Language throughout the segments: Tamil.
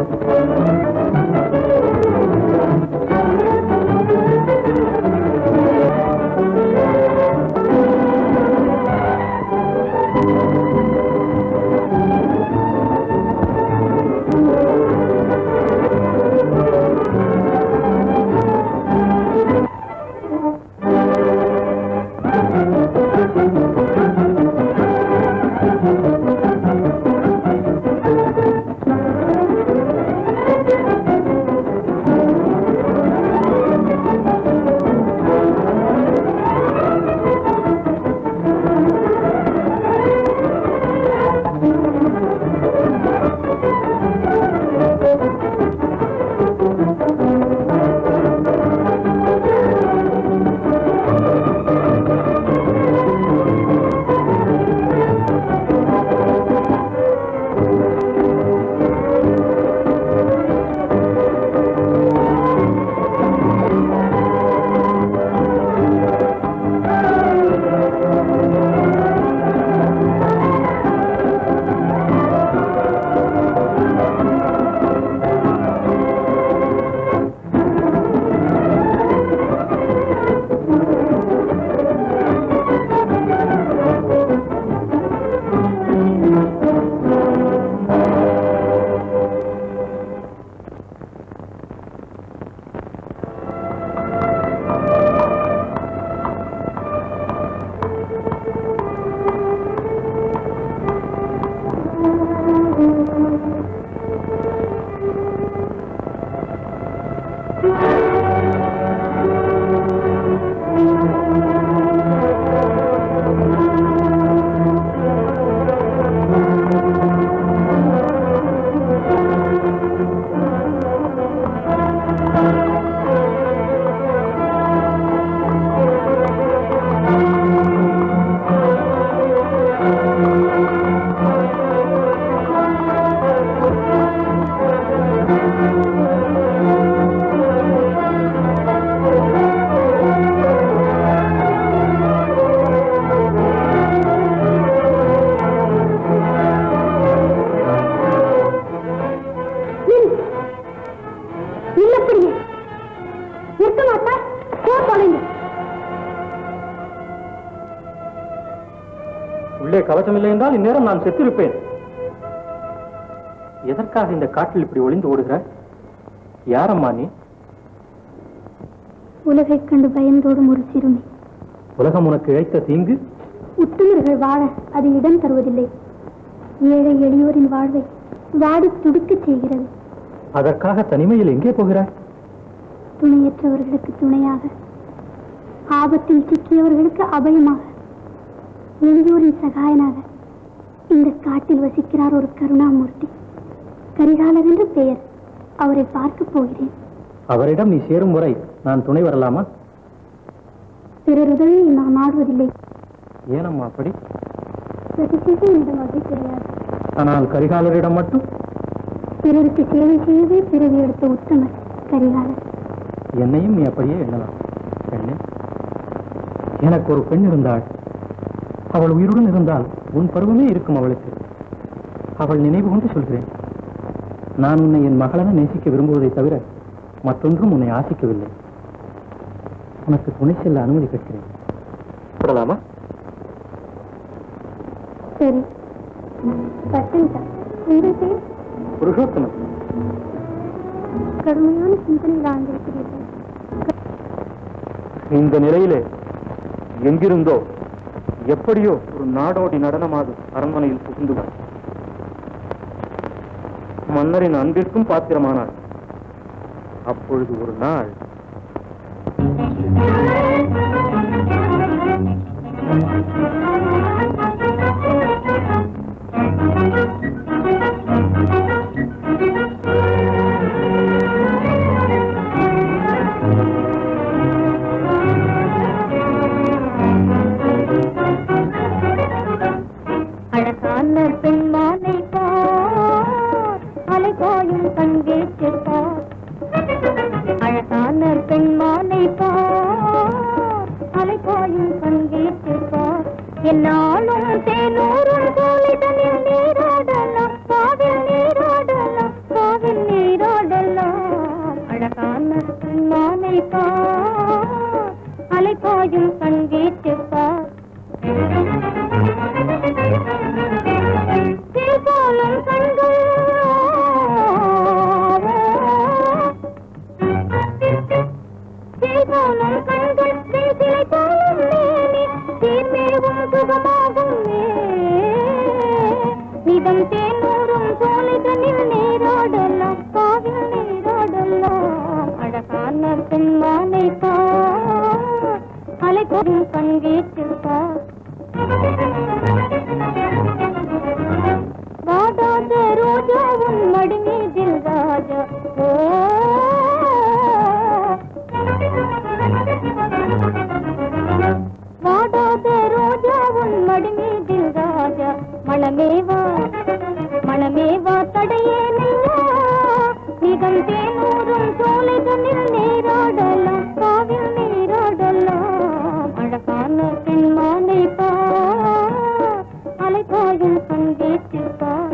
இல்லப்படியே இருக்க மாட்டா போ தொலைங்க உள்ளே கவசம் இல்லை என்றால் இந்நேரம் நான் செத்திருப்பேன் எதற்காக இந்த காட்டில் இப்படி ஒளிந்து ஓடுகிறாய் யாரம்மா நீ உலகைக் கண்டு பயந்தோடும் ஒரு சிறுமி உலகம் உனக்கு இழைத்த தீங்கு உத்தமர்கள் வாழ அது இடம் தருவதில்லை ஏழை எளியோரின் வாழ்வை வாடி துடிக்கச் செய்கிறது அதற்காக தனிமையில் எங்கே போகிறாய் துணையற்றவர்களுக்கு துணையாக ஆபத்தில் சிக்கியவர்களுக்கு அபயமாக எளியோரின் சகாயனாக இந்த காட்டில் வசிக்கிறார் ஒரு கருணாமூர்த்தி கரிகாலர் என்று பெயர் அவரை பார்க்கப் போகிறேன் அவரிடம் நீ சேரும் வரை நான் துணை வரலாமா பிறருதவி நான் நாடுவதில்லை ஏனம்மா அப்படி பிரதிசேஷம் என்னிடம் வகை கிடையாது ஆனால் கரிகாலரிடம் மட்டும் பிறருக்கு சேவை செய்யவே பிறவி எடுத்த உத்தமர் கரிகாலர் என்னையும் நீ அப்படியே எண்ணலாம் பெண்ணே எனக்கு ஒரு பெண் இருந்தாள் அவள் உயிருடன் இருந்தால் உன் பருவமே இருக்கும் அவளுக்கு அவள் நினைவு கொண்டு சொல்கிறேன் நான் உன்னை என் மகளென நேசிக்க விரும்புவதை தவிர மற்றொன்றும் உன்னை ஆசிக்கவில்லை உனக்கு துணை செல்ல அனுமதி கேட்கிறேன் சொல்லலாமா சரி பசந்தா உங்கள் பேர் புருஷோத்தமன் கடுமையான சிந்தனையில் ஆழ்ந்திருக்கிறீர்கள் இந்த நிலையிலே எங்கிருந்தோ எப்படியோ ஒரு நாடோடி நடனமாது அரண்மனையில் புகுந்துவார் மன்னரின் அன்பிற்கும் பாத்திரமானாள் அப்பொழுது ஒரு நாள் அழகான பெண்மானை பார் அலைபாயும் கண்கேற்று பார் அழகான பெண்மானை பார் அலைபாயும் கண்கேற்று பார் என்னாலும் தேனூரும் கோலிதனில் நீராடலாம் காவில் நீராடலாம் காவில் நீ மாலை பார் அலை பாயும் கண் வீட்டு பார் தேன் போலும் கண்கள் தேன் போலும் கண்கள் தேசிலை போலும் மேனி தீர்மேவும் சுகமாகும் நிதம் தேனூரும் சோலைதனில் நீராடலாம் காவில் நீராடலாம் அழகான பெண்மானை பார் அலை போடும் கண் வீட்டில் பார் வாடாத ரோஜா உன் மடி மீதில் ராஜா ஓ வாடாத ரோஜா உன் மடி மீதில் ராஜா மணமேவா மணமேவா தடையேனையா நிதம் தேனூரும் சோலைதனில் நீராடலாம் காவில் நீராடலாம் அழகான பெண்மானை பார் அலைபாயும் கண் வீட்டில் பார்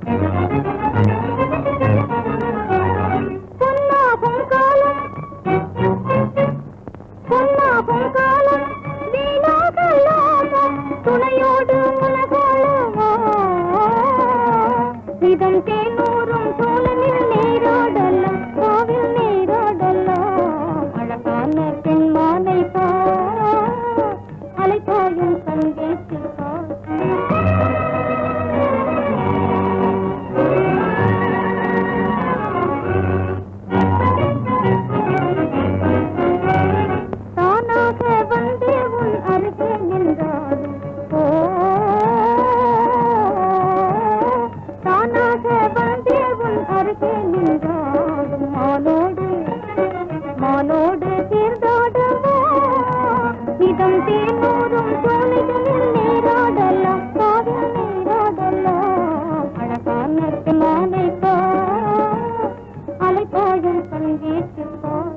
பொன்னாகும் காலம் பொன்னாகும் காலம் வீணாகலாமா துணையோடு உலகாலமா இதன் தேனூரும் சோழனில் நீராடலாம் காவில் நீராடலாம் அழகான பெண்மானை பார் அலைபாயும் கண் வீட்டில் பார் தானாக வந்து உன் அருகே நின்றாடும் ஓ தானாக வந்து உன் அருகே நின்றாடும் மானோடு மானோடு தீர்ந்தாடுவா இதம் தேனூரும் சோலைகளில் நீராடலாம் காவில் நீராடலாம் அழகான மானை பார் அலைப்பாயும் கண் பார்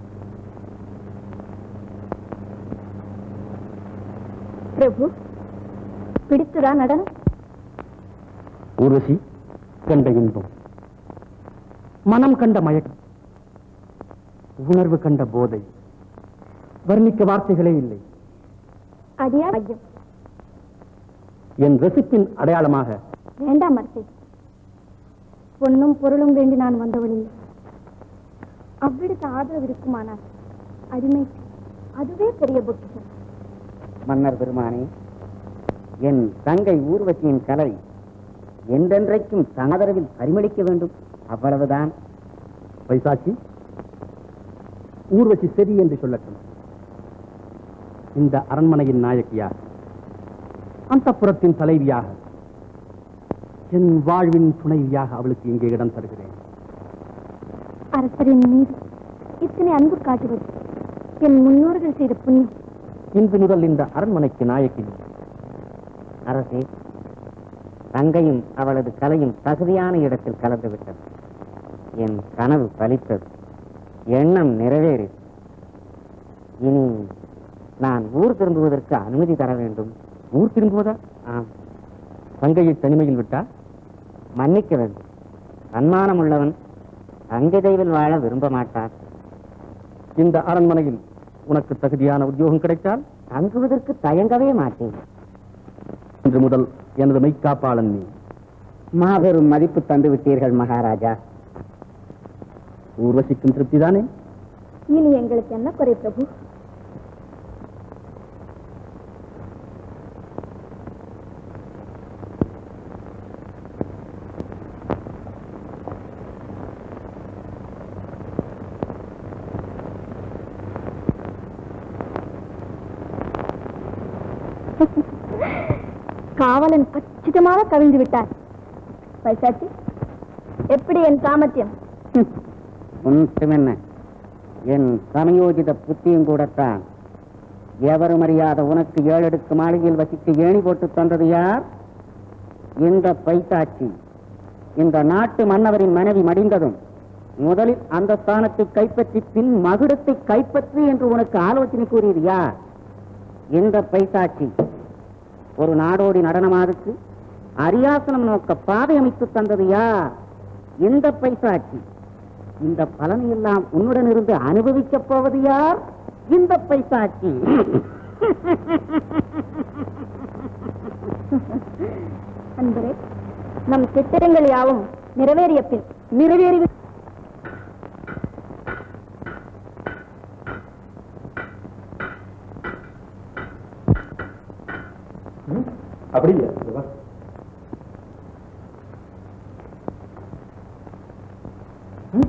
பிரபு பிடித்துடா நடனம் ஊர்வசி கண்ட இன்பம் மனம் கண்ட மயக்கம் உணர்வு கண்ட போதை வர்ணிக்க வார்த்தைகளே இல்லை அடியா ஐயம் என் ரசிப்பின் அடையாளமாக வேண்டாம் அர்த்தை பொன்னும் பொருளும் வேண்டி நான் வந்தவளில்லை அவ்விடத்து ஆதரவு இருக்குமானால் அடிமை அதுவே பெரிய பொக்கிஷம் மன்னர் பெருமானே என் தங்கை ஊர்வசியின் கலை என்றென்றைக்கும் தனதரவில் பரிமளிக்க வேண்டும் அவ்வளவுதான் வைசாட்சி ஊர்வசி செதி என்று சொல்லட்டும் இந்த அரண்மனையின் நாயகியாக அந்தப்புறத்தின் தலைவியாக என் வாழ்வின் துணைவியாக அவளுக்கு இங்கே இடம் தருகிறேன் அரசரின் மீது இத்தனை அன்பு காட்டுவது என் முன்னோர்கள் செய்த புண்ணியம் இன்று முதல் இந்த அரண்மனைக்கு நாயகி நீ. அரசே தங்கையும் அவளது கலையும் தகுதியான இடத்தில் கலந்து விட்டது என் கனவு பலித்தது எண்ணம் நிறைவேறி இனி நான் ஊர் திரும்புவதற்கு அனுமதி தர வேண்டும் ஊர் திரும்புவதா ஆம் தங்கையை தனிமையில் விட்டா மன்னிக்க வேண்டும் சன்மானம் உள்ளவன் தங்கை தெய்வில் வாழ விரும்ப மாட்டார் இந்த அரண்மனையில் உனக்கு தகுதியான உத்தியோகம் கிடைத்தால் தங்குவதற்கு தயங்கவே மாட்டேன் இன்று முதல் எனது மெய்க்காப்பாளன் நீ மாபெரும் மதிப்பு தந்து விட்டீர்கள் மகாராஜா ஊர்வசிக்கும் திருப்திதானே இனி எங்களுக்கு என்ன குறை பிரபு காவலன் கச்சிதமாக கவிழ்ந்து விட்டார் பைசாச்சி எப்படி என் சாமர்த்தியம் ஒன்றும் என்ன என் சமயோஜித புத்தியும் கூடத்தான் எவரும் அறியாத உனக்கு ஏழடுக்கு மாளிகையில் வசிக்க ஏணி போட்டு தந்தது யார் இந்த பைசாட்சி இந்த நாட்டு மன்னவரின் மனைவி மடிந்ததும் முதலில் அந்த ஸ்தானத்தை கைப்பற்றி பின் மகுடத்தை கைப்பற்றி என்று உனக்கு ஆலோசனை கூறியது யார் இந்த பைசாட்சி ஒரு நாடோடி நடனமாதுக்கு அரியாசனம் நோக்க பாதை அமைத்து தந்தது யார் இந்த பைசாட்சி இந்த பலனை எல்லாம் உன்னுடன் இருந்து அனுபவிக்கப் போவது யார் இந்த பைசாச்சி அன்பரே நம் திட்டங்கள் யாவும் நிறைவேறிய பின் நிறைவேறி அப்படி இல்லை இங்க வா. ம்?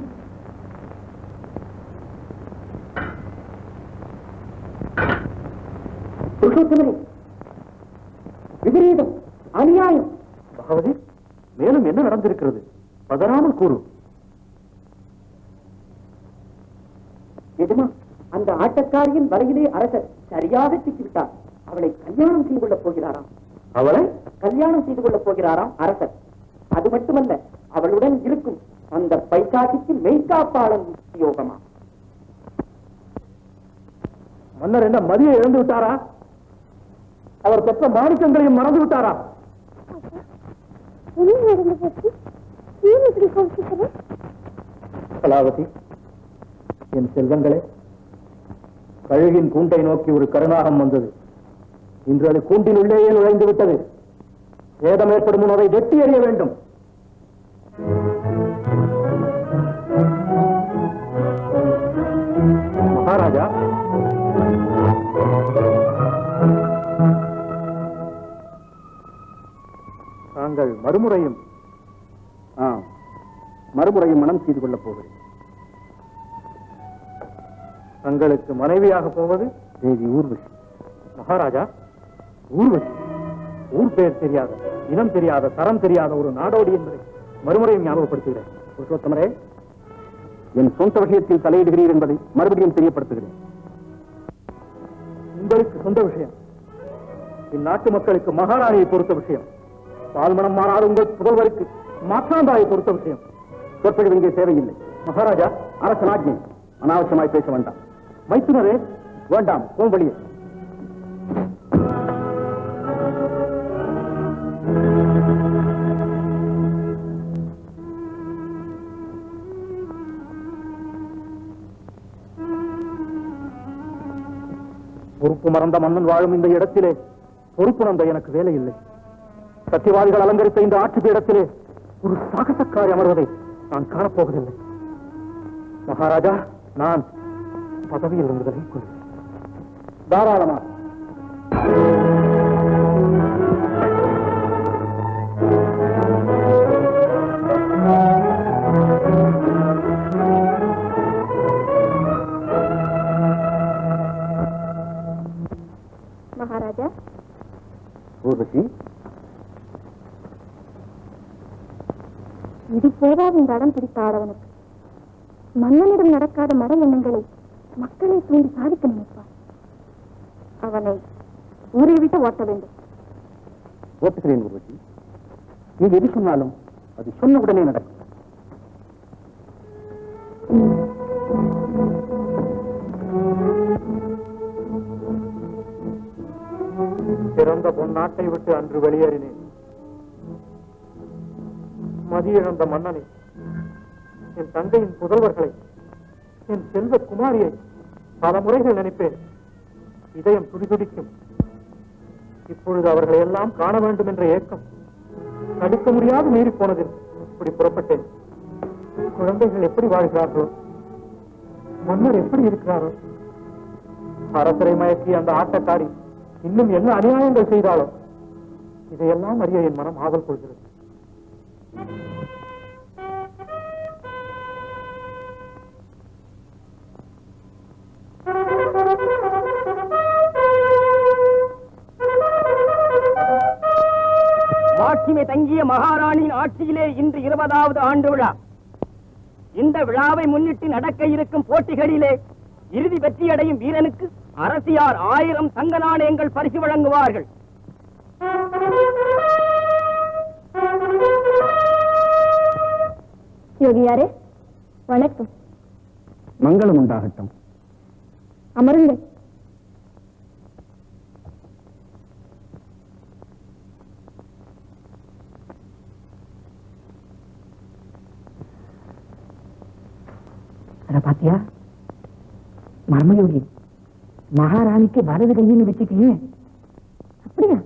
புருஷோத்தமனே விபரீதம் அநியாயம் பகவதி மேலும் என்ன நடந்திருக்கிறது பதறாமல் கூறு எஜமா அந்த ஆட்டக்காரியின் வலையிலே அரசர் சரியாக சிக்கிவிட்டார் அவளை கல்யாணம் செய்து கொள்ளப் போகிறாராம் அவளை கல்யாணம் செய்து கொள்ளப் போகிறாராம் அரசர் அது மட்டுமல்ல அவளுடன் இருக்கும் அந்த பைசாட்டிக்கு மெய்காப்பாளன் யோகமா மன்னர் என்ன மதியை இழந்து விட்டாரா அவர் பெற்ற மாணிக்கங்களையும் மறந்து விட்டாரா என்ன நடந்து போச்சு ஏன் இப்படி கோபிக்கிறேன் கலாவதி என் செல்வங்களே கழுகின் கூண்டை நோக்கி ஒரு கருணாகம் வந்தது இன்று அது கூண்டின் உள்ளேயே நுழைந்து விட்டது சேதம் ஏற்படும் முன் அதை வெட்டி எறிய வேண்டும் மகாராஜா தாங்கள் மறுமுறையும் ஆம் மறுமுறையும் மனம் செய்து கொள்ளப் போகிறேன் தங்களுக்கு மனைவியாக போவது தேவி ஊர்வசி மகாராஜா ஊர்வசி ஊர் பெயர் தெரியாத இனம் தெரியாத தரம் தெரியாத ஒரு நாடோடி என்பதை மறுமுறையும் ஞாபகப்படுத்துகிறேன் புருஷோத்தமரே என் சொந்த விஷயத்தில் தலையிடுகிறீர் என்பதை மறுபடியும் தெரியப்படுத்துகிறேன் உங்களுக்கு சொந்த விஷயம் இந்நாட்டு மக்களுக்கு மகாராணியை பொறுத்த விஷயம் பால்மணம் மாறாத உங்கள் புதல்வருக்கு மாற்றாந்தாயை பொறுத்த விஷயம் சொற்பொழிவு இங்கே தேவையில்லை மகாராஜா அரசு நாஜ்ஞை அனாவசியமாய் பேச வேண்டாம் மைத்துனரே வேண்டாம் போம் வெளியே பொறுப்பு மறந்த மன்னன் வாழும் இந்த இடத்திலே பொறுப்பு நந்த எனக்கு வேலை இல்லை சத்தியவாதிகள் அலங்கரித்த இந்த ஆட்சி பீடத்திலே ஒரு சாகசக்காரி அமர்வதை நான் காணப்போவதில்லை மகாராஜா நான் பதவியில் இருந்து விலகிக் கொள்கிறேன் தாராளமா மகாராஜா ஊர்வசி இது போதாது இந்த அடம் பிடித்த ஆடவனுக்கு மன்னனிடம் நடக்காத மட எண்ணங்களை மக்களை தூண்டி சாதிக்க நினைப்பார் அவனை ஊரை விட்டு ஓட்ட வேண்டும் ஓட்டுகிறேன் ஊர்வசி நீ எது சொன்னாலும் அது சொன்ன உடனே நடக்கும் பிறந்த பொன்னாட்டை விட்டு அன்று வெளியேறினேன் மதியிழந்த மன்னனை என் தந்தையின் புதல்வர்களை என் செல்வ குமாரியை பல முறைகள் நினைப்பேன் இதயம் துடிதுடிக்கும் இப்பொழுது அவர்களை எல்லாம் காண வேண்டும் என்ற ஏக்கம் தடுக்க முடியாது மீறி போனதில் இப்படி புறப்பட்டேன் குழந்தைகள் எப்படி வாழ்கிறார்களோ மன்னர் எப்படி இருக்கிறாரோ அரசரை மயக்கி அந்த ஆட்டக்காரி இன்னும் என்ன அநியாயங்கள் செய்தாலோ இதையெல்லாம் அறிய என் மனம் ஆவல் கொள்கிறது மாட்சிமை தங்கிய மகாராணியின் ஆட்சியிலே இன்று இருபதாவது ஆண்டு விழா இந்த விழாவை முன்னிட்டு நடக்க இருக்கும் போட்டிகளிலே இறுதி வெற்றியடையும் வீரனுக்கு அரசியார் ஆயிரம் தங்க நாணயங்கள் பரிசு வழங்குவார்கள் யோகியாரே வணக்கம் மங்களம் உண்டாகட்டும் அமருங்கள் அத பாத்தியா மர்மயோகி மகாராணிக்கு வலது கையின்னு வச்சுக்கே அப்படியா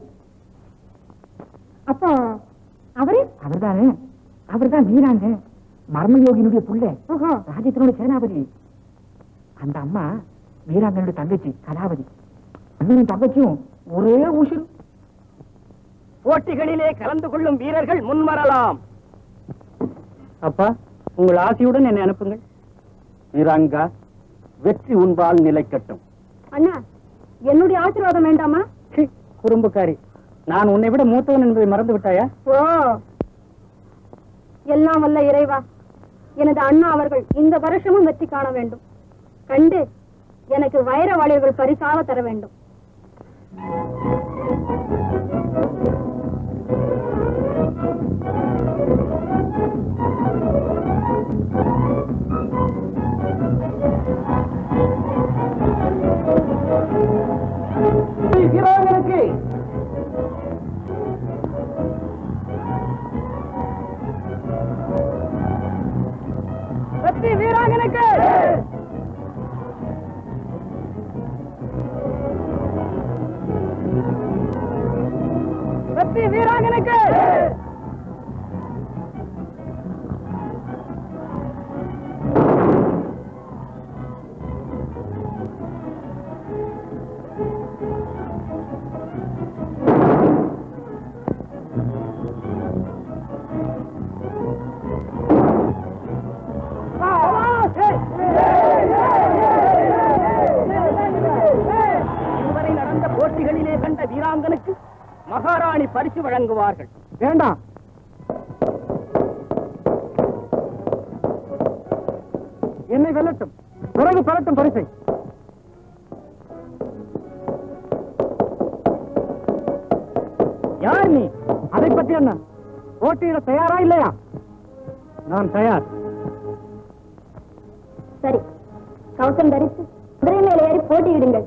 அப்போ அவரே அவர்தானே அவர்தான் வீராங்க மர்மயோகியினுடைய புள்ள ஓஹோ ராஜ்யத்தினுடைய சேனாபதி அந்த அம்மா வீராங்கனுடைய தங்கச்சி கலாவதி அண்ணனும் தங்கச்சியும் ஒரே உசுறு போட்டிகளிலே கலந்து கொள்ளும் வீரர்கள் முன்வரலாம் அப்பா உங்கள் ஆசையுடன் என்னை அனுப்புங்கள் வீராங்கா வெற்றி உன்பால் நிலைக்கட்டும் அண்ணா என்னுடைய ஆசீர்வாதம் வேண்டாமா சீ, குறும்புக்காரி நான் உன்னை விட மூத்தவன் என்பதை மறந்து விட்டாயா ஓ எல்லாம் வல்ல இறைவா எனது அண்ணா அவர்கள் இந்த வருஷமும் வெற்றி காண வேண்டும் கண்டு எனக்கு வைர வளையல்கள் பரிசாக தர வேண்டும் வீராங்கனுக்கு வெற்றி வீராங்கனுக்கு வெற்றி வீராங்கனுக்கு இதுவரை நடந்த போட்டிகளிலே கண்ட வீராங்கனுக்கு மகாராணி பரிசு வழங்குவார்கள் வேண்டாம் என்னை வெல்லட்டும் பிறகு பெறட்டும் பரிசை யார் நீ அதை பற்றி என்ன போட்டியிட தயாரா இல்லையா நான் தயார் சரி கவசம் தரித்து குதிரை மேலே ஏறி போட்டியிடுங்கள்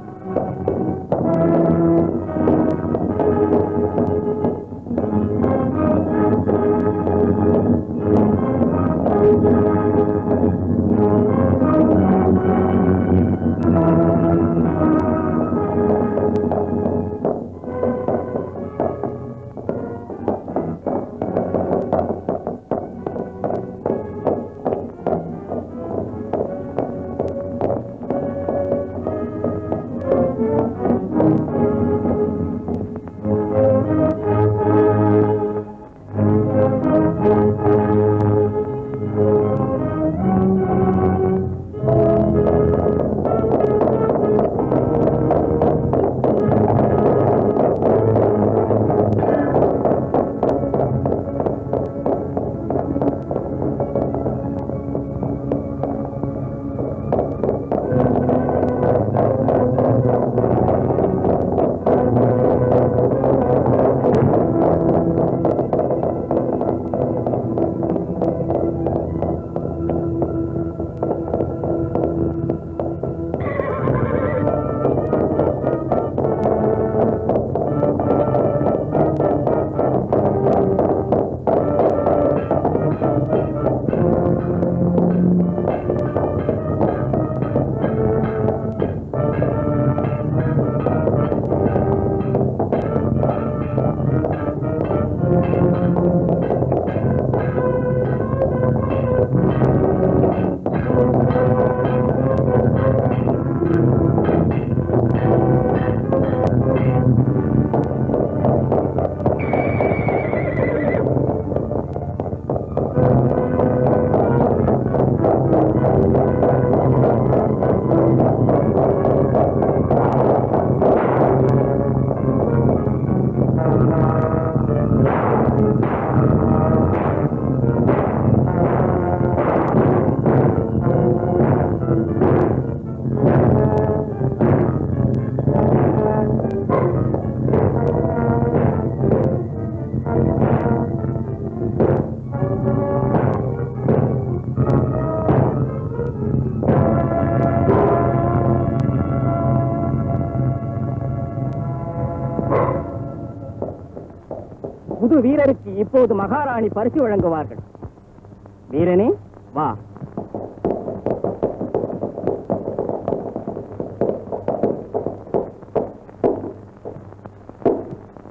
புது வீரருக்கு இப்போது மகாராணி பரிசு வழங்குவார்கள் வீரனே வா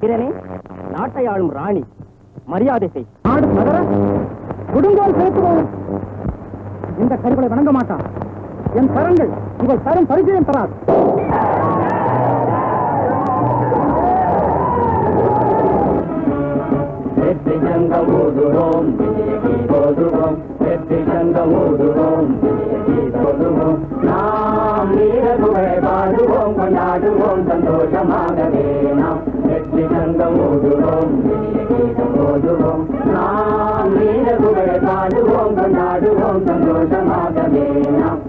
வீரனே நாட்டை ஆளும் ராணி மரியாதை செய் நாடு நகர கொடுங்கோல் செலுத்துவோம் இந்த கருவளை வணங்க மாட்டான் என் கரங்கள் இவள் தரும் பரிச்சயம் தராது வெற்றி சங்கம் ஊதுவோம் விஜய கீதோதுவோம் வெற்றி சங்கம் ஊதுவோம் விஜய கீதோதுவோம் நாம் வீரகுகளை பாடுவோம் கொண்டாடுவோம் சந்தோஷமாகவே நாம் வெற்றி சங்கம் ஊதுவோம் விஜய கீதம் ஓதுவோம் நாம் வீரகுகளை பாடுவோம் கொண்டாடுவோம் சந்தோஷமாகவே நாம்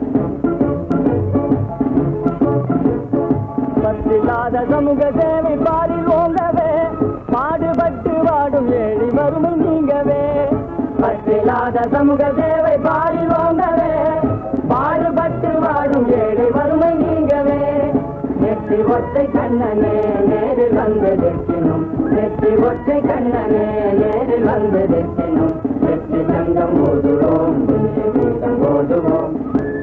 பத்தில்லாத சமூக சேவை பாரில் ஓங்கவே பாடுபட்டு வாடும் ஏழை வறுமை நீங்கவே பற்றில்லாத சமூக சேவை பாரில் ஓங்கவே பாடுபட்டு வாடும் ஏழை வறுமை நீங்கவே நெற்றி ஒற்றை கண்ணனே நேரில் வந்து தெற்கினும் நெற்றி ஒற்றை கண்ணனே நேரில் வந்து தெற்கினும் வெற்றி சங்கம் ஓதுவோம் விஜய கீதம் ஓதுவோம்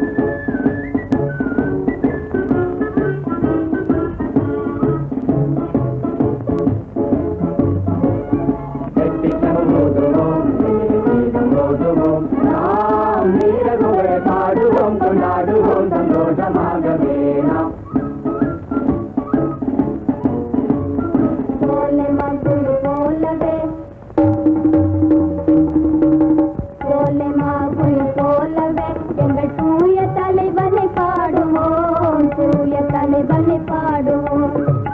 வெற்றி சங்கம் ஓதுவோம் விஜய கீதம் ஓதுவோம் நாம் வீரகுகளை பாடுவோம் கொண்டாடுவோம் சந்தோஷமாகவே நாம் போலே மகுள் போலவே போலே மகுள் போலவே எங்கள் தூய தலைவனை பாடுவோம் தூய தலைவனை பாடுவோம்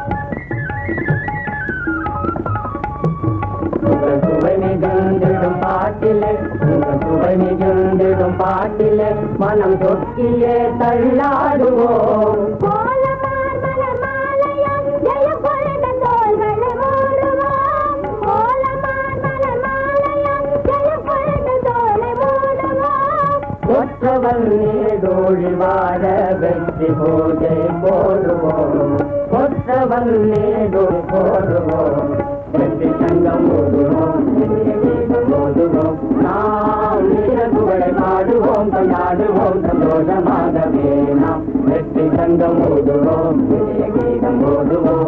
உங்கள் சுவை மிகுந்திடும் பாட்டிலே உங்கள் சுவை மிகுந்திடும் பாட்டிலே மனம் தொக்கியே தள்ளாடுவோம் கோலமார் மலர் மாலையால் ஜெயம் கொண்ட தோள்களை மூடுவோம். கோலமார் மலர் மாலையால் ஜெயம் கொண்ட தோளை மூடுவோம். கொற்றவன் நீடோழி வாழ வெற்றி பூஜை போடுவோம் கொற்றவன் நீடோழி போடுவோம் வெற்றி சங்கம் ஓடுவோம் விஜய கீதம் ஓடுவோம் நாம் வீரகுகளை பாடுவோம் கொண்டாடுவோம் சந்தோஷமாகவே நாம் வெற்றி சங்கம் ஓடுவோம் விஜய கீதம் ஓடுவோம்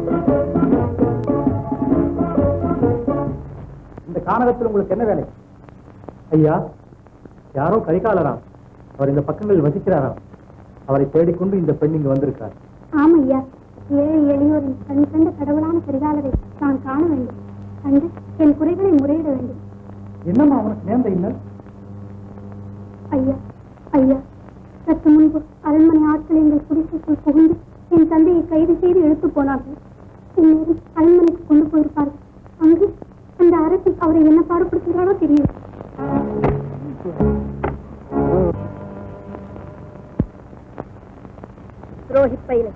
இந்த கானகத்தில் உங்களுக்கு என்ன வேலை ஐயா யாரோ கரிகாலராம் அவர் இந்த பக்கங்களில் வசிக்கிறாராம் அவரை தேடிக்கொண்டு இந்த பெண் இங்கு வந்திருக்கார் ஆம் ஐயா ஏழை எளியோரின் கண் கண்ட கடவுளான கரிகாலரை நான் காண வேண்டும் கண்டு என் குறைகளை முறையிட வேண்டும் என்னம்மா அவனுக்கு நேர்ந்த இன்னல் ஐயா ஐயா சற்று முன்பு அரண்மனை ஆட்கள் எங்கள் குடிசைக்குள் புகுந்து என் தந்தையை கைது செய்து இழுத்து போனார்கள் பின்னர் அரண்மனைக்கு கொண்டு போயிருப்பார்கள் அங்கு அந்த அரசி அவரை என்ன பாடுபடுத்துகிறாரோ தெரியும் துரோகி பயிலை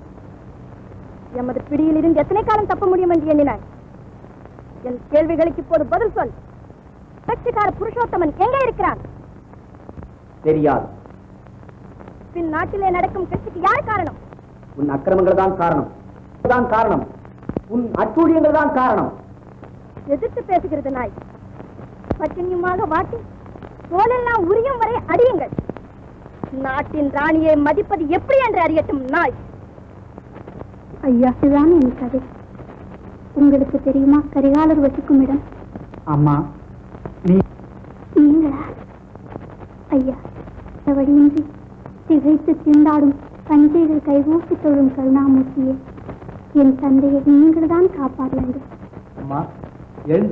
எமது பிடியில் இருந்து எத்தனை காலம் தப்ப முடியும் என்று எண்ணினாய் என் கேள்விகளுக்கு இப்போது பதில் சொல் கட்சிக்கார புருஷோத்தமன் எங்கே இருக்கிறான் தெரியாது பின் நாட்டிலே நடக்கும் கட்சிக்கு யார் காரணம் உன் அக்கிரமங்கள் தான் காரணம் தான் காரணம் உன் அட்டூழியங்கள் தான் காரணம் எதிர்த்து பேசுகிறது நாய் பட்டினியுமாக வாட்டி தோலெல்லாம் உரியும் வரை அடியுங்கள் நாட்டின் ராணியை மதிப்பது எப்படி என்று அறியட்டும் நாய் ஐயா இதுதான் என் கதை உங்களுக்கு தெரியுமா கரிகாலர் வசிக்கும் இடம் அம்மா நீ நீங்களா ஐயா இந்த வழியின்றி திகைத்து திண்டாடும் தஞ்சைகள் கைகூப்பி தொழும் கருணாமூர்த்தியே என் தந்தையை நீங்கள் தான் காப்பாற்ற வேண்டும் அம்மா எழுந்து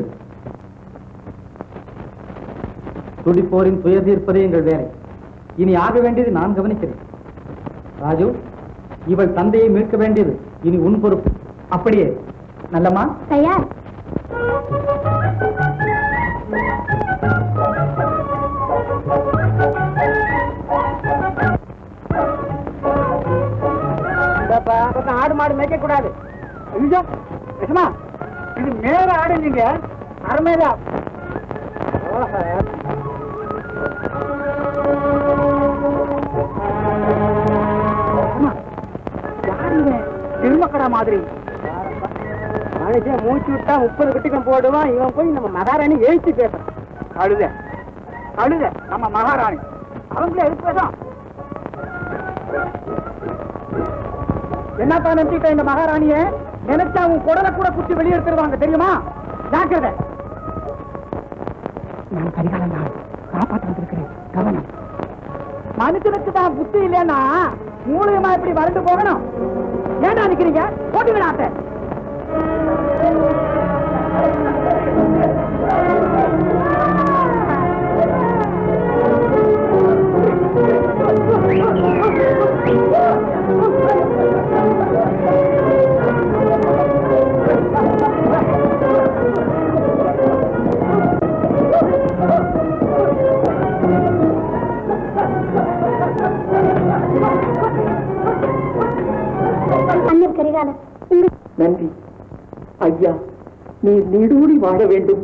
துடிப்போரின் துயர் தீர்ப்பதே எங்கள் வேலை இனி ஆக வேண்டியது நான் கவனிக்கிறேன் ராஜு இவள் தந்தையை மீட்க வேண்டியது இனி உன் பொறுப்பு அப்படியே நல்லம்மா தயார் ஆடு மாடு மேய்க்க கூடாது ஐயோ விஷமா இது மேல ஆடு நீங்க அருமையா திருமக்கடா மாதிரி மனுஷன் மூச்சு விட்டா முப்பது கட்டிக்கம் போடுவான் இவன் போய் நம்ம மகாராணி எழுத்து பேசுறான் கழுத கழுத நம்ம மகாராணி அவங்களே எழுப்பதான் என்னப்பா நினைச்சிட்ட இந்த மகாராணிய நினைச்சா உன் குடலை கூட குத்தி வெளியே எடுத்துருவாங்க தெரியுமா ஜாக்கிரதை நான் கரிகாலன் தான் காப்பாற்ற வந்திருக்கிறேன் கவனம் மனுஷனுக்கு தான் புத்தி இல்லைன்னா மூலியமா இப்படி வறண்டு போகணும் ஏன்டா நிக்கிறீங்க போட்டுங்களாட்ட அண்ணன் கரிகாலன் உங்க நன்றி ஐயா நீ நீடூடி வாழ வேண்டும்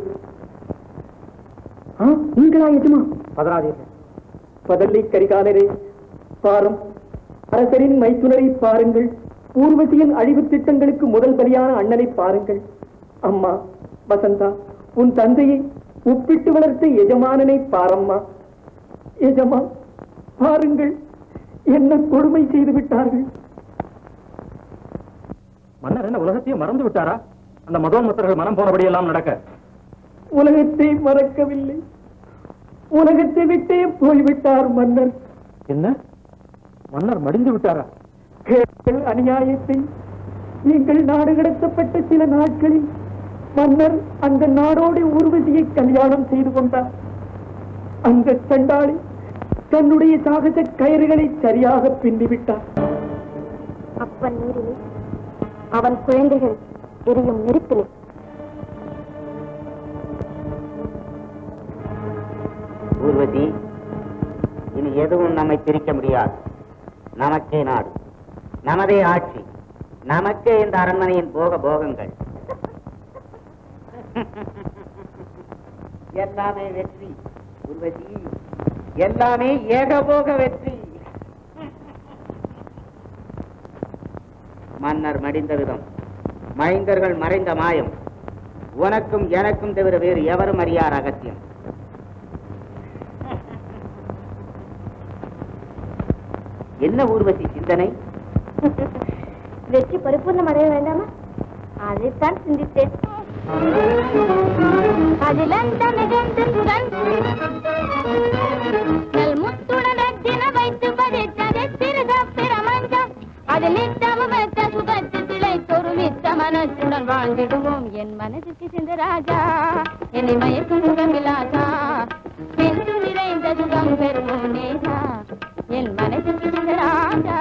ஆ, நீங்களா எஜமா பதறாதீர்கள் பதள்ளி கரிகாலரே பாரம் அரசரின் மைத்துனரை பாருங்கள் ஊர்வசியின் அழிவு திட்டங்களுக்கு முதல் பலியான அண்ணனை பாருங்கள் அம்மா வசந்தா உன் தந்தையை உப்பிட்டு வளர்த்த எஜமானனை பாரம்மா எஜமா பாருங்கள் என்ன கொடுமை செய்து விட்டார்கள் மன்னர் என்ன உலகத்தையே மறந்து விட்டாரா அந்த மதோன்மத்தர்கள் மனம் போனபடியெல்லாம் நடக்க உலகத்தை மறக்கவில்லை உலகத்தை விட்டே போய்விட்டார் மன்னர் என்ன மன்னர் மடிந்து விட்டாரா கேள் அநியாயத்தை எங்கள் நாடு கடத்தப்பட்ட சில நாட்களில் மன்னர் அந்த நாடோடு ஊர்வசியை கல்யாணம் செய்து கொண்டார் அந்த சண்டாளி தன்னுடைய சாகச கயிறுகளை சரியாக பின்னிவிட்டார் அப்பன் நீரிலே அவன் குழந்தைகள் எரியும் நெருப்பிலே ஊர்வதி இனி எதுவும் நம்மை பிரிக்க முடியாது நமக்கே நாடு நமதே ஆட்சி நமக்கே இந்த அரண்மனையின் போக போகங்கள் எல்லாமே வெற்றி ஊர்வதி எல்லாமே ஏகபோக வெற்றி மன்னர் மடிந்த விதம் மைந்தர்கள் மறைந்த மாயம் உனக்கும் எனக்கும் தவிர வேறு எவரும் அறியார் அகத்தியம் என்ன ஊர்வசி சிந்தனை வெற்றி பரிபூர்ணம் அடைய வேண்டாமா அதைத்தான் சிந்தித்தேன் அதிலந்த மிகுந்த சுகன் நல் முத்துணரத்தின வைத்து பதித்ததை சிறுக பிரமஞ்சம் அதில் நித்தமுமற்ற சுகத்து திளைத்தொரு மித்த மனத்துடன் வாழ்ந்திடுவோம் என் மனதுக்கு சிந்த ராஜா என்னை மயக்கும் சுகமில்லாதா என்று நிறைந்த சுகம் பெறுவோம் நேசா என் மனதுக்கு சிந்த ராஜா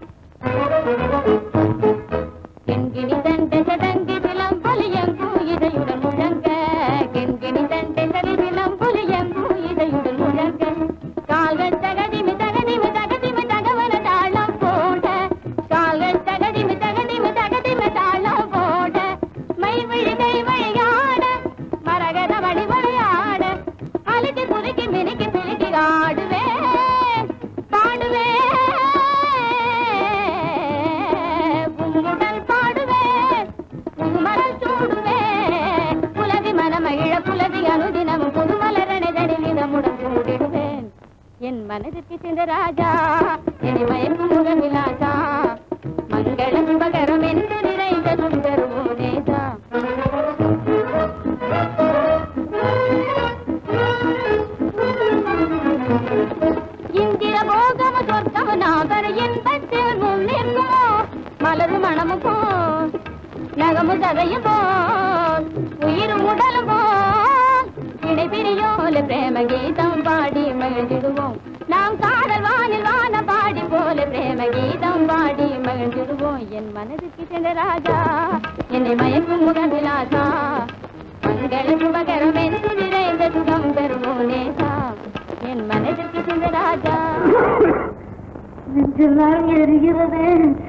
கெண்கிணி தண்டை சடங்கு விளம்பொலியங்கும் இதையுடன் முழங்க கெண்கிணி தண்டை சரி விளம்பொலியங்கும் இதையுடன் முழங்க கால்கள் தகதிமி தகதிமி தகதிமி தகவன தாளம் போட கால்கள் தகதிமி தகதிமி தகதிமி தாளம் போட மை விழிகை வழியாட மரகத வழி விளையாட அழுகி குறுக்கி மினுக்கி பிழுக்கி ஆடுவேன் பாடுவேன் உம்முடன் பாடுவேன் உம்மரல் சூடுவேன் புலவி மனமகிழ புலவி அனுதினம் புதுமலரணை தனிவிதமுடன் சூடிடுவேன் என் மனதுக்கு சென்ற ராஜா என்னை மயக்கும் முகம் விலாசா மங்கள சுபகரம் என்று நிறைந்த சுந்தருமோ நேசா இந்திர போகம சொர்க்கம நாகர இன்பத்தில் முன்னிற்குமோ மலரு மணமும் போல் நகமு சதையும் போல் உயிரும் உடலும் போல் இணை பிரியோல பிரேம கீதம் பாடி மகிழ்ந்திடுவோம் நாம் காதல் வானில் வான பாடி போல பிரேம கீதம் பாடி மகிழ்ந்திடுவோம் என் மனதுக்கு சென்ற ராஜா என்னை மயக்கும் முகமிலாசா மங்கள சுபகரம் என்று நிறைந்த சுகம் பெறுவோம் நேசா என் மனதிற்கு சென்ற ராஜா நெஞ்செல்லாம் எரிகிறது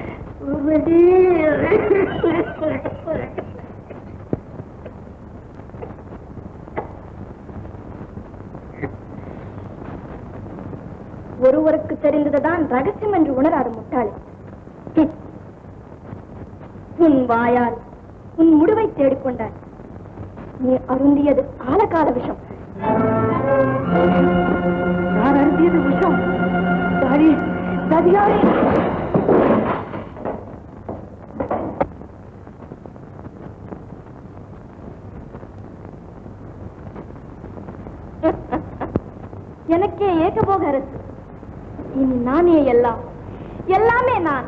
ஒருவருக்கு தெரிந்ததுதான் ரகசியம் என்று உணராத முட்டாளே ஹம். உன் வாயால் உன் முடிவை தேடிக்கொண்டாய் நீ அருந்தியது ஆலகால விஷம் நான் அருந்தியது விஷம் தாரி சதியாரி எனக்கே ஏகபோக அரசு இனி நானே எல்லாம் எல்லாமே நான்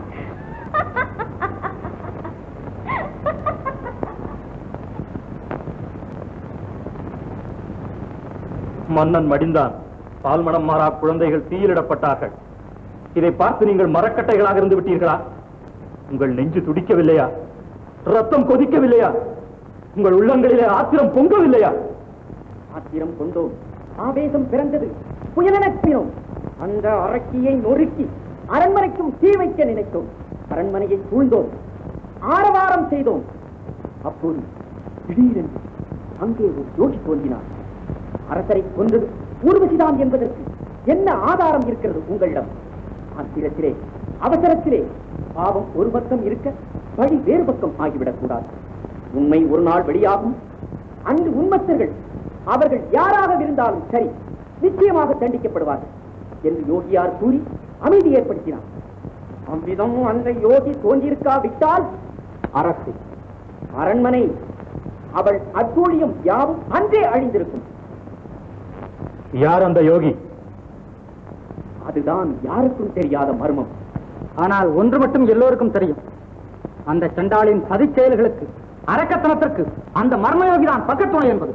மன்னன் மடிந்தான் பால்மணம் மாறா குழந்தைகள் தீயிலிடப்பட்டார்கள் இதை பார்த்து நீங்கள் மரக்கட்டைகளாக இருந்து விட்டீர்களா உங்கள் நெஞ்சு துடிக்கவில்லையா ரத்தம் கொதிக்கவில்லையா உங்கள் உள்ளங்களிலே ஆத்திரம் பொங்கவில்லையா ஆத்திரம் கொண்டோம் ஆவேசம் பிறந்தது புயலெனப்பினோம் அந்த அரக்கியை நொறுக்கி அரண்மனைக்கும் தீ வைக்க நினைத்தோம் அரண்மனையை சூழ்ந்தோம் ஆரவாரம் செய்தோம் அப்போது திடீரென்று அங்கே ஒரு யோகி தோன்றினார் அரசரை கொன்றது ஊர்வசிதான் என்பதற்கு என்ன ஆதாரம் இருக்கிறது உங்களிடம் ஆத்திரத்திலே அவசரத்திலே பாவம் ஒரு பக்கம் இருக்க வழி வேறு பக்கம் ஆகிவிடக் கூடாது உண்மை ஒரு நாள் வெளியாகும் அன்று உண்மத்தர்கள் அவர்கள் யாராக இருந்தாலும் சரி நிச்சயமாக தண்டிக்கப்படுவார்கள் என்று யோகியார் கூறி அமைதி ஏற்படுத்தினார் அவ்விதம் அந்த யோகி தோன்றியிருக்காவிட்டால் அரசு அரண்மனை அவள் அத்தூழியம் யாவும் அன்றே அழிந்திருக்கும் யார் அந்த யோகி அதுதான் யாருக்கும் தெரியாத மர்மம் ஆனால் ஒன்று மட்டும் எல்லோருக்கும் தெரியும் அந்த சண்டாளின் சதி செயல்களுக்கு அரக்கத்தனத்திற்கு அந்த மர்மயோகிதான் பக்கத்துணை என்பது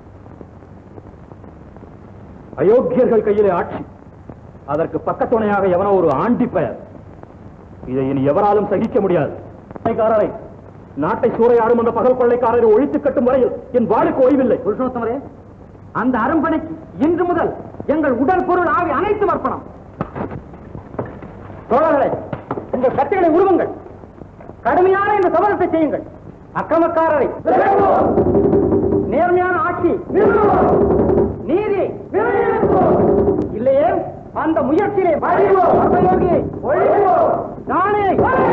அயோக்கியர்கள் கையிலே ஆட்சி அதற்கு பக்கத்துணையாக எவனோ ஒரு ஆண்டி பெயர் இதை இனி எவராலும் சகிக்க முடியாது கொள்ளைக்காரரை நாட்டை சூறையாடும் அந்த பகல் கொள்ளைக்காரரை ஒழித்து கட்டும் வரையில் என் வாளுக்கு ஓய்வில்லை புருஷோத்தமரே அந்த அரண்மனைக்கு இன்று முதல் எங்கள் உடல் பொருள் ஆவி அனைத்தும் அர்ப்பணம் தோழர்களே உங்கள் கத்திகளை உருவுங்கள் கடுமையான இந்த சபதத்தை செய்யுங்கள் அக்கிரமக்காரரை நேர்மையான ஆட்சி நீதி இல்லையே அந்த முயற்சியிலே மர்மயோகியை நானே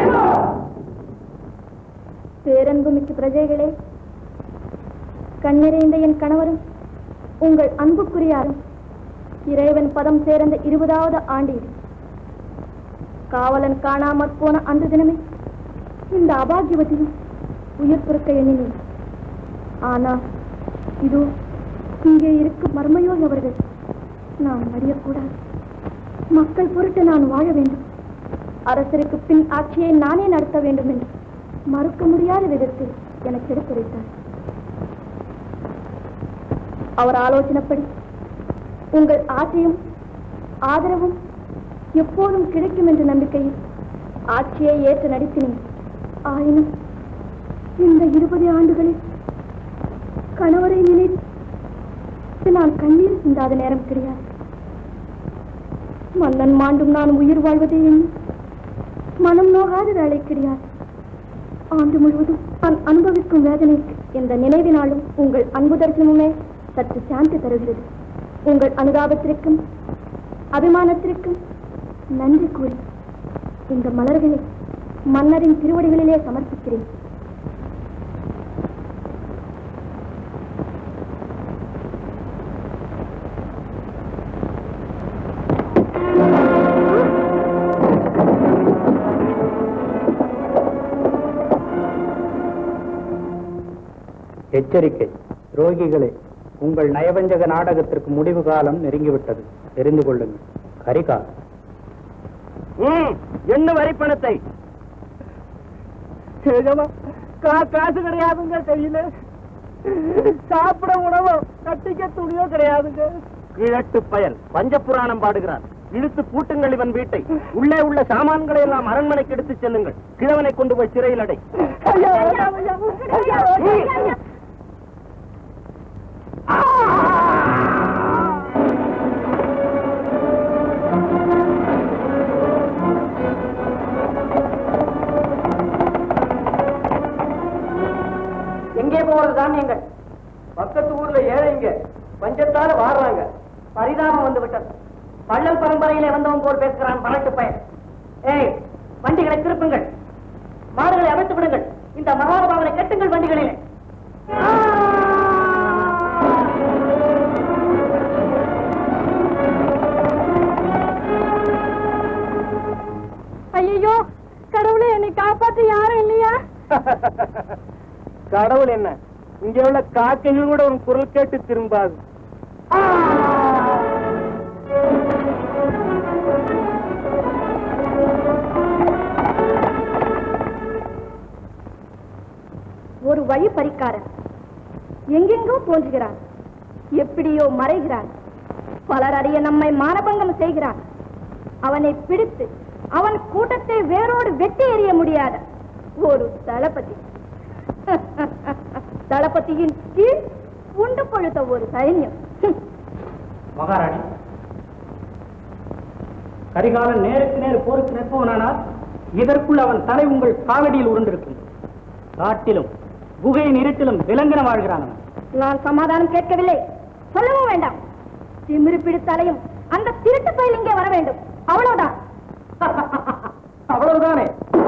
பேரன்புமிக்க பிரஜைகளே கண்ணிறைந்த என் கணவரும் உங்கள் அன்புக்குரியாரும் இறைவன் பதம் சேர்ந்த இருபதாவது ஆண்டு இது காவலன் காணாமற் போன அந்த தினமே இந்த அபாகியவதியும் உயிர் பிறக்க எண்ணினேன் ஆனால் இதோ இங்கே இருக்கும் மர்மயோகி அவர்கள் நான் மடியக்கூடாது மக்கள் பொருட்டு நான் வாழ வேண்டும் அரசருக்கு பின் ஆட்சியை நானே நடத்த வேண்டும் என்று மறுக்க முடியாத விதத்தில் எனக்கு எடுத்துரைத்தார் அவர் ஆலோசனைப்படி உங்கள் ஆசையும் ஆதரவும் எப்போதும் கிடைக்கும் என்ற நம்பிக்கையில் ஆட்சியை ஏற்று நடித்தினேன் ஆயினும் இந்த இருபது ஆண்டுகளில் கணவரை நினைத்து நான் கண்ணீர் சிந்தாத நேரம் கிடையாது மன்னன் மாண்டும் நான் உயிர் வாழ்வதே எண்ணி மனம் நோகாத வேலை கிடையாது ஆண்டு முழுவதும் நான் அனுபவிக்கும் வேதனைக்கு இந்த நினைவினாலும் உங்கள் அன்பு தரிசனமுமே சற்று சாந்தி தருகிறது உங்கள் அனுதாபத்திற்கும் அபிமானத்திற்கும் நன்றி கூறி இந்த மலர்களை மன்னரின் திருவடிகளிலே சமர்ப்பிக்கிறேன் எச்சரிக்கை துரோகிகளே உங்கள் நயவஞ்சக நாடகத்திற்கு முடிவு காலம் நெருங்கிவிட்டது தெரிந்து கொள்ளுங்கள் கரிகா என்ன வரி பணத்தை காசு கிடையாதுங்க கையில சாப்பிட உணவோ கட்டிக்க துணியோ கிடையாதுங்க கிழட்டு பயல் பஞ்சபுராணம் பாடுகிறார் இழுத்து பூட்டுங்கள் இவன் வீட்டை உள்ளே உள்ள சாமான்களை எல்லாம் அரண்மனைக்கு எடுத்து செல்லுங்கள் கிழவனை கொண்டு போய் சிறையில் அடை எங்கே போறதுதான் நீங்கள் பக்கத்து ஊர்ல ஏழைங்க பஞ்சத்தால வாடுறாங்க பரிதாபம் வந்து விட்டது பள்ளல் பரம்பரையிலே வந்தவன் போல் பேசுகிறான் பரட்டு பயன் ஏய் வண்டிகளை திருப்புங்கள் மாடுகளை அமைத்து விடுங்கள் இந்த மகாபாவனை கட்டுங்கள் வண்டிகளிலே ஐயோ கடவுளே என்னை காப்பாற்ற யாரும் இல்லையா கடவுள் என்ன இங்க உள்ள காக்கைகள் கூட உன் குரல் கேட்டு திரும்பாது வழி பறிக்காரன் எங்கெங்கோ தோன்றுகிறான் எப்படியோ மறைகிறான் பலர் அறிய நம்மை மானபங்கம் செய்கிறான் அவனை பிடித்து அவன் கூட்டத்தை வேரோடு வெட்டி எறிய முடியாத ஒரு தளபதி தளபதியின் கீழ் உண்டு கொழுத்த ஒரு சைன்யம் மகாராணி கரிகாலன் நேருக்கு நேர் போருக்கு நிற்பவனானால் இதற்குள் அவன் தலை உங்கள் காலடியில் உருண்டிருக்கும் காட்டிலும் குகையின் இருட்டிலும் விலங்கின வாழ்கிறான் அவன் நான் சமாதானம் கேட்கவில்லை சொல்லவும் வேண்டாம் திமிரு பிடித்தாலையும் அந்த திருட்டு பயில் இங்கே வர வேண்டும் அவ்வளவுதான் அவ்வளவுதானே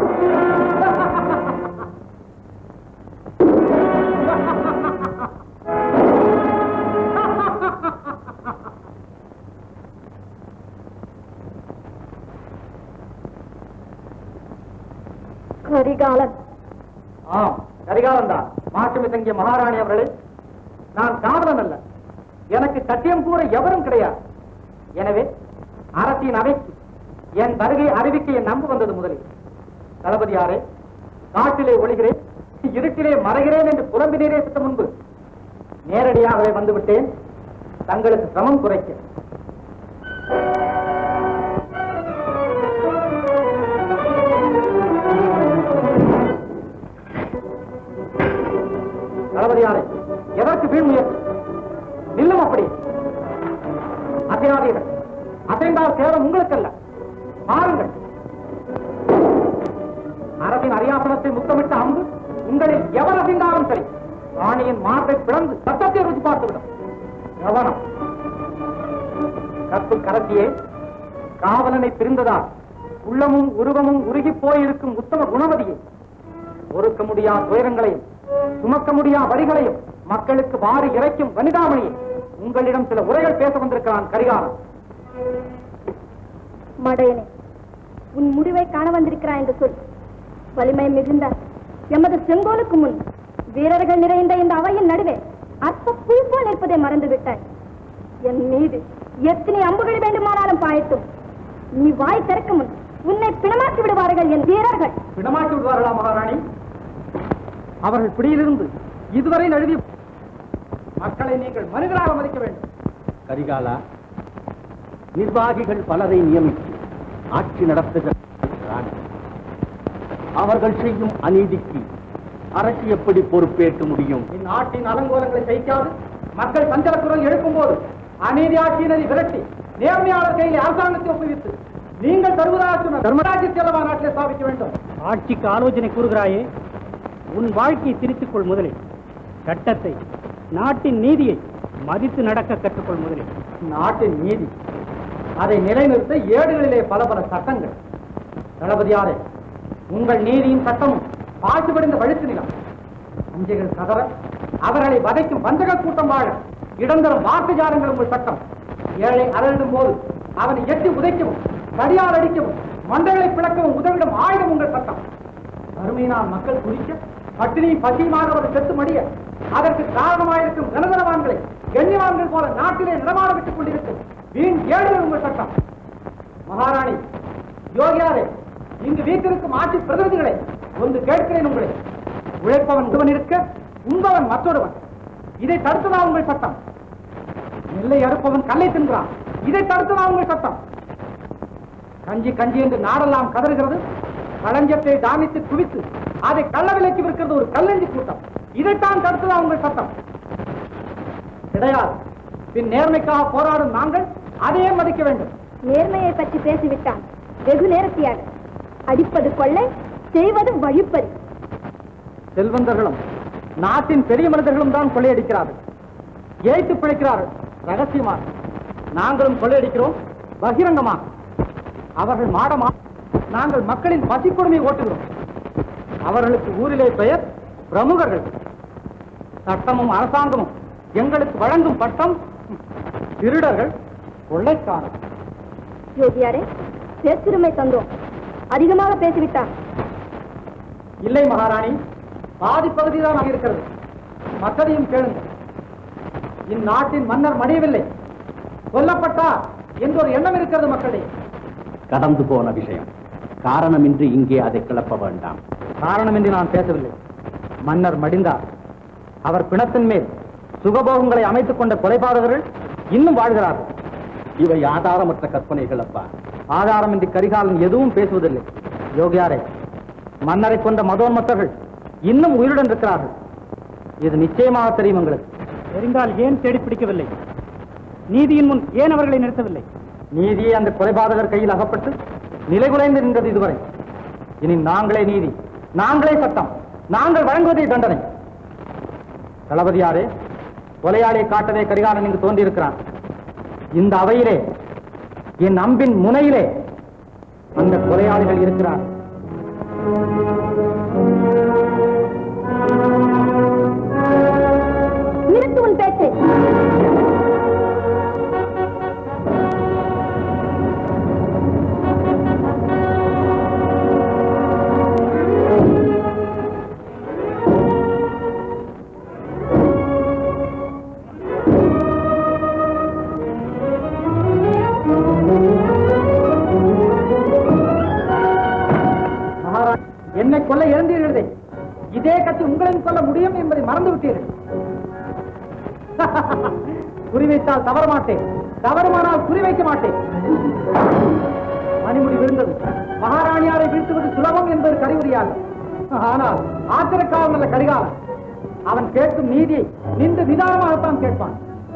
கரிகாலன் ஆம் கரிகாலன் தான் மாற்றுமி தங்கிய மகாராணி அவர்களே நான் காதலன் அல்ல எனக்கு சத்தியம் கூற எவரும் கிடையாது எனவே அரசின் அவைக்கு என் வருகை அறிவிக்க என் நம்ப வந்தது முதலில் தளபதியாரே காட்டிலே ஒளிகிறேன் இருட்டிலே மறைகிறேன் என்று புலம்பினரே சற்று முன்பு நேரடியாகவே வந்துவிட்டேன் தங்களுக்கு சிரமம் குறைக்க தளபதியாரே எதற்கு வீண் முயற்சி நில்லும் அப்படி அசையாதீர்கள் அசைந்தால் சேதம் உங்களுக்கல்ல மாறுங்கள் அரசின் அரியாசனத்தை முத்தமிட்ட அம்பு உங்களில் எவர் அசைந்தாலும் சரி ராணியின் மார்பை பிளந்து சத்தத்தை ருச்சி பார்த்துவிடும் கவனம் கற்பு கரத்தியே காவலனை பிரிந்ததால் உள்ளமும் உருவமும் உருகி போயிருக்கும் உத்தம குணவதியை ஒருக்க முடியா துயரங்களையும் சுமக்க முடியா வரிகளையும் மக்களுக்கு வாரி இறைக்கும் வனிதாமணியை உங்களிடம் சில உரைகள் பேச வந்திருக்கிறான் கரிகாலன் மடையனே உன் முடிவை காண வந்திருக்கிறாய் என்று சொல் வலிமை மிகுந்த எமது செங்கோலுக்கு முன் வீரர்கள் நிறைந்த இந்த அவையின் நடுவே அற்ப புல் போல் நிற்பதை மறந்து விட்டாய் என் மீது எத்தனை அம்புகள் வேண்டுமானாலும் பாயட்டும் நீ வாய் திறக்க முன் உன்னை பிணமாக்கி விடுவார்கள் என் வீரர்கள் பிணமாக்கி விடுவார்களா மகாராணி அவர்கள் பிடியிலிருந்து இதுவரை நழுவி மக்களை நீங்கள் மனிதராக மதிக்க வேண்டும் கரிகாலா நிர்வாகிகள் பலரை நியமித்து ஆட்சி நடத்துகிற ராணி. அவர்கள் செய்யும் அநீதிக்கு அரசு எப்படி பொறுப்பேற்க முடியும் இந்நாட்டின் அலங்கோலங்களை சகிக்காது மக்கள் சஞ்சல குரல் எழுப்பும் போது அநீதி ஆட்சியினரை விரட்டி நேர்மையாளர் கையில் அரசாங்கத்தை ஒப்புவித்து நீங்கள் தருவதாக சொன்ன தர்மராஜ்ய செலவா நாட்டிலே ஸ்தாபிக்க வேண்டும் ஆட்சிக்கு ஆலோசனை கூறுகிறாயே உன் வாழ்க்கையை திருத்திக் கொள் முதலில் சட்டத்தை நாட்டின் நீதியை மதித்து நடக்க கற்றுக்கொள் முதலில் நாட்டின் நீதி அதை நிலைநிறுத்த ஏடுகளிலே பல பல சட்டங்கள் தளபதியாரே உங்கள் நீதியும் சட்டமும் பாசுபடிந்த வழுத்து நிலம் அஞ்சைகள் கதற அவர்களை வதைக்கும் வஞ்சக கூட்டம் வாழ இடந்தரும் வாக்கு ஜாலங்கள் உங்கள் சட்டம் ஏழை அரளிடும் போது அவனை எட்டி உதைக்கவும் கடியால் அடிக்கவும் மண்டகளை பிளக்கவும் உதவிடும் ஆயுதம் உங்கள் சட்டம் வறுமையினால் மக்கள் குறிக்க பட்டினியும் பசியுமாக அவர் செத்து மடிய அதற்கு காரணமாயிருக்கும் கனதனவான்களை கண்ணியவான்கள் போல நாட்டிலே நடமாட விட்டுக் கொண்டிருக்கும் வீண் ஏடுகள் உங்கள் சட்டம் மகாராணி யோகியாரே இங்கு வீட்டிற்கும் ஆட்சி பிரதிநிதிகளை ஒன்று கேட்கிறேன் உங்களை உழைப்பவன் ஒருவன் இருக்க உண்பவன் மற்றொருவன் இதை தடுத்ததா உங்கள் சட்டம் நெல்லை அறுப்பவன் கல்லை தின்றான் இதை தடுத்ததா உங்கள் சட்டம் கஞ்சி கஞ்சி என்று நாடெல்லாம் கதறுகிறது களஞ்சத்தை தானித்து குவித்து அதை கள்ள விலைக்கு விற்கிறது ஒரு கல்லஞ்சி கூட்டம் இதைத்தான் தடுத்ததா உங்கள் சட்டம் கிடையாது பின் நேர்மைக்காக போராடும் நாங்கள் அதையே மதிக்க வேண்டும் நேர்மையை பற்றி பேசிவிட்டான் வெகு நேரத்தியாக அடிப்பது கொள்ளை செய்வது வழிப்பறி செல்வந்தர்களும் நாட்டின் பெரிய மனிதர்களும் தான் கொள்ளையடிக்கிறார்கள் ஏய்த்து பிழைக்கிறார்கள் ரகசியமாக நாங்களும் கொள்ளையடிக்கிறோம் பகிரங்கமாக அவர்கள் மாடமா நாங்கள் மக்களின் பசிக்கொடுமை ஓட்டுகிறோம் அவர்களுக்கு ஊரிலே பெயர் பிரமுகர்கள் சட்டமும் அரசாங்கமும் எங்களுக்கு வழங்கும் பட்டம் திருடர்கள் கொள்ளைக்காரர் யோகியாரே பேச்சிறுமை தந்தோம் அதிகமாக பேசிவிட்டான் இல்லை மகாராணி பாதி பகுதிதான் இருக்கிறது மற்றதையும் கேளுங்கள் இந்நாட்டின் மன்னர் மடியவில்லை கொல்லப்பட்டார் என்ற ஒரு எண்ணம் இருக்கிறது மக்களே கடந்து போன விஷயம் காரணமின்றி இங்கே அதை கிளப்ப வேண்டாம் காரணமின்றி நான் பேசவில்லை மன்னர் மடிந்தார் அவர் பிணத்தின் மேல் சுகபோகங்களை அமைத்துக் கொண்ட கொலைபாதகர்கள் இன்னும் வாழ்கிறார்கள் இவை ஆதாரமற்ற கற்பனைகள் அப்பா ஆதாரமின்றி கரிகாலன் எதுவும் பேசுவதில்லை யோகியாரே மன்னரை கொண்ட மதோன்மத்தர்கள் இன்னும் உயிருடன் இருக்கிறார்கள் இது நிச்சயமாக தெரியும் உங்களுக்கு தெரிந்தால் ஏன் தேடி பிடிக்கவில்லை நீதியின் முன் ஏன் அவர்களை நிறுத்தவில்லை நீதியே அந்த கொலைபாதகர் கையில் அகப்பட்டு நிலைகுலைந்து நின்றது இதுவரை இனி நாங்களே நீதி நாங்களே சட்டம் நாங்கள் வழங்குவதே தண்டனை தளபதியாரே கொலையாளியை காட்டவே கரிகாலன் இங்கு தோன்றியிருக்கிறான் இந்த அவையிலே என் அம்பின் முனையிலே அந்த கொலையாளிகள் இருக்கிறார் நிறுத்து உன் பேச்சை மகாராஜ் என்னை கொல்ல இறந்தீர்களே இதே கட்சி உங்களையும் கொல்ல முடியும் என்பதை மறந்து விட்டீர்கள் குறிவைத்தால் தவற மாட்டேன் தவறுமானால் குறிவைக்க மாட்டேன் மணிமுடி விழுந்தது மகாராணியாரை வீழ்த்துவது சுலபம் என்பது கறிவுரியாது ஆனால் ஆத்திரக்காவன் அல்ல கரிகாலன் அவன் கேட்கும் நீதியை நின்று நிதானமாகத்தான் கேட்பான்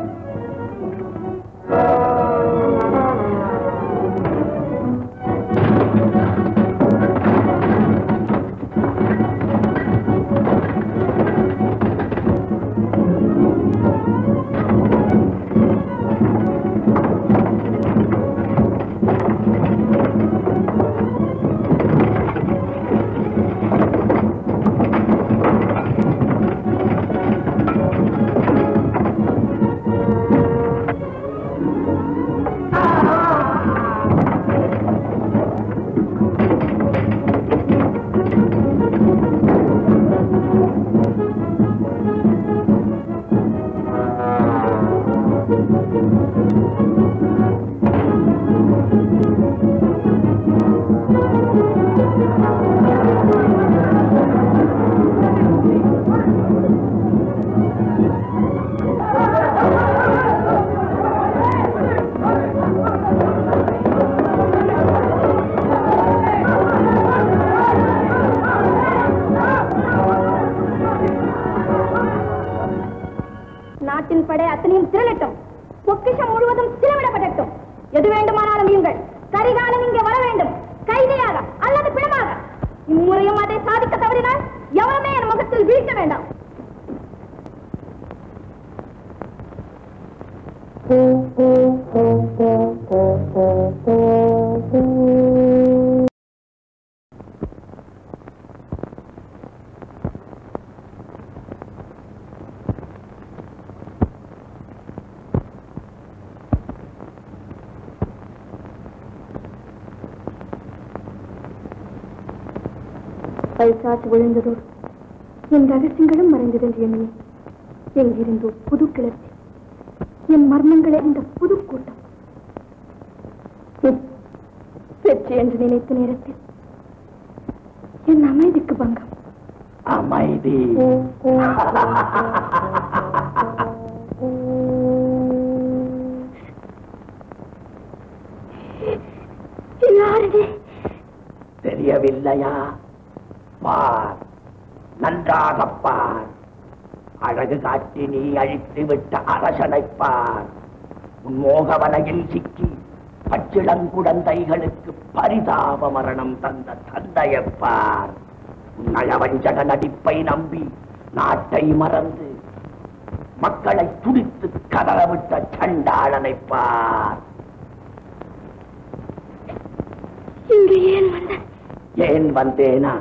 நாட்டின் படை அத்தனையும் திரளட்டும் பொக்கிஷம் முழுவதும் சிலவிடப்படட்டும் எது வேண்டுமானாலும் நீங்கள் கரிகாலன் இங்கே வர வேண்டும் கைதியாக அல்லது பிணமாக இம்முறையும் அதை சாதிக்க தவறினால் எவருமே என் முகத்தில் வீழ்த்த வேண்டாம் பைசாச்சு விழுந்ததோடு என் ரகசியங்களும் மறைந்ததென்று எண்ணி எங்கிருந்தோ புது கிளர்ச்சி என் மர்மங்களை இந்த புது கூட்டம் ஹம், வெற்றி என்று நினைத்த நேரத்தில் என் அமைதிக்கு பங்கம் அமைதி யாரது தெரியவில்லையா பார் நன்றாக பார் அழகு காட்டி நீ அழித்து விட்ட அரசனைப் பார் உன் மோகவலையில் சிக்கி பச்சிளங்குழந்தைகளுக்கு பரிதாப மரணம் தந்த தந்தையைப் பார் உன் நயவஞ்சக நடிப்பை நம்பி நாட்டை மறந்து மக்களை துடித்து கதறவிட்ட சண்டாளனைப் பார் இங்கு ஏன் வந்த ஏன் வந்தேனா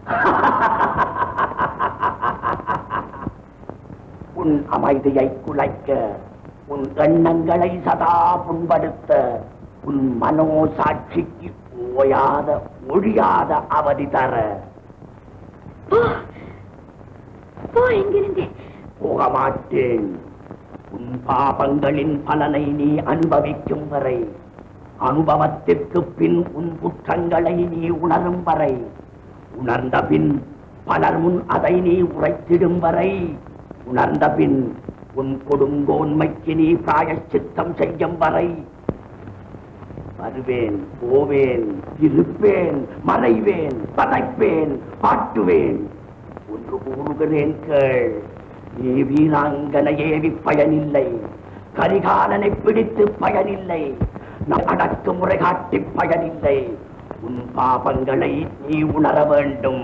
உன் அமைதியை குலைக்க உன் எண்ணங்களை சதா புண்படுத்த உன் மனோசாட்சிக்கு ஓயாத ஒழியாத அவதி தர போ போ எங்கிருந்து போக மாட்டேன் உன் பாபங்களின் பலனை நீ அனுபவிக்கும் வரை அனுபவத்திற்கு பின் உன் குற்றங்களை நீ உணரும் வரை உணர்ந்த பின் பலர் முன் அதை நீ உரைத்திடும் வரை உணர்ந்த பின் உன் கொடுங்கோன்மைக்கு நீ பிராயச்சித்தம் செய்யும் வரை வருவேன் போவேன் இருப்பேன் மறைவேன் பதைப்பேன் பாட்டுவேன் ஒன்று கூறுகிறேன் கேள் நீ வீராங்கனை ஏவி பயனில்லை கரிகாலனை பிடித்து பயனில்லை நம் அடக்குமுறை காட்டி பயனில்லை உன் பாபங்களை நீ உணர வேண்டும்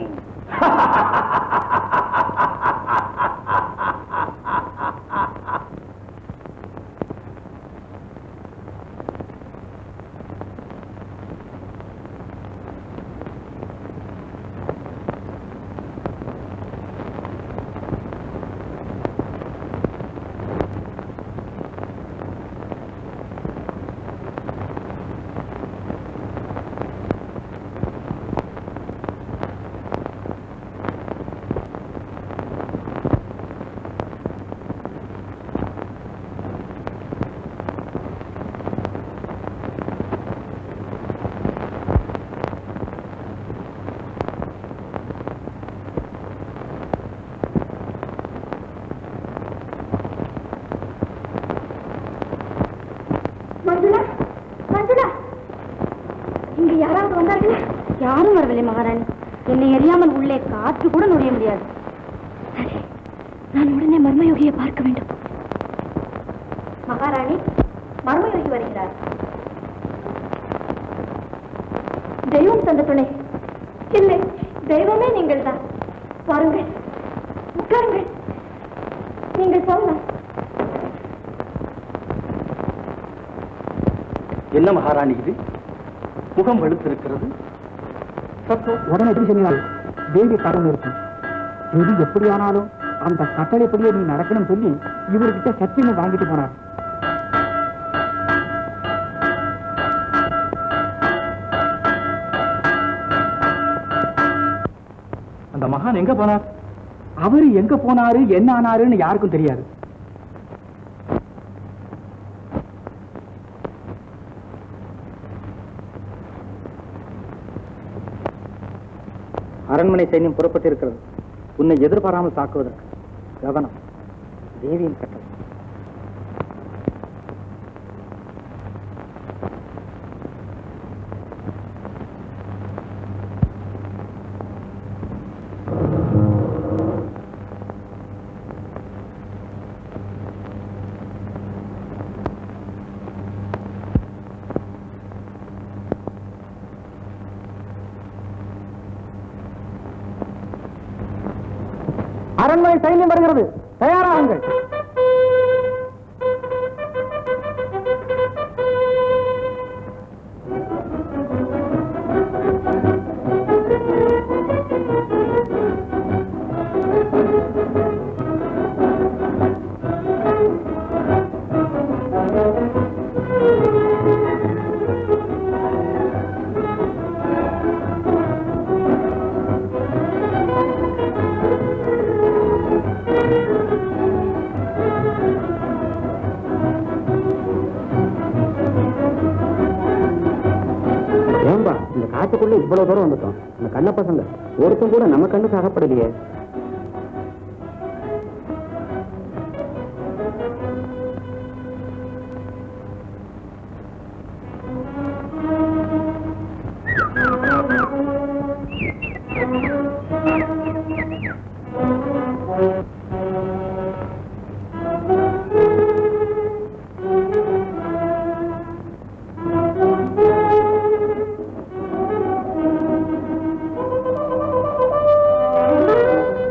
மஞ்சுளா மஞ்சுளா இங்க யாராவது வந்தார்களா யாரும் வரவில்லை மகாராணி என்னை அறியாமல் உள்ளே காற்று கூட நுழைய முடியாது சரி நான் உடனே மர்மயோகியை பார்க்க வேண்டும் மகாராணி மர்மயோகி வருகிறார் தெய்வம் தந்த துணை இல்லை தெய்வமே நீங்கள் தான் வாருங்கள் உட்காருங்கள் நீங்கள் சொல்லலாம் என்ன மகாராணி இது முகம் வெளுத்திருக்கிறது சத்தம் உடனே எப்படி சொன்னால் தேவி கடன் இருக்கும் எது எப்படியானாலும் அந்த கட்டளைப்படியே நீ நடக்கணும் சொல்லி இவர்கிட்ட சத்தியம் வாங்கிட்டு போனார் அந்த மகான் எங்க போனார் அவரு எங்க போனாரு என்ன ஆனாருன்னு யாருக்கும் தெரியாது அரண்மனை சைன்யம் புறப்பட்டிருக்கிறது உன்னை எதிர்பாராமல் தாக்குவதற்கு கவனம் தேவியின் கட்டளை அரண்மனை சைன்யம் வருகிறது தயாராகுங்கள் ஏன்பா இந்த காட்டுக்குள்ள இவ்வளவு தூரம் வந்துட்டோம் இந்த கண்ண பசங்க ஒருத்தன் கூட நம்ம கண்ணுக்கு அகப்படலையே மஞ்சுளா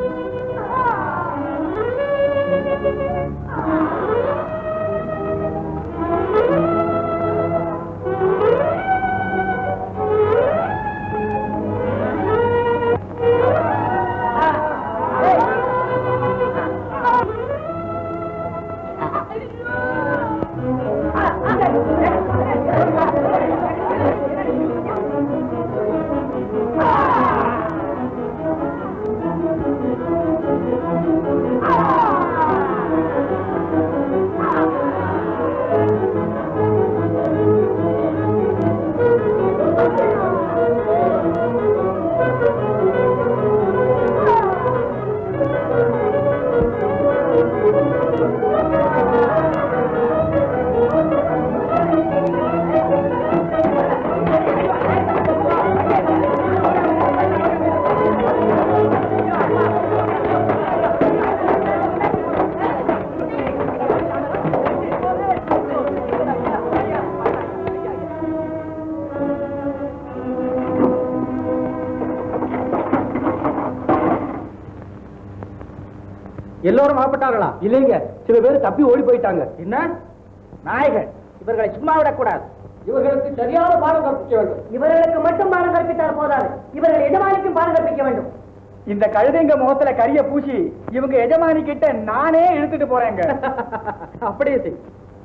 எல்லோரும் ஆப்பட்டார்களா இல்லைங்க சில பேர் தப்பி ஓடி போயிட்டாங்க என்ன நாயகன் இவர்களை சும்மா விடக்கூடாது இவர்களுக்கு சரியான பாடம் கற்பிக்க வேண்டும் இவர்களுக்கு மட்டும் பாடம் கற்பித்தால் போதாது இவர்கள் எஜமானிக்கும் பாடம் கற்பிக்க வேண்டும் இந்த கழுதைங்க முகத்துல கரிய பூசி இவங்க எஜமானி கிட்ட நானே இழுத்துட்டு போறேங்க அப்படியே செய்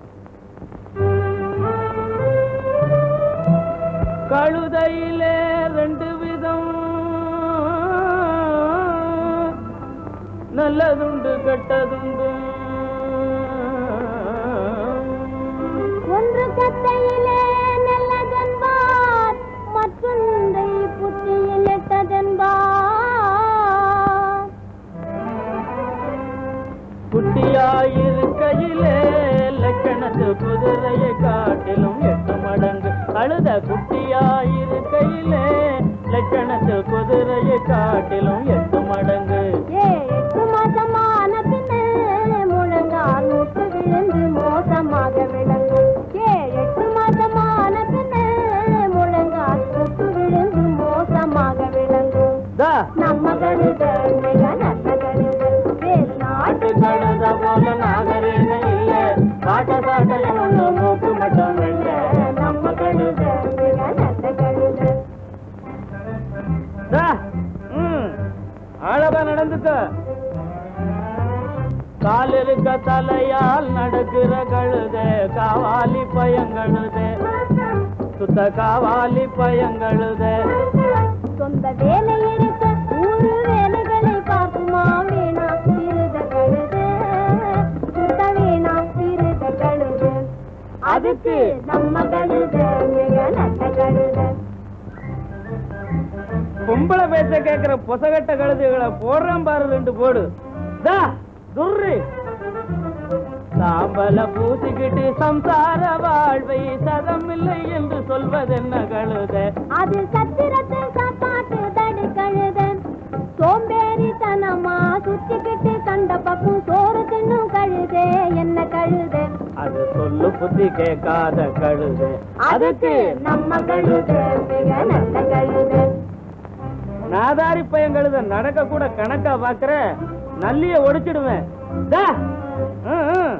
கழுதையிலே ரெண்டு விதம் நல்லதுண்டு கெட்டதுண்டு ஒன்று கத்தையிலே நல்லதென்பார் மற்றொன்றை புத்தியில் எட்டதென்பார் குட்டியாயிருக்கையிலே லக்கணத்து குதிரையை காட்டிலும் எட்டு மடங்கு அழுத குட்டியாயிருக்கையிலே லக்கணத்து குதிரையை காட்டிலும் எட்டு மடங்கு ஏ எட்டு மாசமான பின்னே முழங்கால் முட்டு விழுந்து மோசமாக விளங்கும் ஏ எட்டு மாசமான பின்னே முழங்கால் முட்டு விழுந்து மோசமாக விளங்கும் தா நம்ம கழுத மிக நல்ல கழுத வேறு நாட்டு கழுத போல நாகரீகம் இல்ல பாட்ட சாட்டல் ஒண்ணு மூக்கு மட்டும் வெள்ள நம்ம கழுத மிக நல்ல கழுத தா, ம், அழகா நடந்துக்க கால் இருக்க தலையால் நடக்கிற கழுத காவாலி பயங்கழுத சுத்த காவாலி பயங்கழுத சொந்த வேலை இருக்க ஊரு வேலைகளை பார்க்குமா வேணா திருத கழுத சுத்த வேணா திருத கழுத அதுக்கு நம்ம கழுத மிக நல்ல கழுத பொம்பளை பேச்ச கேக்குற பொசகட்ட கழுதுகளை போடுறான் பாரு ரெண்டு போடு தா துர்ரு சாம்பல பூசிக்கிட்டு சம்சார வாழ்வை சதமில்லை என்று சொல்வதென்ன கழுத அது சத்திரத்தை காப்பாட்டு தடு கழுத சோம்பேறித்தனமா சுத்திக்கிட்டு கண்ட பக்கம் சோறு தின்னும் கழுதே என்ன கழுத அது சொல்லு புத்தி கேட்காத கழுத அதுக்கு நம்ம கழுத மிக நல்ல கழுத நாதாரி பையன் கழுத நடக்க கூட கணக்கா பாக்குற நல்லிய ஒடிச்சிடுவேன் தா ம், ம்.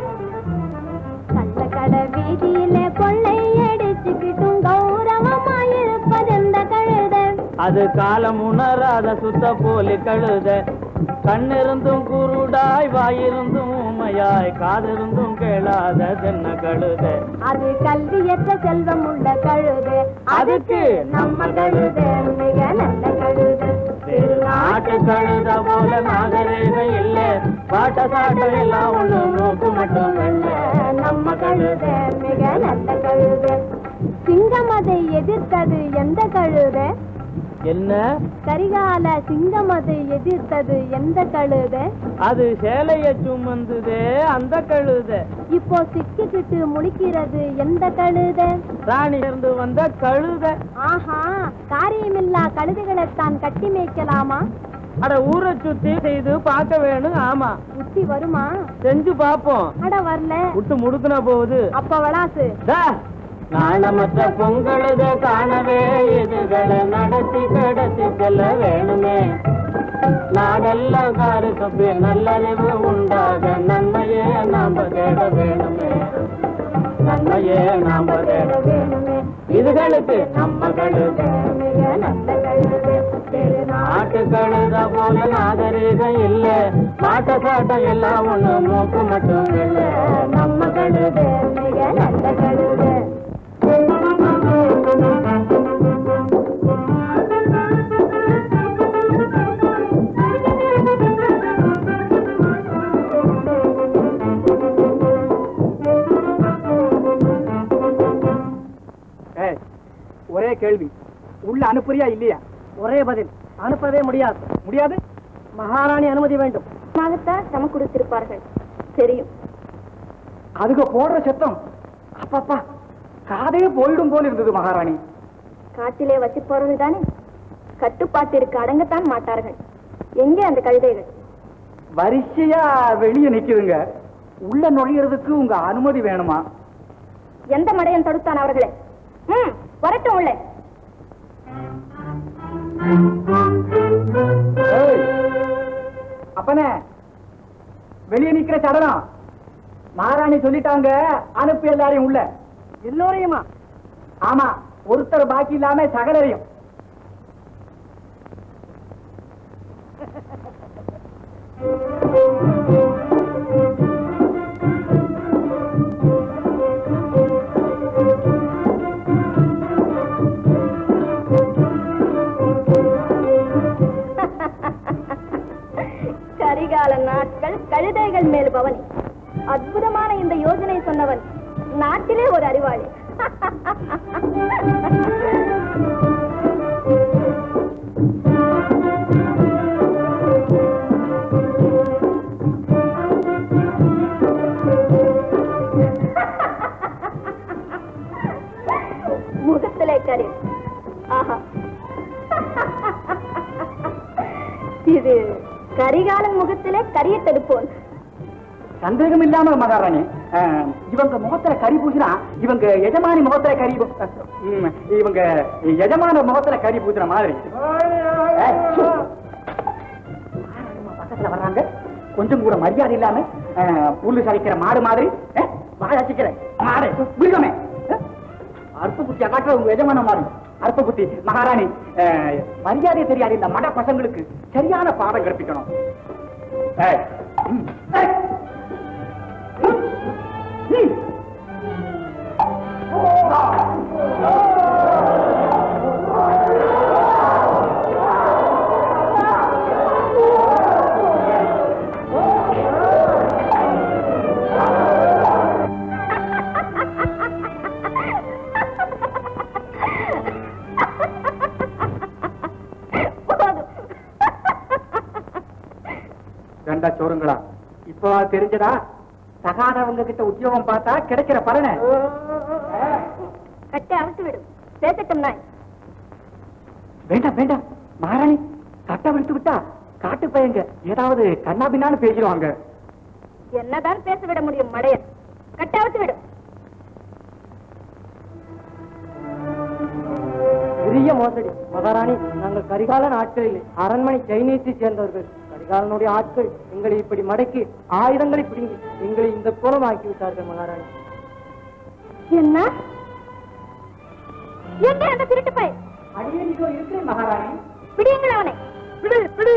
கள்ளக்கடை வீதியில கொள்ளை அடிச்சுக்கிட்டும் கௌரவமாயிருப்பதெந்த கழுத அது காலம் உணராத சுத்த போலி கழுத கண்ணிருந்தும் குருடாய் வாயிருந்தும் உமையாய் காதிருந்தும் கேளாத தென்ன கழுத அது கல்வியற்ற செல்வம் உள்ள கழுத அதுக்கு நம்ம கழுத மிக நல்ல கழுத நாட்டு கழுத போல நாகரீகம் இல்ல பாட்ட சாட்ட எல்லாம் ஒண்ணு நோக்கு மட்டும் வெள்ள நம்ம கழுத மிக நல்ல கழுத சிங்கம் அதை எதிர்த்தது எந்த கழுத என்ன கரிகால சிங்கம் அதை எதிர்த்தது எந்த கழுத அது சேலைய சுமந்துதே அந்த கழுத இப்போ சிக்கிக்கிட்டு முழிக்கிறது எந்த கழுத ராணி இருந்து வந்த கழுத ஆஹா காரியமில்லா கழுதைகளைத்தான் கட்டி மேய்க்கலாமா அட ஊரை சுத்தி செய்து பார்க்க வேணும் ஆமா புத்தி வருமா செஞ்சு பாப்போம் அட வரல விட்டு முடுக்குனா போகுது அப்ப வளாசு டா, நாணமற்ற பொங்கலுத காணவே இதுகளை நடத்தி கடத்தி செல்ல வேணுமே நாடெல்லாம் காரு கப்பி நல்லறிவு உண்டாக நன்மையே நாம தேட வேணுமே நன்மையே நாம தேட வேணுமே இதுகளுக்கு நம்ம கழுத மிக நல்ல கழுத நாட்டு கழுத போல நாகரீகம் இல்ல மாட்ட சாட்டம் எல்லாம் ஒண்ணு மூக்கு மட்டும் இல்ல நம்ம கழுத மிக நல்ல கழுத ஏய், ஒரே கேள்வி உள்ள அனுப்புறியா இல்லையா ஒரே பதில் அனுப்பவே முடியாது முடியாது மகாராணி அனுமதி வேண்டும் மாகத்தான் சம கொடுத்திருப்பார்கள் தெரியும் அதுக்கு போடுற சத்தம் அப்பப்பா காதே போயிடும் போல இருந்தது மகாராணி காட்டிலே வசிப்பவர்கள் தானே கட்டுப்பாட்டிற்கு அடங்கத்தான் மாட்டார்கள் எங்கே அந்த கழுதைகள் வரிசையா வெளியே நிக்குதுங்க உள்ள நுழையிறதுக்கு உங்க அனுமதி வேணுமா எந்த மடையன் தடுத்தான் அவர்களே ம் வரட்டும் உள்ளே ஏய், அப்பனே வெளியே நிக்கிற சடலம் மகாராணி சொல்லிட்டாங்க அனுப்பு எல்லாரையும் உள்ள எல்லோரையுமா ஆமா ஒருத்தர் பாக்கி இல்லாம சகலரையும் கரிகால நாட்கள் கழுதைகள் மேல் பவனி அற்புதமான இந்த யோஜனை சொன்னவன் நாட்டிலே ஒரு அறிவாளி முகத்திலே கரி ஆஹா இது கரிகாலன் முகத்திலே கரிய தடுப்போன் சந்தேகம் இல்லாம மகாராணி அஹ், இவங்க முகத்துல கறி பூசினா இவங்க எஜமானி முகத்துல கறி பூ- ம், இவங்க எஜமான முகத்துல கறி பூசுற மாதிரி ஏய், சு. மகாராணிம்மா பக்கத்துல வர்றாங்க கொஞ்சம் கூட மரியாதை இல்லாம அஹ், புல்லு சரிக்கிற மாடு மாதிரி அஹ், வாய் அசிக்கிற மாடு விடுகமே அற்ப புத்தி காட்டுற உங்க எஜமான மாடு அற்ப புத்தி மகாராணி அஹ், மரியாதை தெரியாது இந்த மட பசங்களுக்கு சரியான பாடம் கற்பிக்கணும் ஏய், ம், ஏய். ம், ம். போதும் ரெண்டா சோறுங்களா இப்போ தெரிஞ்சதா தகாதவங்க கிட்ட உத்தியோகம் பார்த்தா கிடைக்கிற பலனை கட்டை அவிழ்த்து விடும் பேசட்டும் நாய் வேண்டாம் வேண்டாம் மகாராணி கட்ட விடுத்து விட்டா காட்டு பையங்க ஏதாவது கண்ணாபின்னான்னு பேசிடுவாங்க என்னதான் பேச விட முடியும் மடையன் கட்டை அவிழ்த்து விடும் பெரிய மோசடி மகாராணி நாங்கள் கரிகாலன் ஆட்களில் அரண்மனை சைனீஸை சேர்ந்தவர்கள் கரிகாலனுடைய ஆட்கள் எங்களை இப்படி மடக்கி ஆயுதங்களை பிடுங்கி எங்களை இந்த கோலம் ஆக்கி விட்டார்கள் மகாராணி என்ன எங்கே அந்த திருட்டு பை அடியே இதோ இருக்கிறேன் மகாராணி பிடியுங்கள் அவனை பிடி பிடி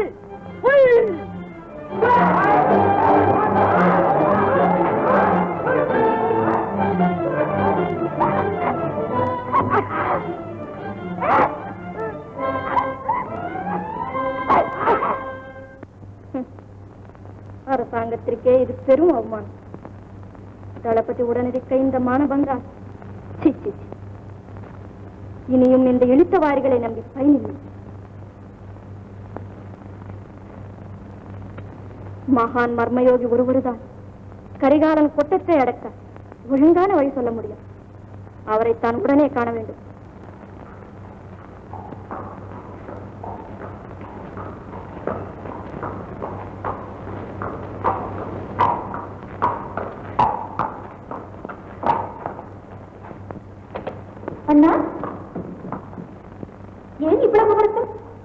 அரசாங்கத்திற்கே இது பெரும் அவமானம் தளபதி உடனடிக்க இந்த மானபங்கா சீ, சீ, சீ. இனியும் இந்த இழுத்தவாரிகளை நம்பி பயனில்லை மகான் மர்மயோகி ஒருவருதான் கரிகாலன் கொட்டத்தை அடக்க ஒழுங்கான வழி சொல்ல முடியும் அவரை தான் உடனே காண வேண்டும் அண்ணா ஏன் இவ்வளவு வருத்தம்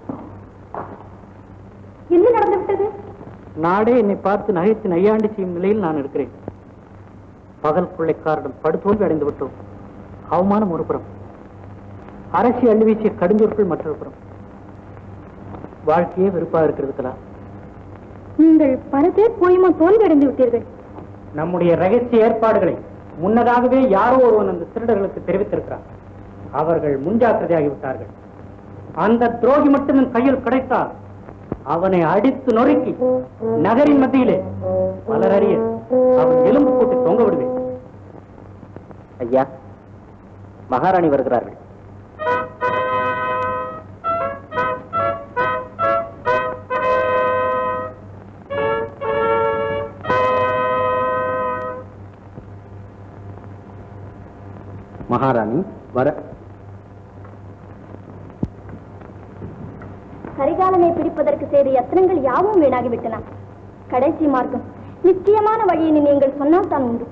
என்ன நடந்து விட்டது நாடே என்னை பார்த்து நகைத்து நையாண்டி செய்யும் நிலையில் நான் இருக்கிறேன் பகல் கொள்ளைக்காரரிடம் படுதோல்வி அடைந்து விட்டோம் அவமானம் ஒரு புறம் அரசி அள்ளி வீசிய கடுஞ்சொற்கள் மற்றொரு புறம் வாழ்க்கையே வெறுப்பாக இருக்கிறது கலா நீங்கள் பல பேர் போயுமா தோல்வி அடைந்து விட்டீர்கள் நம்முடைய ரகசிய ஏற்பாடுகளை முன்னதாகவே யாரோ ஒருவன் அந்த திருடர்களுக்கு தெரிவித்திருக்கிறார் அவர்கள் முன்ஜாக்கிரதையாகிவிட்டார்கள் அந்த துரோகி மட்டும் என் கையில் கிடைத்தால் அவனை அடித்து நொறுக்கி நகரின் மத்தியிலே பலரறிய அவன் எலும்பு போட்டு தொங்க விடுவேன் ஐயா மகாராணி வருகிறார்கள் மகாராணி வர கரிகாலனை பிடிப்பதற்கு செய்த யத்தனங்கள் யாவும் வீணாகிவிட்டன கடைசி மார்க்கம் நிச்சயமான வழியினை நீங்கள் சொன்னால் தான் உண்டு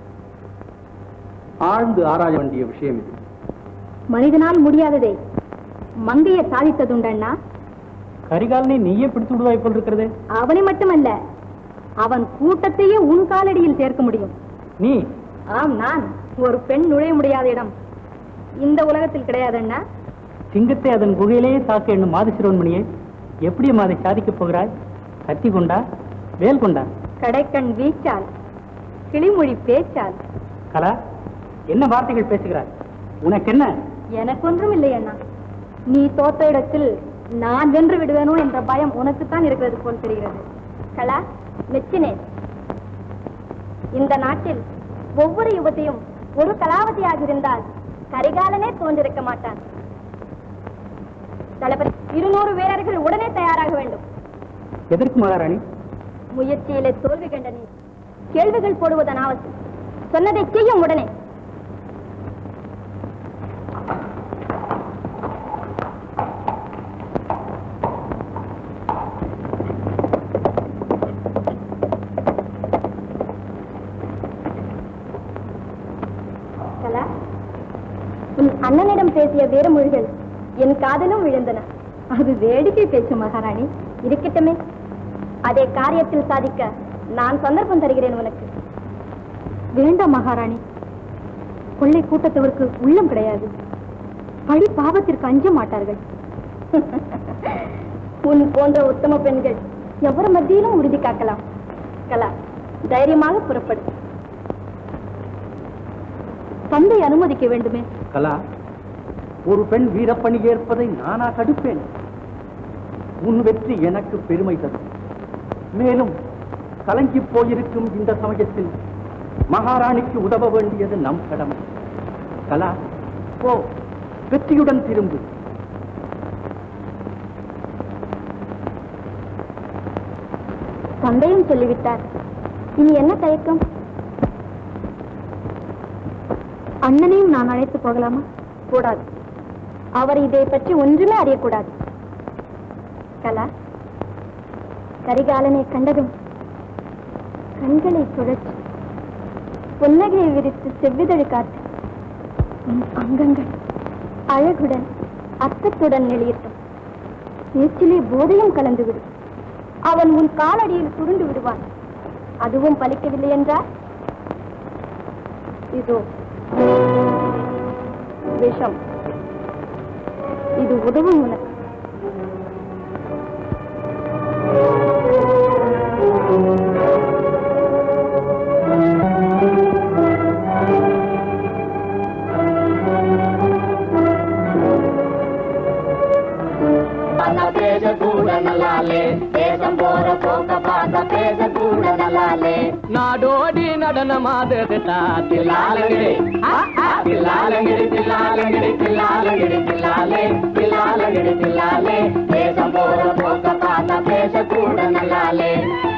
ஆழ்ந்து ஆராய வேண்டிய விஷயம் இது மனிதனால் முடியாததே மங்கையை சாதித்ததுண்டண்ணா கரிகாலனை நீயே பிடித்து விடுவாய் போல் இருக்கிறதே அவனை மட்டுமல்ல அவன் கூட்டத்தையே உன் காலடியில் சேர்க்க முடியும் நீ ஆம் நான் ஒரு பெண் நுழைய முடியாத இடம் இந்த உலகத்தில் கிடையாதண்ணா சிங்கத்தை அதன் குகையிலேயே தாக்க எண்ணும் மாதசிரோன்மணியை எப்படி அம்மா அதை சாதிக்கப் போகிறாய் கத்தி கொண்டா வேல் கொண்டா கடைக்கண் வீச்சால் கிளிமொழி பேச்சால் கலா என்ன வார்த்தைகள் பேசுகிறாய் உனக்கென்ன எனக்கொன்றும் இல்லை அண்ணா நீ தோத்த இடத்தில் நான் வென்று விடுவேனோ என்ற பயம் உனக்குத்தான் இருக்கிறது போல் தெரிகிறது கலா மெச்சினேன் இந்த நாட்டில் ஒவ்வொரு யுவத்தையும் ஒரு கலாவதியாக இருந்தால் கரிகாலனே தோன்றிருக்க மாட்டான் தளபதி இருநூறு வீரர்கள் உடனே தயாராக வேண்டும் எதற்கு மகாராணி முயற்சியிலே தோல்வி கண்ட நீ கேள்விகள் போடுவதன் அவசியம் சொன்னதை செய்யும் உடனே கலா உன் அண்ணனிடம் பேசிய வீரமொழிகள் என் காதலும் விழுந்தன அது வேடிக்கை பேச்சு மகாராணி இருக்கட்டுமே அதை காரியத்தில் சாதிக்க நான் சந்தர்ப்பம் தருகிறேன் உனக்கு வேண்டாம் மகாராணி கொள்ளை கூட்டத்தவருக்கு உள்ளம் கிடையாது பழி பாவத்திற்கு அஞ்ச மாட்டார்கள் உன் போன்ற உத்தம பெண்கள் எவர் மத்தியிலும் உறுதி காக்கலாம் கலா தைரியமாக புறப்படு தந்தை அனுமதிக்க வேண்டுமே கலா ஒரு பெண் வீரப்பணி ஏற்பதை நானா தடுப்பேன் உன் வெற்றி எனக்கு பெருமை தரும் மேலும் கலங்கி போயிருக்கும் இந்த சமயத்தில் மகாராணிக்கு உதவ வேண்டியது நம் கடமை கலா போ வெற்றியுடன் திரும்பு தந்தையும் சொல்லிவிட்டார் இனி என்ன தயக்கம் அண்ணனையும் நான் அழைத்து போகலாமா கூடாது அவர் இதை பற்றி ஒன்றுமே அறியக்கூடாது கலா கரிகாலனை கண்டதும் கண்களை சுழற்சி புன்னகையை விரித்து செவ்விதழ் காட்டு உன் அங்கங்கள் அழகுடன் அர்த்தத்துடன் நெளியட்டும் பேச்சிலே போதையும் கலந்துவிடும் அவன் உன் காலடியில் சுருண்டு விடுவான் அதுவும் பலிக்கவில்லை என்றால் இதோ விஷம் இது உதவும் உனக்கு பேச கூட நல்லாலே தேசம் போற போக்க பார்த்த பேச கூட நல்லாலே நாடோடி நடனமாதா தில்லாலங்கிடி தில்லாலங்கிடி தில்லாலங்கிடி தில்லாலங்கிடி தில்லாலே தில்லாலங்கிடி தில்லாலே தேசம் போற போக்க பார்த்த பேச கூட நல்லாலே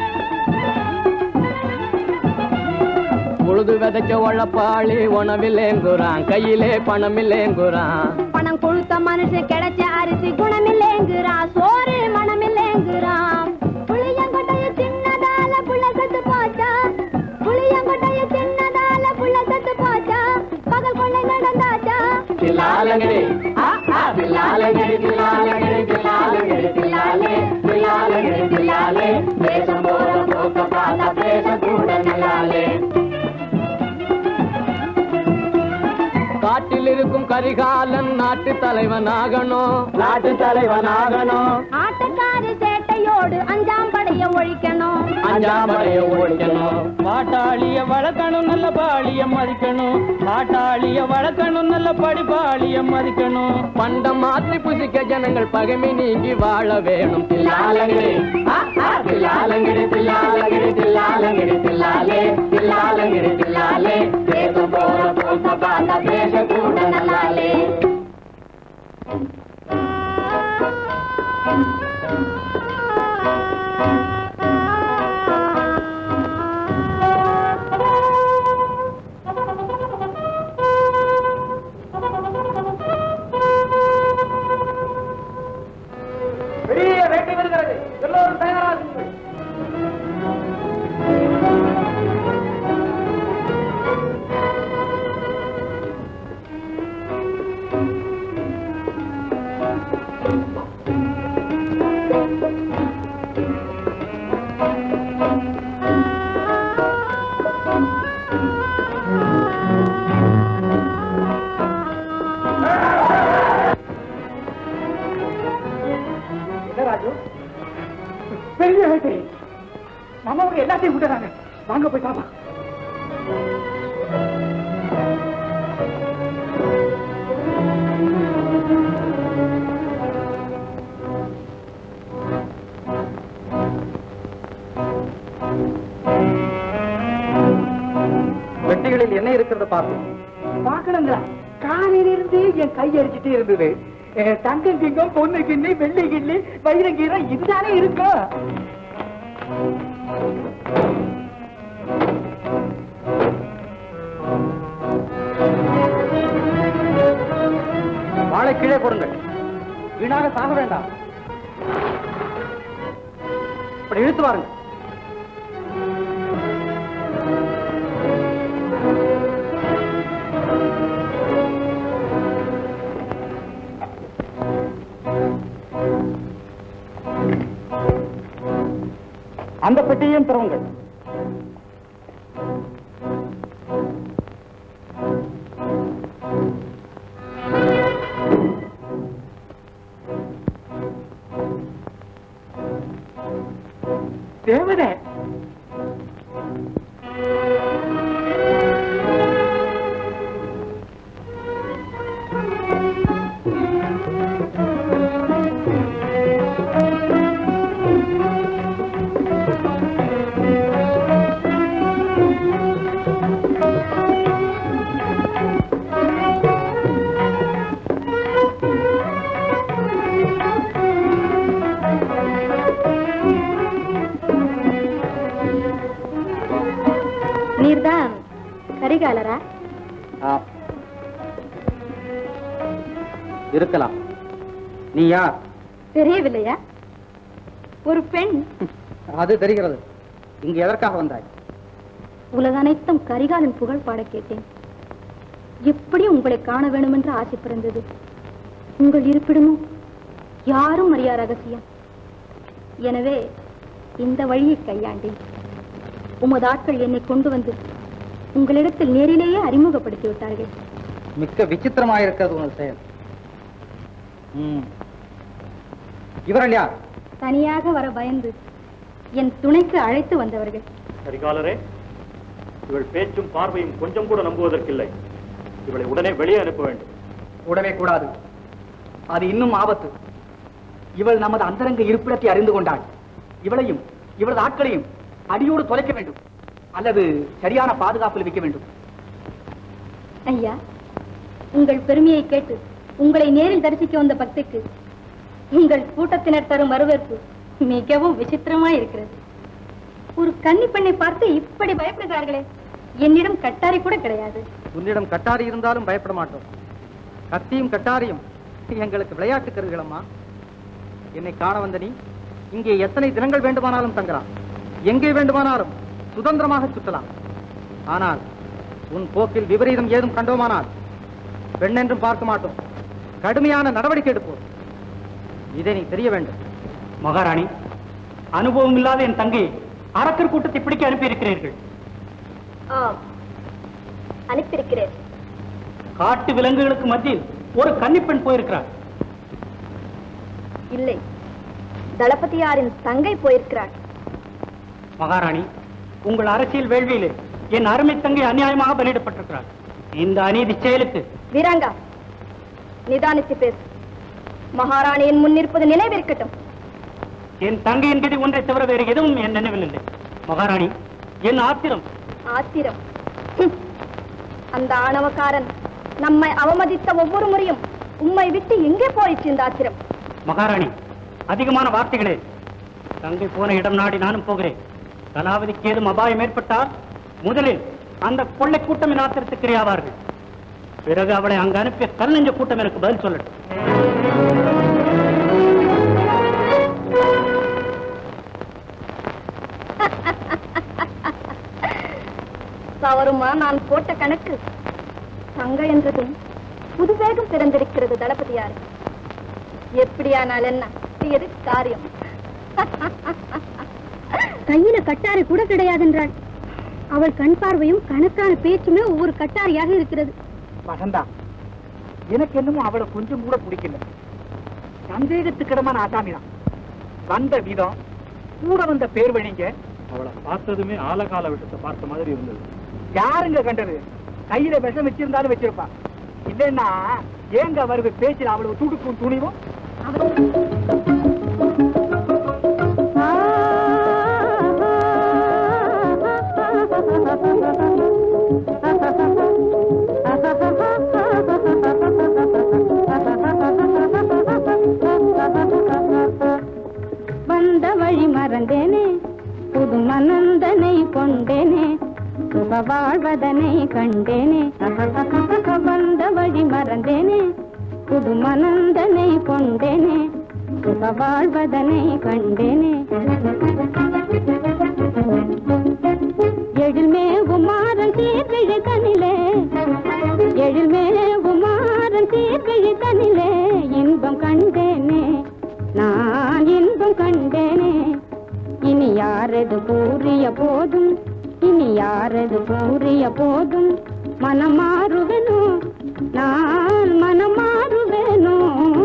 உழுது விதைச்ச உழப்பாளி உணவில்லேங்குறான் கையிலே பணம் இல்லேங்குறான் பணம் கொடுத்த மனுஷன் கிடைச்ச அரிசி குணமில்லைங்கிறான் சோறு மனமில்லைங்கிறான் புளியங்கொட்டைய சின்னதால புள்ள சத்து போச்சா புளியங்கொட்டைய சின்னதால புள்ள சத்து போச்சா பகல் கொள்ளை நடந்தாச்சா தில்லாலங்கிடி தில்லாலங்கிடி தில்லாலங்கிடி தில்லாலங்கிடி தில்லாலே தில்லாலங்கிடி தில்லாலே தேசம் போற போக்க பார்த்த பேச கூட நல்லாலே காட்டில் இருக்கும் கரிகாலன் நாட்டு தலைவனாகணும் நாட்டு தலைவனாகணும் ஆட்டக்காரி சேட்டையோடு அஞ்சாம் படைய ஒழிக்கணும் அஞ்சாமடைய ஓடிக்கணும் பாட்டாளிய வளர்க்கணும் நல்ல பாளிய மதிக்கணும் பாட்டாளிய வளர்க்கணும் நல்ல படிப்பாளிய மதிக்கணும் பண்டம் மாற்றி புசிக்க ஜனங்கள் பகைமை நீங்கி வாழ வேணும் தில்லாலங்கிடி தில்லாலங்கிடி தில்லாலங்கிடி தில்லாலங்கிடி தில்லாலே தில்லாலங்கிடி தில்லாலே தேசம் போற போக்க பார்த்த பேச கூட நல்லாலே பெரிய வேட்டை வருகிறது எல்லோரும் தயாராகுங்கள் ராஜு பெரிய வேட்டை நம்ம அவங்க எல்லாத்தையும் விட்டுறாங்க வாங்க போய் பாப்பா வெட்டிகளில் என்ன இருக்கிறது பார்ப்போம் பாக்கணுங்களா காலையில இருந்து என் கை அடிச்சுட்டே இருந்தது அஹ், தங்கம் கிங்கம் பொண்ணு கிண்ணி வெள்ளி கிண்ணி வைரங்கீரை இதுதானே இருக்கும் வாழை கீழே போடுங்கள் வீணாக சாக வேண்டாம் இப்படி இழுத்து வாருங்க அந்த பெட்டியையும் திறவுங்கள் தேவதே நீர்தான் கரிகாலரா இருக்கலாம் நீ யார் தெரியவில்லையா ஒரு பெண் அது தெரிகிறது இங்கு எதற்காக வந்தாய் உலக அனைத்தும் கரிகாலன் புகழ் பாட கேட்டேன் எப்படி உங்களை காண வேண்டும் என்று ஆசை பிறந்தது உங்கள் இருப்பிடமும் யாரும் அறியா ரகசியம் எனவே இந்த வழியை கையாண்டேன் உமது ஆட்கள் என்னை கொண்டு வந்து உங்களிடத்தில் நேரிலேயே அறிமுகப்படுத்தி விட்டார்கள் மிக்க விசித்திரமாயிருக்கிறது உனது செயல் ம். இவர்கள் யார் தனியாக வர பயந்து என் துணைக்கு அழைத்து வந்தவர்கள் கரிகாலரே இவள் பேச்சும் பார்வையும் கொஞ்சம் கூட நம்புவதற்கில்லை இவளை உடனே வெளியே அனுப்ப வேண்டும் கூடவே கூடாது அது இன்னும் ஆபத்து இவள் நமது அந்தரங்க இருப்பிடத்தை அறிந்து கொண்டாள் இவளையும் இவளது ஆட்களையும் அடியோடு தொலைக்க வேண்டும் அல்லது சரியான பாதுகாப்பில் வைக்க வேண்டும் ஐயா உங்கள் பெருமையை கேட்டு உங்களை நேரில் தரிசிக்க வந்த பக்திக்கு உங்கள் கூட்டத்தினர் தரும் வரவேற்பு மிகவும் விசித்திரமாய் இருக்கிறது ஒரு கன்னி பெண்ணை பார்த்து இப்படி பயப்படுகிறார்களே என்னிடம் கட்டாரி கூட கிடையாது உன்னிடம் கட்டாரி இருந்தாலும் பயப்பட மாட்டோம் கத்தியும் கட்டாரியும் எங்களுக்கு விளையாட்டு கருவிகளம்மா என்னை காண வந்த நீ இங்கே எத்தனை தினங்கள் வேண்டுமானாலும் தங்கலாம் எங்கே வேண்டுமானாலும் சுதந்திரமாக சுற்றலாம் ஆனால் உன் போக்கில் விபரீதம் ஏதும் கண்டோமானால் பெண் என்றும் பார்க்க மாட்டோம் கடுமையான நடவடிக்கை எடுப்போம் இதை நீ தெரிய வேண்டும் மகாராணி அனுபவம் இல்லாத என் தங்கை அரக்கர் கூட்டத்தை பிடிக்க அனுப்பியிருக்கிறீர்கள் ஆம் அனுப்பியிருக்கிறேன் காட்டு விலங்குகளுக்கு மத்தியில் ஒரு கன்னிப்பெண் போயிருக்கிறார் இல்லை தளபதியாரின் தங்கை போயிருக்கிறாள் மகாராணி உங்கள் அரசியல் வேள்வியிலே என் அருமை தங்கை அநியாயமாக பலியிடப்பட்டிருக்கிறார் இந்த அநீதி செயலுக்கு வீராங்கா நிதானித்து பேசு மகாராணியின் முன் நிற்பது நினைவிருக்கட்டும் என் தங்கையின் கதி ஒன்றை தவிர வேறு எதுவும் என் நினைவில் இல்லை மகாராணி என் ஆத்திரம் ஆத்திரம் ஹம். அந்த ஆணவக்காரன் நம்மை அவமதித்த ஒவ்வொரு முறையும் உம்மை விட்டு எங்கே போயிற்று இந்த ஆத்திரம் மகாராணி அதிகமான வார்த்தைகளே தங்கை போன இடம் நாடி நானும் போகிறேன் கலாவதிக்கு ஏதும் அபாயம் ஏற்பட்டால் முதலில் அந்த கொள்ளை கூட்டம் என் ஆத்திரத்துக்கு இரையாவார்கள் பிறகு அவளை அங்கு அனுப்பிய கல்லஞ்ச கூட்டம் எனக்கு பதில் சொல்லட்டும் தவறுமா நான் போட்ட கணக்கு தங்கை என்றதும் புது வேகம் பிறந்திருக்கிறது தளபதியார் எப்படியானால் என்ன எது காரியம் கையில கட்டாரை கூட கிடையாதென்றாள் அவள் கண் பார்வையும் கணக்கான பேச்சுமே ஒவ்வொரு கட்டாரியாக இருக்கிறது வசந்தா எனக்கு என்னமோ அவளை கொஞ்சம் கூட பிடிக்கல சந்தேகத்துக்கிடமான ஆசாமிதான் வந்த விதம் கூட வந்த பேர் வழிங்க அவளை பார்த்ததுமே ஆலகால விஷத்தை பார்த்த மாதிரி இருந்தது யாருங்க கண்டது கையில விஷம் வச்சிருந்தாலும் வச்சிருப்பா இல்லைன்னா ஏங்க வருது பேச்சில் அவ்வளவு துடுக்கும் துணிவும் வந்த வழி மறந்தேனே புது மனந்தனை கொண்டேனே சுக வாழ்வதனை கண்டேனே வந்த வழி மறந்தேனே புது மனந்தனை கொண்டேனே சுக வாழ்வதனை கண்டேனே எழில்மேவும் மாறன் தீர்விழி தனிலே எழில்மேவும் மாறன் தீர்விழி தனிலே இன்பம் கண்டேனே நான் இன்பம் கண்டேனே இனி யாரது கூறிய போதும் இனி யாரது கூறிய போதும் மனம் மாறுவேனோ நான் மனம் மாறுவேனோ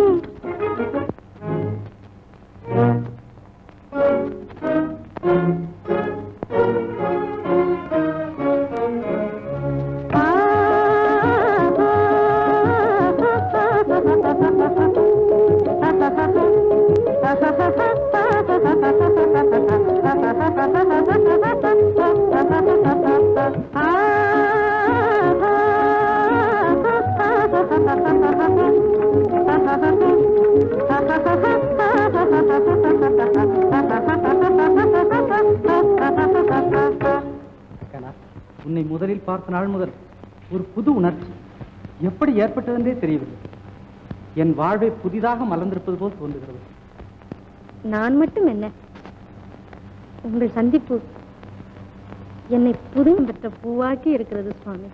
கலா உன்னை முதலில் பார்த்த நாள் முதல் ஒரு புது உணர்ச்சி எப்படி ஏற்பட்டதென்றே தெரியவில்லை என் வாழ்வை புதிதாக மலர்ந்திருப்பது போல் தோன்றுகிறது நான் மட்டும் என்ன உங்கள் சந்திப்பு என்னை புதும் பெற்ற பூவாக்கி இருக்கிறது சுவாமி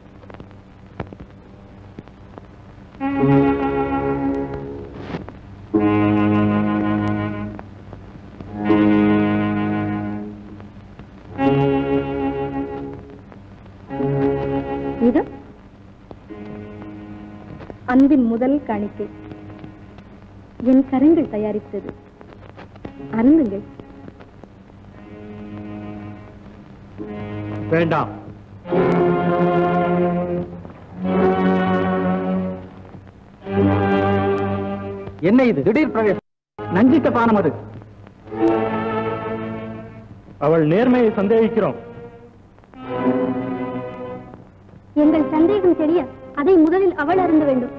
இது அன்பின் முதல் காணிக்கை என் கரங்கள் தயாரித்தது அருந்துங்கள் வேண்டாம் என்ன இது திடீர் பிரவேசம் நஞ்சித்த பானம் அது அவள் நேர்மையை சந்தேகிக்கிறோம் எங்கள் சந்தேகம் தெரிய அதை முதலில் அவள் அருந்த வேண்டும்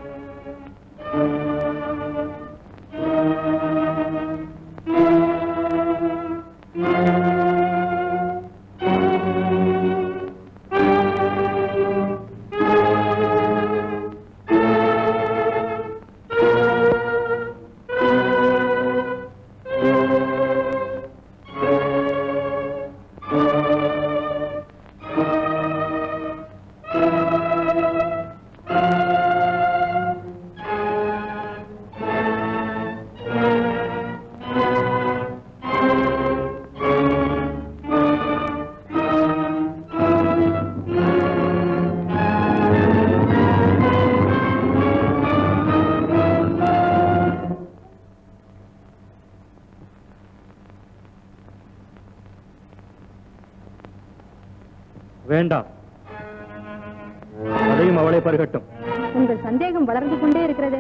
வேண்டாம் அதையும் அவளை பருகட்டும் உங்கள் சந்தேகம் வளர்ந்து கொண்டே இருக்கிறது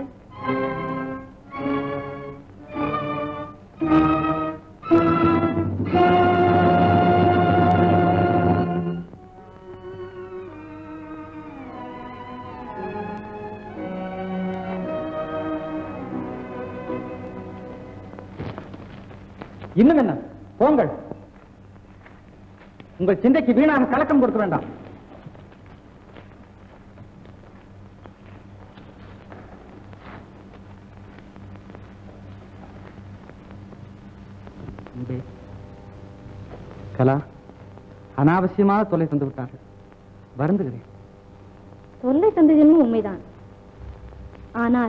இன்னும் என்ன போங்கள் உங்கள் சிந்தைக்கு வீணாக கலக்கம் கொடுக்க வேண்டாம் அன்பே, கலா அனாவசியமாக தொலை தந்து விட்டார்கள் வருந்துகிறேன் தொல்லை தந்ததுன்னு உண்மைதான் ஆனால்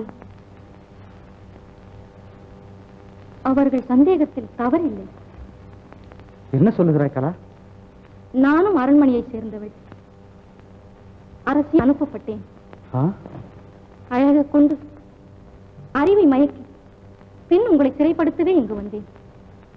அவர்கள் சந்தேகத்தில் தவறில்லை என்ன சொல்லுகிறாய் கலா நானும் அரண்மனையைச் சேர்ந்தவள் அரசி அனுப்பப்பட்டேன் ஆ? அழக கொண்டு அறிவை மயக்கி பின் உங்களை சிறைப்படுத்தவே இங்கு வந்தேன்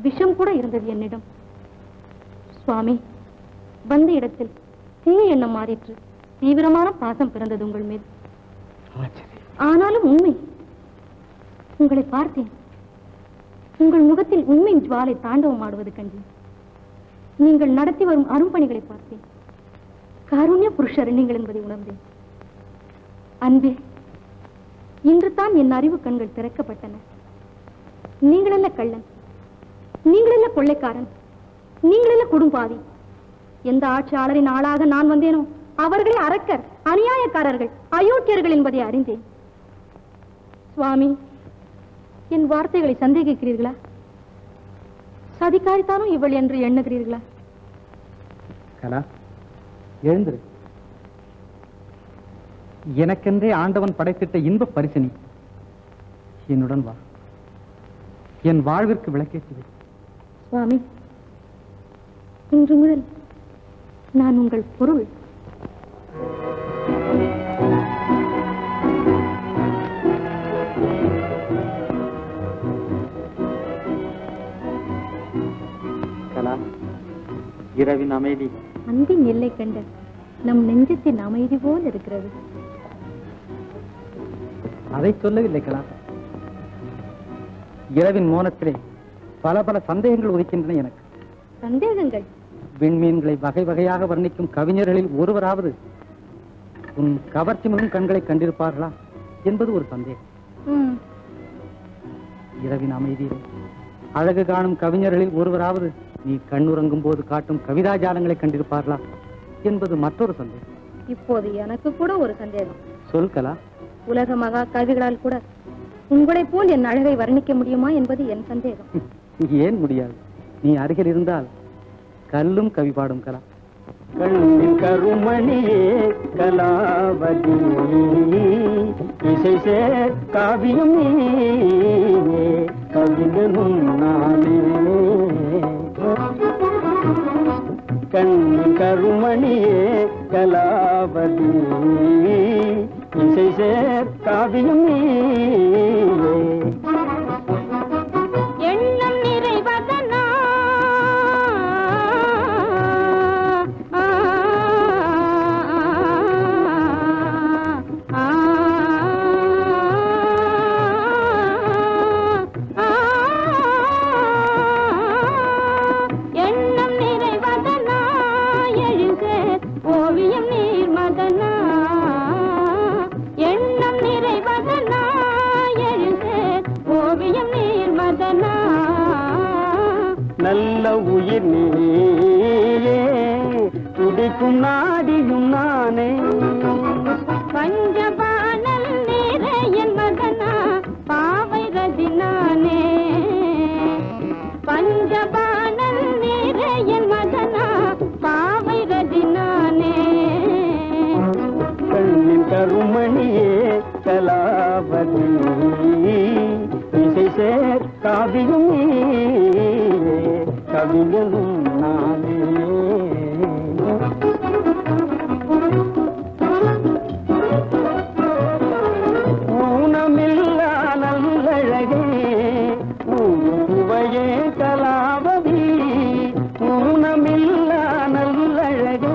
விஷம் கூட இருந்தது என்னிடம் சுவாமி வந்த இடத்தில் தீய எண்ணம் மாறிற்று தீவிரமான பாசம் பிறந்தது உங்கள் மீது ஆனாலும் உண்மை உங்களை பார்த்தேன் உங்கள் முகத்தில் உண்மை ஜுவாலை தாண்டவம் ஆடுவது கண்டேன் நீங்கள் நடத்தி வரும் அரும்பணிகளை பார்த்தேன் காருண்ய புருஷர் நீங்கள் என்பதை உணர்ந்தேன் அன்பே இன்று தான் என் அறிவு கண்கள் திறக்கப்பட்டன நீங்களல்ல கள்ளன் நீங்களல்ல கொள்ளைக்காரன் நீங்களல்ல குடும்பாவி எந்த ஆட்சியாளரின் ஆளாக நான் வந்தேனோ அவர்களே அரக்கர் அநியாயக்காரர்கள் அயோக்கியர்கள் என்பதை அறிந்தேன் சுவாமி என் வார்த்தைகளை சந்தேகிக்கிறீர்களா சதிகாரித்தானும் இவள் என்று எண்ணுகிறீர்களா கலா எழுந்திரு எனக்கென்றே ஆண்டவன் படைத்திட்ட இன்ப பரிசனி என்னுடன் வா என் வாழ்விற்கு விளக்கேற்றுவே சுவாமி இன்று முதல் நான் உங்கள் பொருள் கலா இரவின் அமைதி அன்பின் எல்லை கண்ட நம் நெஞ்சத்தின் அமைதி போல் இருக்கிறது அதை சொல்லவில்லை கலா இரவின் மோனத்திலே பல பல சந்தேகங்கள் உதிக்கின்றன எனக்கு சந்தேகங்கள் விண்மீன்களை வகை வகையாக வர்ணிக்கும் கவிஞர்களில் ஒருவராவது உன் கவர்ச்சி மிகும் கண்களை கண்டிருப்பார்களா என்பது ஒரு சந்தேகம் ம், இரவின் அமைதியிலே அழகு காணும் கவிஞர்களில் ஒருவராவது நீ கண்ணுறங்கும் போது காட்டும் கவிதாஜாலங்களை கண்டிருப்பார்களா என்பது மற்றொரு சந்தேகம் இப்போது எனக்கு கூட ஒரு சந்தேகம் சொல் கலா உலக மகா கவிகளால் கூட உங்களைப் போல் என் அழகை வர்ணிக்க முடியுமா என்பது என் சந்தேகம் ஏன் முடியாது நீ அருகில் இருந்தால் கல்லும் கவி பாடும் கலா கண்ணின் கருமணியே கலாவதி இசை சேர் காவியம் நீயே கவிஞனும் நானே கண்ணின் கருமணியே கலாவதி இசை சேர் காவியம் நீயே எண்ணம் நிறைவதனா எண்ணம் நிறைவதனா எழுக ஓவியம் நீர் மதனா எண்ணம் நிறைவதனா எழுக ஓவியம் நீர் மதனா நல்ல உயிர் நீயே துடிக்கும் நாடியும் நானே பஞ்சபானல் நிறையன் மகனா பாவை ரதினானே பஞ்சபானல் நிறையன் மகனா பாவை ரதினானே கண்ணின் கருமணியே கலாவதி இசை சேர் காவியம் நீயே கவிஞனும் நானே ஊனமில்லா நல்லழகே ஊவையே கலாவதி ஊனமில்லா நல்லழகே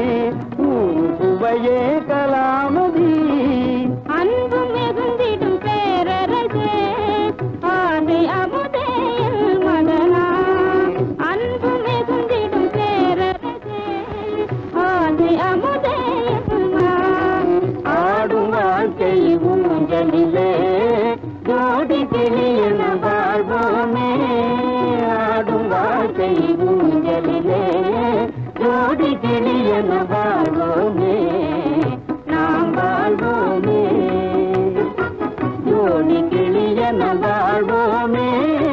ஊவையே கலாவதி அன்பு மிகுந்திடும் பேரரசே ஆதை அமுதேல் மகனா அன்பு மிகுந்திடும் பேரரசே ஆதை அமுதேல் ஆடும் வாழ்க்கை ஊஞ்சலிலே ஜோடி கிளியன வாழ்வோமே ஆடும் வாழ்க்கை ஊஞ்சலிலே ஜோடி கிளியன வாழ்வோமே நாம் வாழ்வோமே ஜோடி கிளியன வாழ்வோமே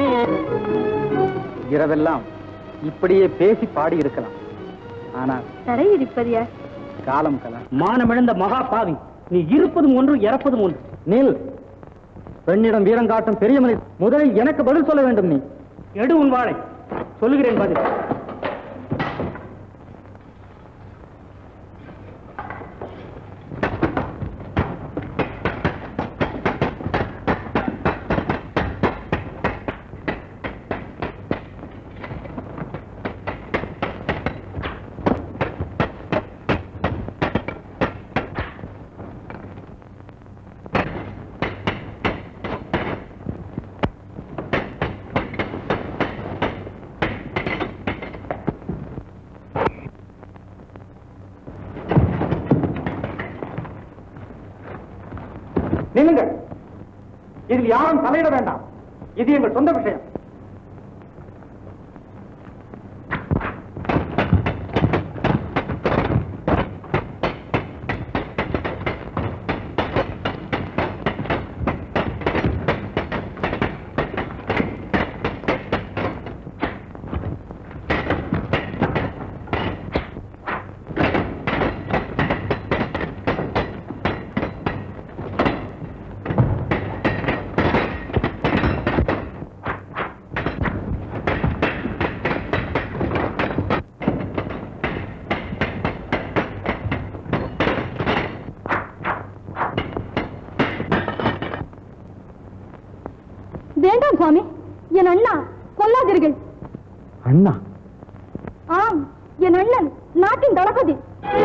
இரவெல்லாம் இப்படியே பேசி பாடி இருக்கலாம் ஆனால் தரையிடிப்பது யார் காலம் கலா மானமிழந்த மகா பாவி நீ இருப்பதும் ஒன்று இறப்பதும் ஒன்று நீல் பெண்ணிடம் வீரம் காட்டும் பெரிய மனிதன் முதலில் எனக்கு பதில் சொல்ல வேண்டும் நீ எடு உன் வாளை சொல்லுகிறேன் பதில் இதில் யாரும் தலையிட வேண்டாம் இது எங்கள் சொந்த விஷயம் வேண்டாம் சுவாமி என் அண்ணா கொல்லாதீர்கள் அண்ணா ஆம் என் அண்ணன் நாட்டின் தளபதி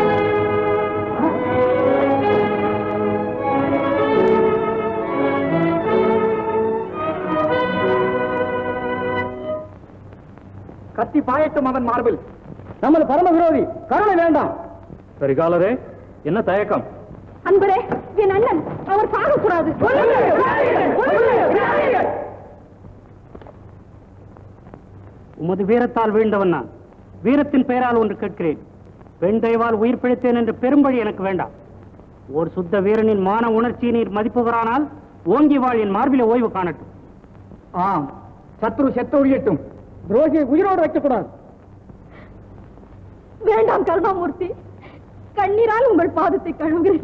கத்தி பாயட்டும் அவன் மார்பில் நமது பரம விரோதி கருணை வேண்டாம் சரிகாலரே என்ன தயக்கம் அன்பரே என் அண்ணன் அவர் சாகக்கூடாது உமது வீரத்தால் வீழ்ந்தவன் நான் வீரத்தின் பெயரால் ஒன்று கேட்கிறேன் பெண் தெய்வால் உயிர் பிழைத்தேன் என்று பெரும்பழி எனக்கு வேண்டாம் ஒரு சுத்த வீரனின் மான உணர்ச்சியை நீர் மதிப்புகிறானால் ஓங்கி வாழ் என் மார்பிலே ஓய்வு காணட்டும் ஆம் சத்ரு செத்தொழியட்டும் துரோகியை உயிரோடு வைக்கக்கூடாது வேண்டாம் கருணாமூர்த்தி கண்ணீரால் உங்கள் பாதத்தை கழுவுகிறேன்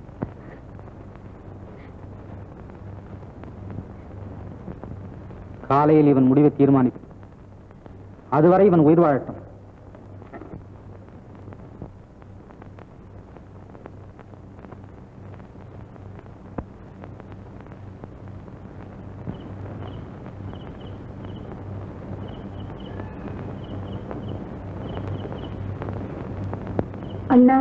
காலையில் இவன் முடிவை தீர்மானிக்கும் அதுவரை இவன் உயிர் வாழட்டும் அண்ணா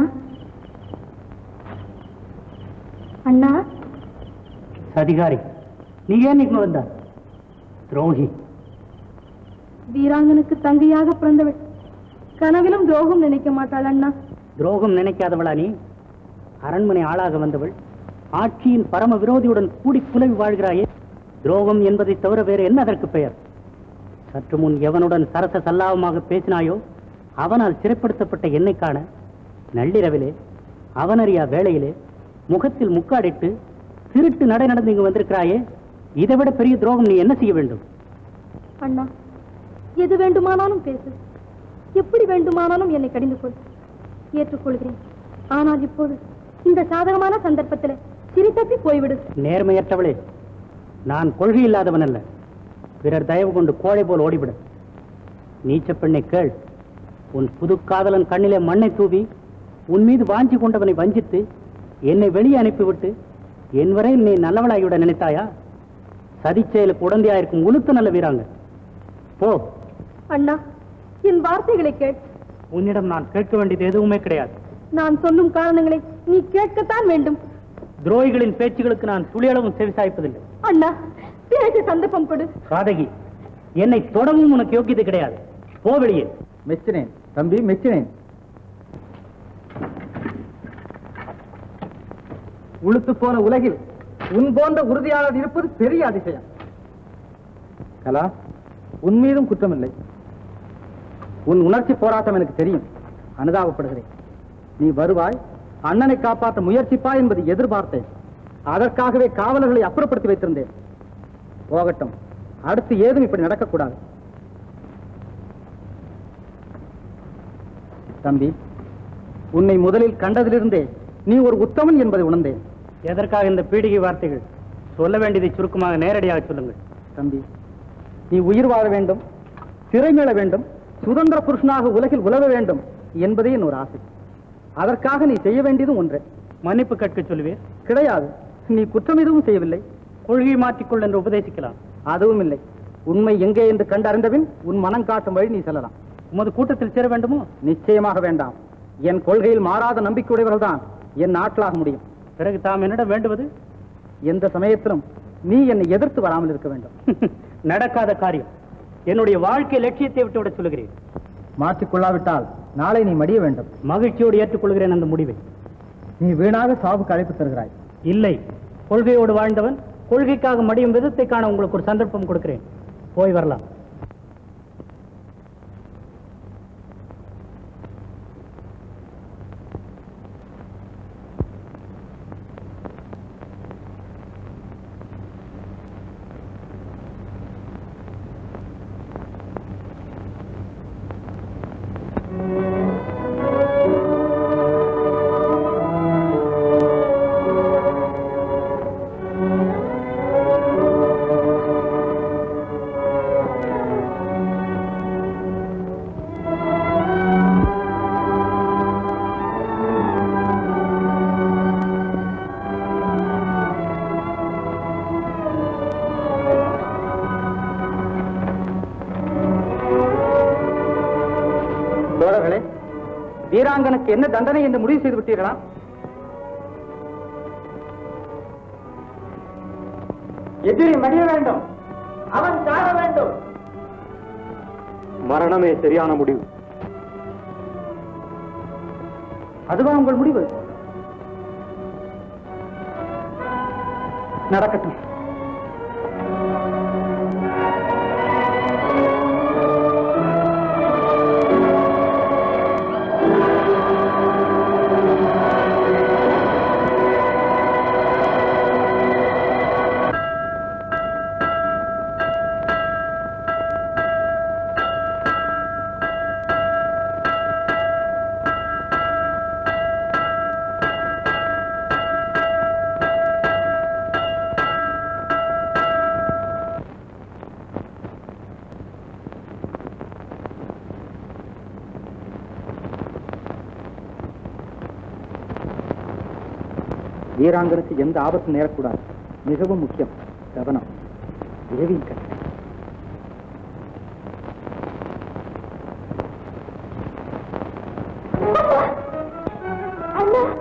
அண்ணா அதிகாரி நீ ஏன் இங்க வந்த துரோகி வீராங்கனுக்கு தங்கையாக பிறந்தவள் கனவிலும் துரோகம் நினைக்க மாட்டாள் அண்ணா துரோகம் நினைக்காதவளா நீ அரண்மனை ஆளாக வந்தவள் ஆட்சியின் பரம விரோதியுடன் கூடி குலவி வாழ்கிறாயே துரோகம் என்பதை தவிர வேறு என்ன அதற்கு பெயர் சற்று முன் எவனுடன் சரச சல்லாபமாக பேசினாயோ அவனால் சிறைப்படுத்தப்பட்ட என்னை காண நள்ளிரவிலே அவனறியா வேளையிலே முகத்தில் முக்காடிட்டு திருட்டு நடை நடந்து இங்கு வந்திருக்கிறாயே இதை விட பெரிய துரோகம் நீ என்ன செய்ய வேண்டும் அண்ணா எது வேண்டுமானாலும் பேசு எப்படி வேண்டுமானாலும் என்னை கடிந்து கொள் ஏற்றுக்கொள்கிறேன் ஆனால் இப்போது இந்த சாதகமான சந்தர்ப்பத்தில் சிரித்தப்பி போய்விடு நேர்மையற்றவளே நான் கொள்கை இல்லாதவன் அல்ல பிறர் தயவு கொண்டு கோழை போல் ஓடிவிடு நீச்ச பெண்ணை கேள் உன் புது காதலன் கண்ணிலே மண்ணை தூவி உன் மீது வாஞ்சி கொண்டவனை வஞ்சித்து என்னை வெளியே அனுப்பிவிட்டு என் வரை நீ நல்லவளாகிவிட நினைத்தாயா சதிச் செயலுக்கு உடந்தையாயிருக்கும் உளுத்து நல்ல வீராங்க போ அண்ணா என் வார்த்தைகளை கேள் உன்னிடம் நான் கேட்க வேண்டியது எதுவுமே கிடையாது நான் சொல்லும் காரணங்களை நீ கேட்கத்தான் வேண்டும் துரோகிகளின் பேச்சுகளுக்கு நான் துளியளவும் செவிசாய்ப்பதில்லை அண்ணா பேச சந்தர்ப்பம் கொடு காதகி என்னை தொடவும் உனக்கு யோக்கியது கிடையாது போ வெளியே மெச்சினேன் தம்பி மெச்சினேன் உளுத்து போன உலகில் உன் போன்ற உறுதியாளர் இருப்பது பெரிய அதிசயம் கலா உன் மீதும் குற்றமில்லை உன் உணர்ச்சி போராட்டம் எனக்கு தெரியும் அனுதாபப்படுகிறேன் நீ வருவாய் அண்ணனை காப்பாற்ற முயற்சிப்பாய் என்பதை எதிர்பார்த்தேன் அதற்காகவே காவலர்களை அப்புறப்படுத்தி வைத்திருந்தேன் போகட்டும் அடுத்து ஏதும் இப்படி நடக்கக்கூடாது தம்பி உன்னை முதலில் கண்டதிலிருந்தே நீ ஒரு உத்தமன் என்பதை உணர்ந்தேன் எதற்காக இந்த பீடிகை வார்த்தைகள் சொல்ல வேண்டியதை சுருக்கமாக நேரடியாக சொல்லுங்கள் தம்பி நீ உயிர் வாழ வேண்டும் திரை மீள வேண்டும் சுதந்திர புருஷனாக உலகில் உலவ வேண்டும் என்பதே என் ஒரு ஆசை அதற்காக நீ செய்ய வேண்டியதும் ஒன்றே மன்னிப்பு கேட்க சொல்லுவீர் கிடையாது நீ குற்றம் எதுவும் செய்யவில்லை கொள்கை மாற்றிக்கொள் என்று உபதேசிக்கலாம் அதுவும் இல்லை உண்மை எங்கே என்று கண்டறிந்தபின் உன் மனம் காட்டும் வழி நீ செல்லலாம் உமது கூட்டத்தில் சேர வேண்டுமோ நிச்சயமாக வேண்டாம் என் கொள்கையில் மாறாத நம்பிக்கையுடையவர்கள் தான் என் ஆட்களாக முடியும் பிறகு தாம் என்னிடம் வேண்டுவது எந்த சமயத்திலும் நீ என்னை எதிர்த்து வராமல் இருக்க வேண்டும் நடக்காத காரியம் என்னுடைய வாழ்க்கை லட்சியத்தை விட்டு விட சொல்லுகிறேன் மாற்றிக்கொள்ளாவிட்டால் நாளை நீ மடிய வேண்டும் மகிழ்ச்சியோடு ஏற்றுக்கொள்கிறேன் அந்த முடிவை நீ வீணாக சாவுக்கு அழைப்பு தருகிறாய் இல்லை கொள்கையோடு வாழ்ந்தவன் கொள்கைக்காக மடியும் விதத்தை காண உங்களுக்கு ஒரு சந்தர்ப்பம் கொடுக்கிறேன் போய் வரலாம் தோழர்களே வீராங்கனுக்கு என்ன தண்டனை என்று முடிவு செய்து விட்டீர்களா எதிரி மடிய வேண்டும் அவன் சாக வேண்டும் மரணமே சரியான முடிவு அதுவா உங்கள் முடிவு நடக்கட்டும் வீராங்கனுக்கு எந்த ஆபத்தும் நேரக்கூடாது மிகவும் முக்கியம் கவனம் தேவியின் கட்டளை அண்ணா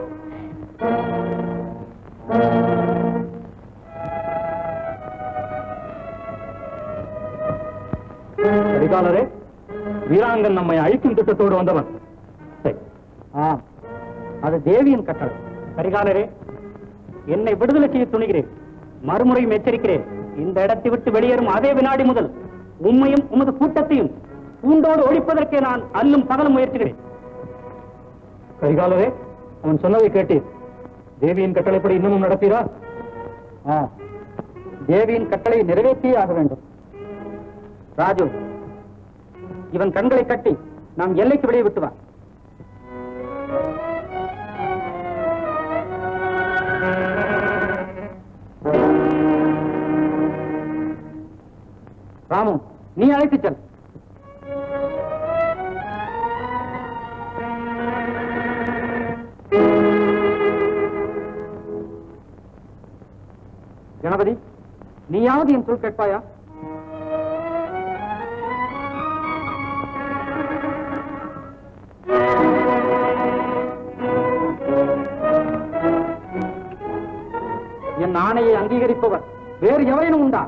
கரிகாலரே வீராங்கன் நம்மை அழிக்கும் திட்டத்தோடு வந்தவன் சரி ஆ அது தேவியின் கட்டளை கரிகாலரே என்னை விடுதலை செய்ய துணிகிறேன் மறுமுறையும் எச்சரிக்கிறேன் இந்த இடத்தை விட்டு வெளியேறும் அதே வினாடி முதல் உம்மையும் உமது கூட்டத்தையும் பூண்டோடு ஒழிப்பதற்கே நான் அல்லும் பகலும் முயற்சிக்கிறேன் கரிகாலரே அவன் சொன்னதை கேட்டீர் தேவியின் கட்டளைப்படி இன்னமும் நடப்பீரா ஆ தேவியின் கட்டளை நிறைவேற்றியே ஆக வேண்டும் ராஜு இவன் கண்களை கட்டி நாம் எல்லைக்கு வெளியே விட்டு வா ராமு நீ அழைத்துச் செல் கணபதி நீயாவது என் சொல் கேட்பாயா என் ஆணையை அங்கீகரிப்பவர் வேறு எவரேனும் உண்டா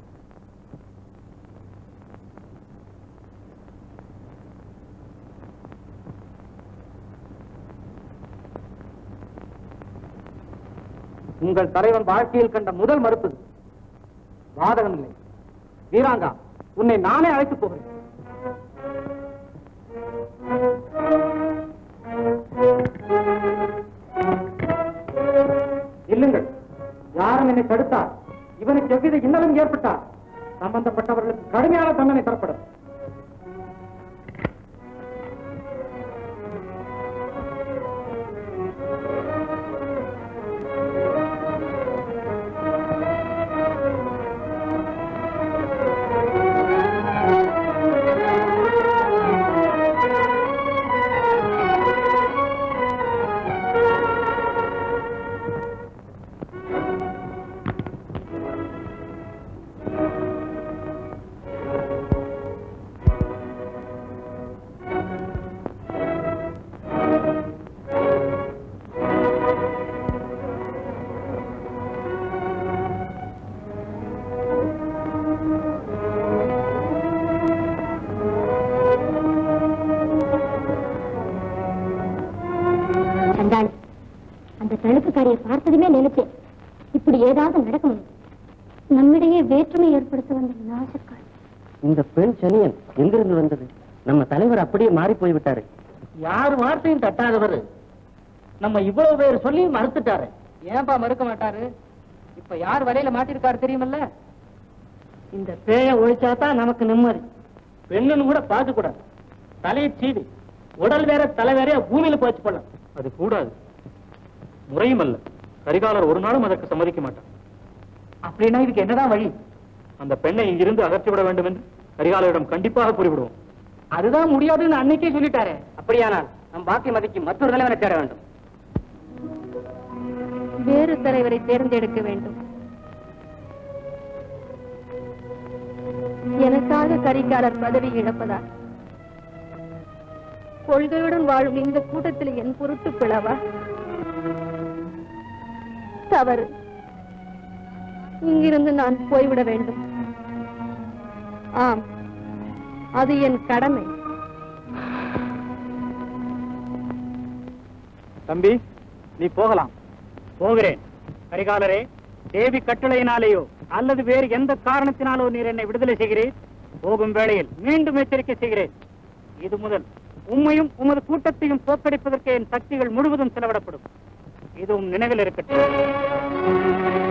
உங்கள் தலைவன் வாழ்க்கையில் கண்ட முதல் மறுப்பு இது. வாதகம் இல்லை வீராங்கா உன்னை நானே அழைத்துப் போகிறேன் இல்லுங்கள் யாரும் என்னை தடுத்தார் இவனுக்கு எவ்வித இன்னலும் ஏற்பட்டார் சம்பந்தப்பட்டவர்களுக்கு கடுமையான தண்டனை தரப்படும் நம்மிடையே வேற்றுமை ஏற்படுத்த வந்த நாசக்கால் இந்த பெண் சனியன் எங்கிருந்து வந்தது நம்ம தலைவர் அப்படியே மாறி போய் விட்டாரு யார் வார்த்தையும் தட்டாதவர் நம்ம இவ்வளவு பேர் சொல்லி மறுத்துட்டாரு ஏன்பா மறுக்க மாட்டாரு இப்ப யார் வலையில மாட்டிருக்காரு தெரியுமல்ல இந்த பேய ஒழிச்சாதான் நமக்கு நிம்மதி பெண்ணுன்னு கூட பார்க்க கூடாது தலையை சீவி உடல் வேற தலை வேற பூமியில போச்சு போடலாம் அது கூடாது முறையும் அல்ல கரிகாலர் ஒரு நாளும் அதற்கு சம்மதிக்க மாட்டார் அப்படின்னா இதுக்கு என்னதான் வழி அந்த பெண்ணை இங்கிருந்து அகற்றிவிட வேண்டும் என்று கரிகாலரிடம் கண்டிப்பாக கூறிவிடுவோம் அதுதான் முடியாதுன்னு அன்னைக்கே சொல்லிட்டாரு அப்படியானால் நம் பாக்கி மதிக்கு மற்றொரு தலைவனை தேட வேண்டும் வேறு தலைவரை தேர்ந்தெடுக்க வேண்டும் எனக்காக கரிகாலர் பதவி இழப்பதா கொள்கையுடன் வாழும் இந்த கூட்டத்தில் என் பொருட்டு பிளவா தவறு இங்கிருந்து நான் போய்விட வேண்டும் ஆம் அது என் கடமை தம்பி நீ போகலாம் போகிறேன் கரிகாலரே தேவி கட்டளையினாலேயோ அல்லது வேறு எந்த காரணத்தினாலோ நீர் என்னை விடுதலை செய்கிறேன் போகும் வேளையில் மீண்டும் எச்சரிக்கை செய்கிறேன் இது முதல் உம்மையும் உமது கூட்டத்தையும் தோற்கடிப்பதற்கு என் சக்திகள் முழுவதும் செலவிடப்படும் இதுவும் நினைவில் இருக்கட்டும்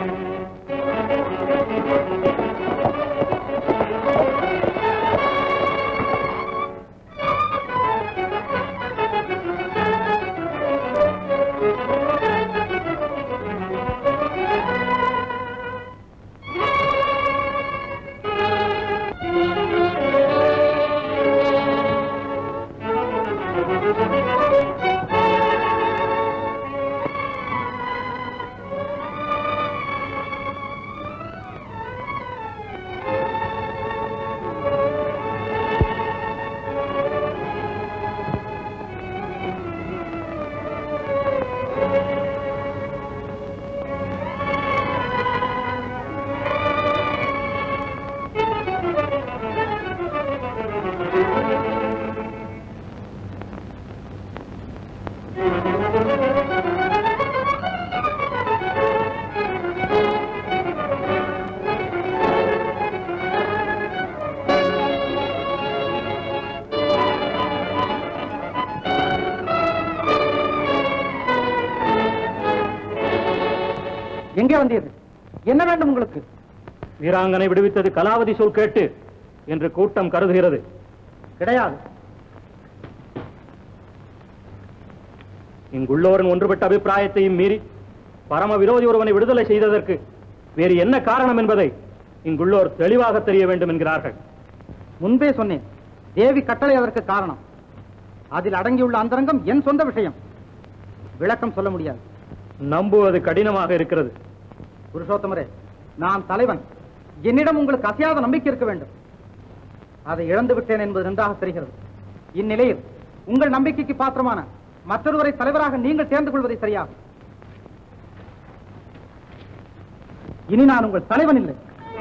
எங்கே வந்தீர்கள் என்ன வேண்டும் உங்களுக்கு வீராங்கனை விடுவித்தது கலாவதி சொல் கேட்டு என்று கூட்டம் கருதுகிறது கிடையாது இங்குள்ளோரின் ஒன்றுபட்ட அபிப்பிராயத்தையும் மீறி பரம விரோதி ஒருவனை விடுதலை செய்ததற்கு வேறு என்ன காரணம் என்பதை இங்குள்ளோர் தெளிவாக தெரிய வேண்டும் என்கிறார்கள் முன்பே சொன்னேன் தேவி கட்டளை அதற்கு காரணம் அதில் அடங்கியுள்ள அந்தரங்கம் என் சொந்த விஷயம் விளக்கம் சொல்ல முடியாது நம்புவது கடினமாக இருக்கிறது புருஷோத்தமரே நான் தலைவன் என்னிடம் உங்களுக்கு அசையாத நம்பிக்கை இருக்க வேண்டும் அதை இழந்து விட்டேன் என்பது நன்றாக தெரிகிறது இந்நிலையில் உங்கள் நம்பிக்கைக்கு பாத்திரமான மற்றொருவரை தலைவராக நீங்கள் தேர்ந்து கொள்வதை சரியாகும் இனி நான் உங்கள் தலைவன் இல்லை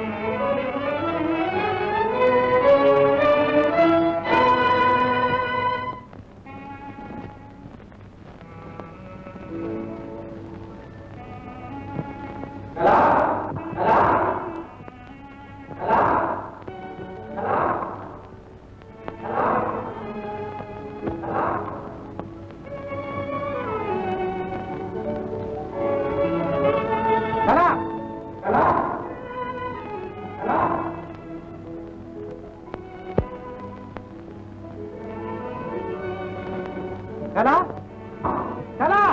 கலா கலா கலா கலா கலா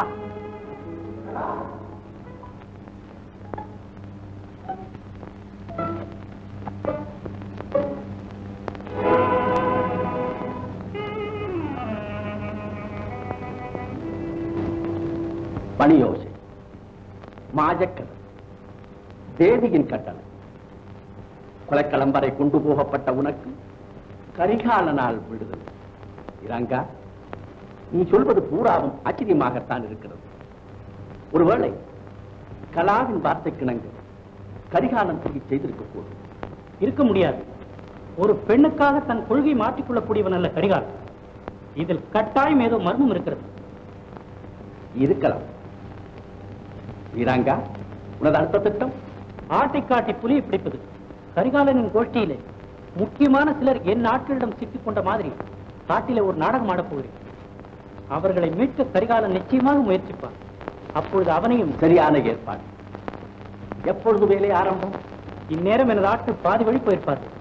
பணியோசை மாஜக்கல் தேவியின் கட்டளை கொலைக்களம் வரை கொண்டு போகப்பட்ட உனக்கு கரிகாலனால் விடுதலை இரங்கா நீ சொல்வது பூராவும் ஆச்சரியமாகத்தான் இருக்கிறது ஒருவேளை கலாவின் வார்த்தைக்கிணங்க கரிகாலன் சொல்லி செய்திருக்க கூடும் இருக்க முடியாது ஒரு பெண்ணுக்காக தன் கொள்கை மாற்றிக்கொள்ளக்கூடியவன் அல்ல கரிகாலன் இதில் கட்டாயம் ஏதோ மர்மம் இருக்கிறது இருக்கலாம் வீராங்கா உனது அடுத்த திட்டம் ஆட்டை காட்டி புலியை பிடிப்பது கரிகாலனின் கோஷ்டியிலே முக்கியமான சிலர் என் ஆட்களிடம் சிக்கிக் கொண்ட மாதிரி காட்டிலே ஒரு நாடகம் ஆடப் போகிறேன் அவர்களை மீட்க கரிகாலன் நிச்சயமாக முயற்சிப்பார் அப்பொழுது அவனையும் சரியான ஏற்பாடு எப்பொழுது வேலை ஆரம்பம் இந்நேரம் எனது ஆட்கள் பாதி வழி போயிருப்பார்கள்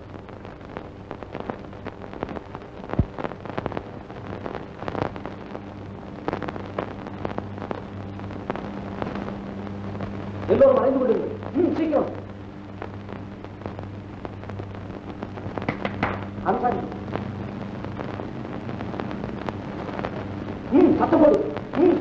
எல்லோரும் அடைந்து விடுங்கள் ம், சீக்கிரம் அனுசாரி ம் சத்தம் போடு ம்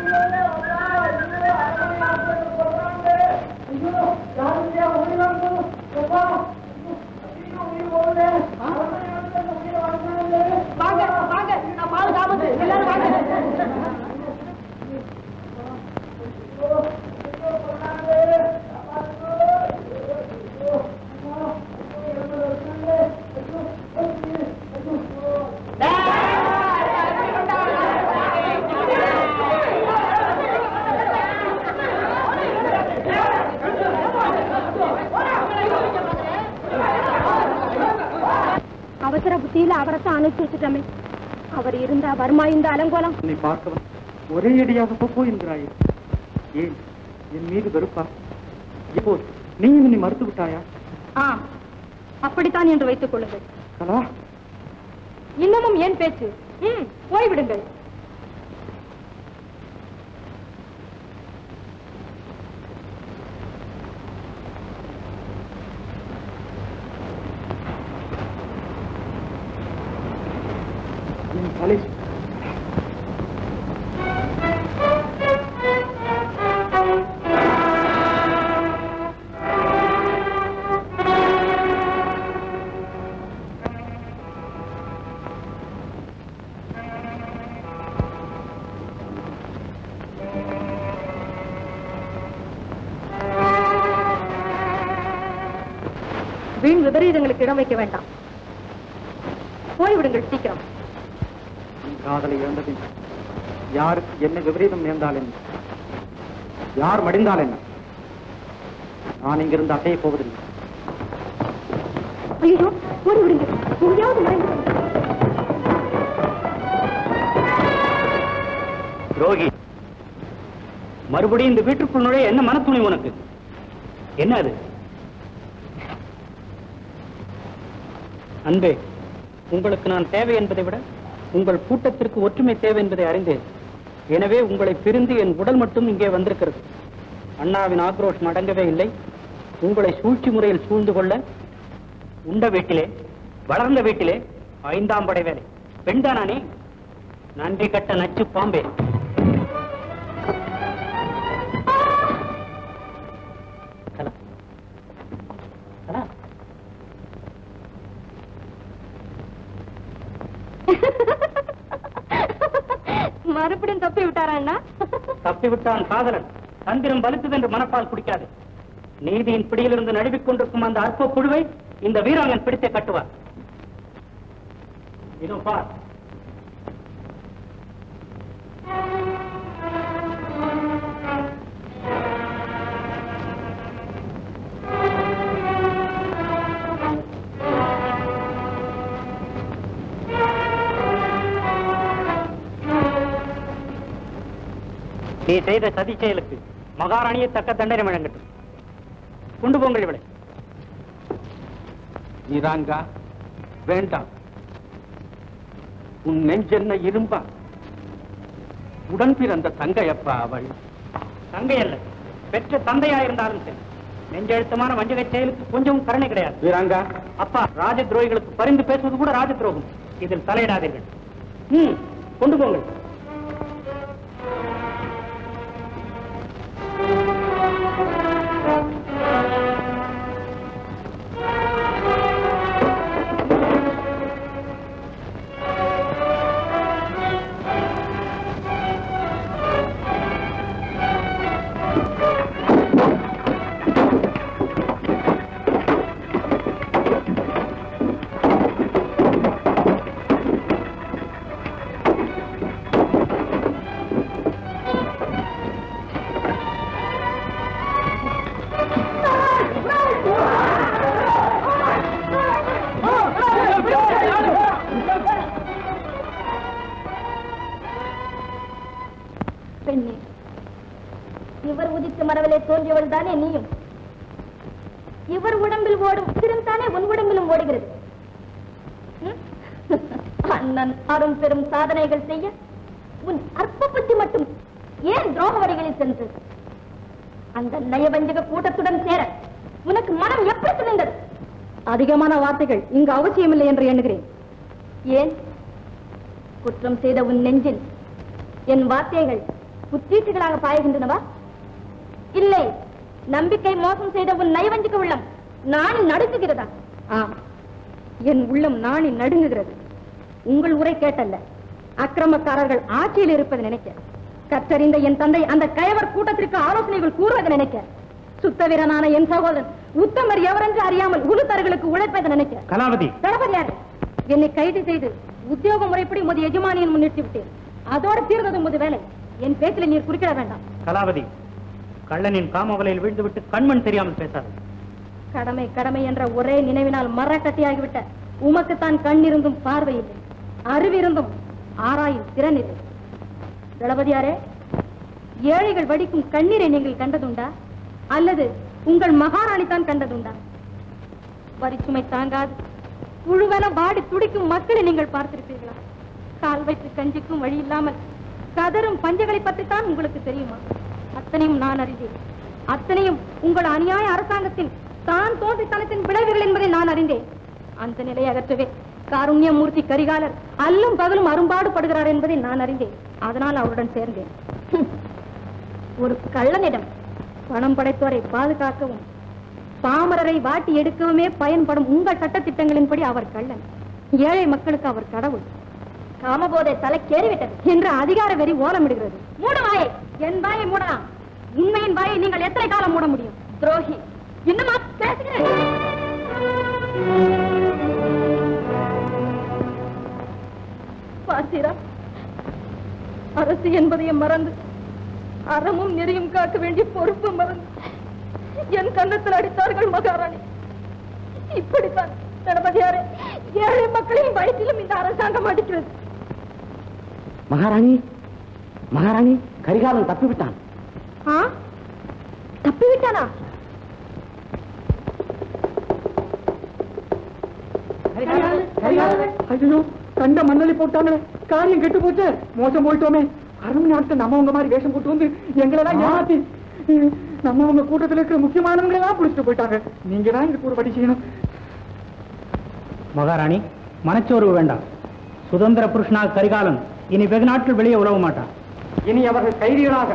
அவசர புத்தியில அவரைத்தான் அனுப்பிச்சு வச்சுட்டோமே அவர் இருந்தா வருமா இந்த அலங்கோலம் உன்னை பார்க்கவன் ஒரே அடியாக போ என்கிறாயே ஏன் என் மீது வெறுப்பா இப்போ நீயும் என்னை மறுத்து விட்டாயா ஆம் அப்படித்தான் என்று வைத்துக் கொள்ளுங்கள் கலா இன்னமும் ஏன் பேச்சு ம் போய்விடுங்கள் என் தலை வீண் விபரீதங்களுக்கு இடம் வைக்க வேண்டாம் போய்விடுங்கள் சீக்கிரம் என் காதலை இழந்தபின் யாருக்கு என்ன விபரீதம் நேர்ந்தால் என்ன யார் மடிந்தால் என்ன நான் இங்கிருந்து அசைய போவதில்லை ஐயோ போய்விடுங்கள் எங்கேயாவது மறைந்து கொள்ளுங்கள். துரோகி மறுபடியும் இந்த வீட்டுக்குள் நுழைய என்ன மனத்துணை உனக்கு என்ன அது அன்பே உங்களுக்கு நான் தேவை என்பதை விட உங்கள் கூட்டத்திற்கு ஒற்றுமை தேவை என்பதை அறிந்தேன் எனவே உங்களை பிரிந்து என் உடல் மட்டும் இங்கே வந்திருக்கிறது அண்ணாவின் ஆக்ரோஷம் அடங்கவே இல்லை உங்களை சூழ்ச்சி முறையில் சூழ்ந்து கொள்ள உண்ட வீட்டிலே வளர்ந்த வீட்டிலே ஐந்தாம் படை வேலை பெண்தானானே நன்றி கட்ட நச்சு பாம்பே கலா கலா மறுபடியும் தப்பி விட்டாரா அண்ணா தப்பிவிட்டான் காதலன் தந்திரம் வலுத்தது என்று மனப்பால் குடிக்காது நீதியின் பிடியிலிருந்து நழுவிக் கொண்டிருக்கும் அந்த அற்ப புழுவை இந்த வீராங்கன் பிடித்தே கட்டுவார் இதோ பார் நீ செய்த சதி செயலுக்கு மகாராணியை தக்க தண்டனை வழங்கட்டும் கொண்டு போங்கள் இவளை நீராங்கா வேண்டாம் உன் நெஞ்சென்ன இரும்பா உடன் பிறந்த தங்கையப்பா அவள் தங்கை அல்ல பெற்ற தந்தையா இருந்தாலும் சரி நெஞ்செழுத்தமான வஞ்சக செயலுக்கு கொஞ்சமும் கருணை கிடையாது வீராங்கா அப்பா ராஜ துரோகிகளுக்கு பரிந்து பேசுவது கூட ராஜ துரோகம் இதில் தலையிடாதீர்கள் ம் கொண்டு போங்கள் மரவிலே தோன்றியவள் தானே நீயும் இவர் உடம்பில் ஓடும் உசிரம் தானே உன் உடம்பிலும் ஓடுகிறது ம்? அண்ணன் அரும் பெரும் சாதனைகள் செய்ய உன் அற்ப புத்தி மட்டும் ஏன் துரோக வழிகளில் சென்று அந்த நயவஞ்சக கூட்டத்துடன் சேர உனக்கு மனம் எப்படி துணிந்தது அதிகமான வார்த்தைகள் இங்கு அவசியமில்லை என்று எண்ணுகிறேன் ஏன் குற்றம் செய்த உன் நெஞ்சில் என் வார்த்தைகள் புத்தீட்டுகளாக பாய்கின்றனவா இல்லை நம்பிக்கை மோசம் செய்த உன் நயவஞ்சக உள்ளம் நான் நடுங்குகிறதா ஆம் என் உள்ளம் நாணி நடுங்குகிறது உங்கள் உரை கேட்டல்ல அக்கிரமக்காரர்கள் ஆட்சியில் இருப்பதை நினைக்க கற்றறிந்த என் தந்தை அந்த கயவர் கூட்டத்திற்கு ஆலோசனைகள் கூறுவதை நினைக்க சுத்தவீரனான என் சகோதரன் உத்தமர் எவரென்று அறியாமல் உளுத்தர்களுக்கு உழைப்பதை நினைக்க கலாவதி தளபதியார் என்னை கைது செய்து உத்தியோக முறைப்படி உமது எஜமானியின் முன்னிட்டு விட்டேன் அதோடு தீர்ந்தது உமது வேலை என் பேச்சில் நீர் குறுக்கிட வேண்டாம் கலாவதி கள்ளனின் காமவலையில் விழுந்துவிட்டு கண்மண் தெரியாமல் பேசாது கடமை கடமை என்ற ஒரே நினைவினால் மரக்கட்டியாகிவிட்ட உமக்குத்தான் கண் இருந்தும் பார்வை இல்லை அறிவிருந்தும் ஆராயும் திறன் இல்லை தளபதியாரே ஏழைகள் வடிக்கும் கண்ணீரை நீங்கள் கண்டதுண்டா அல்லது உங்கள் மகாராணி தான் கண்டதுண்டா வரிச்சுமை தாங்காது புழுவென வாடி துடிக்கும் மக்களை நீங்கள் பார்த்திருப்பீர்களா கால் வைத்து கஞ்சிக்கும் வழி இல்லாமல் கதரும் பஞ்சங்களை பற்றித்தான் உங்களுக்கு தெரியுமா அத்தனையும் நான் அறிந்தேன் அத்தனையும் உங்கள் அநியாய அரசாங்கத்தின் தான் தோன்றித்தனத்தின் விளைவுகள் என்பதை நான் அறிந்தேன் அந்த நிலையை அகற்றவே காருண்யமூர்த்தி கரிகாலர் அல்லும் பகலும் அரும்பாடு படுகிறார் என்பதை நான் அறிந்தேன் அதனால் அவருடன் சேர்ந்தேன் ஒரு கள்ளனிடம் பணம் படைத்தோரை பாதுகாக்கவும் பாமரரை வாட்டி எடுக்கவுமே பயன்படும் உங்கள் சட்டத்திட்டங்களின்படி அவர் கள்ளன் ஏழை மக்களுக்கு அவர் கடவுள் காமபோதை தலைக்கேறிவிட்டது என்ற அதிகார வெறி ஓலமிடுகிறது மூட வாயை என் வாயை மூடலாம் உண்மையின் வாயை நீங்கள் எத்தனை காலம் மூட முடியும் துரோகி இன்னுமா பேசுகிறேன் பார்த்தீரா அரசு என்பதையும் மறந்து அறமும் நெறியும் காக்க வேண்டிய பொறுப்பு மறந்து என் கன்னத்தில் அடித்தார்கள் மகாராணி இப்படித்தான் தளபதியாரே ஏழை மக்களின் வயிற்றிலும் இந்த அரசாங்கம் அடிக்கிறது மகாராணி மகாராணி கரிகாலன் தப்பிவிட்டான் ஆ தப்பி விட்டானா ஐயோ கண்ட மண்ணலி போட்டாங்களே காரியம் கெட்டு போச்சு மோசம் போயிட்டோமே அரண்மனை ஆட்கள் நம்ம உங்க மாதிரி வேஷம் போட்டு வந்து எங்களெல்லாம் ஏமாத்தி நம்ம உங்க கூட்டத்துல இருக்கிற முக்கியமானவங்களை எல்லாம் பிடிச்சிட்டு போயிட்டாங்க நீங்க தான் இதுக்கு ஒரு படி செய்யணும் மகாராணி மனச்சோர்வு வேண்டாம் சுதந்திர புருஷனாக கரிகாலன் இனி வெகு நாட்கள் வெளியே உழவ மாட்டான் இனி அவர்கள் கைதிகளாக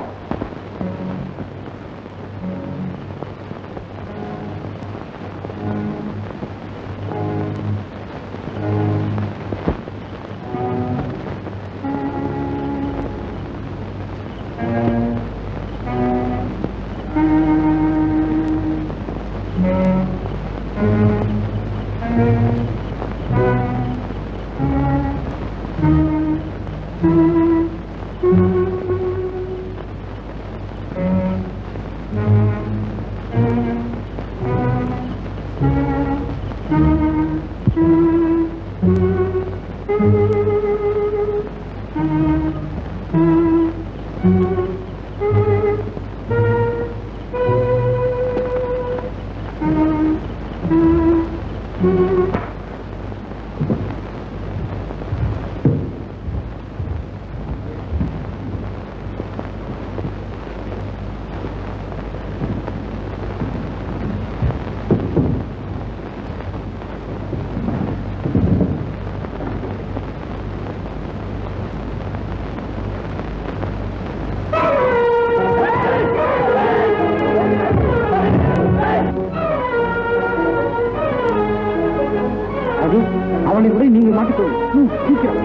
அது அவனை விட நீங்க மாட்டிக்கொள்ளும் சீக்கிரம்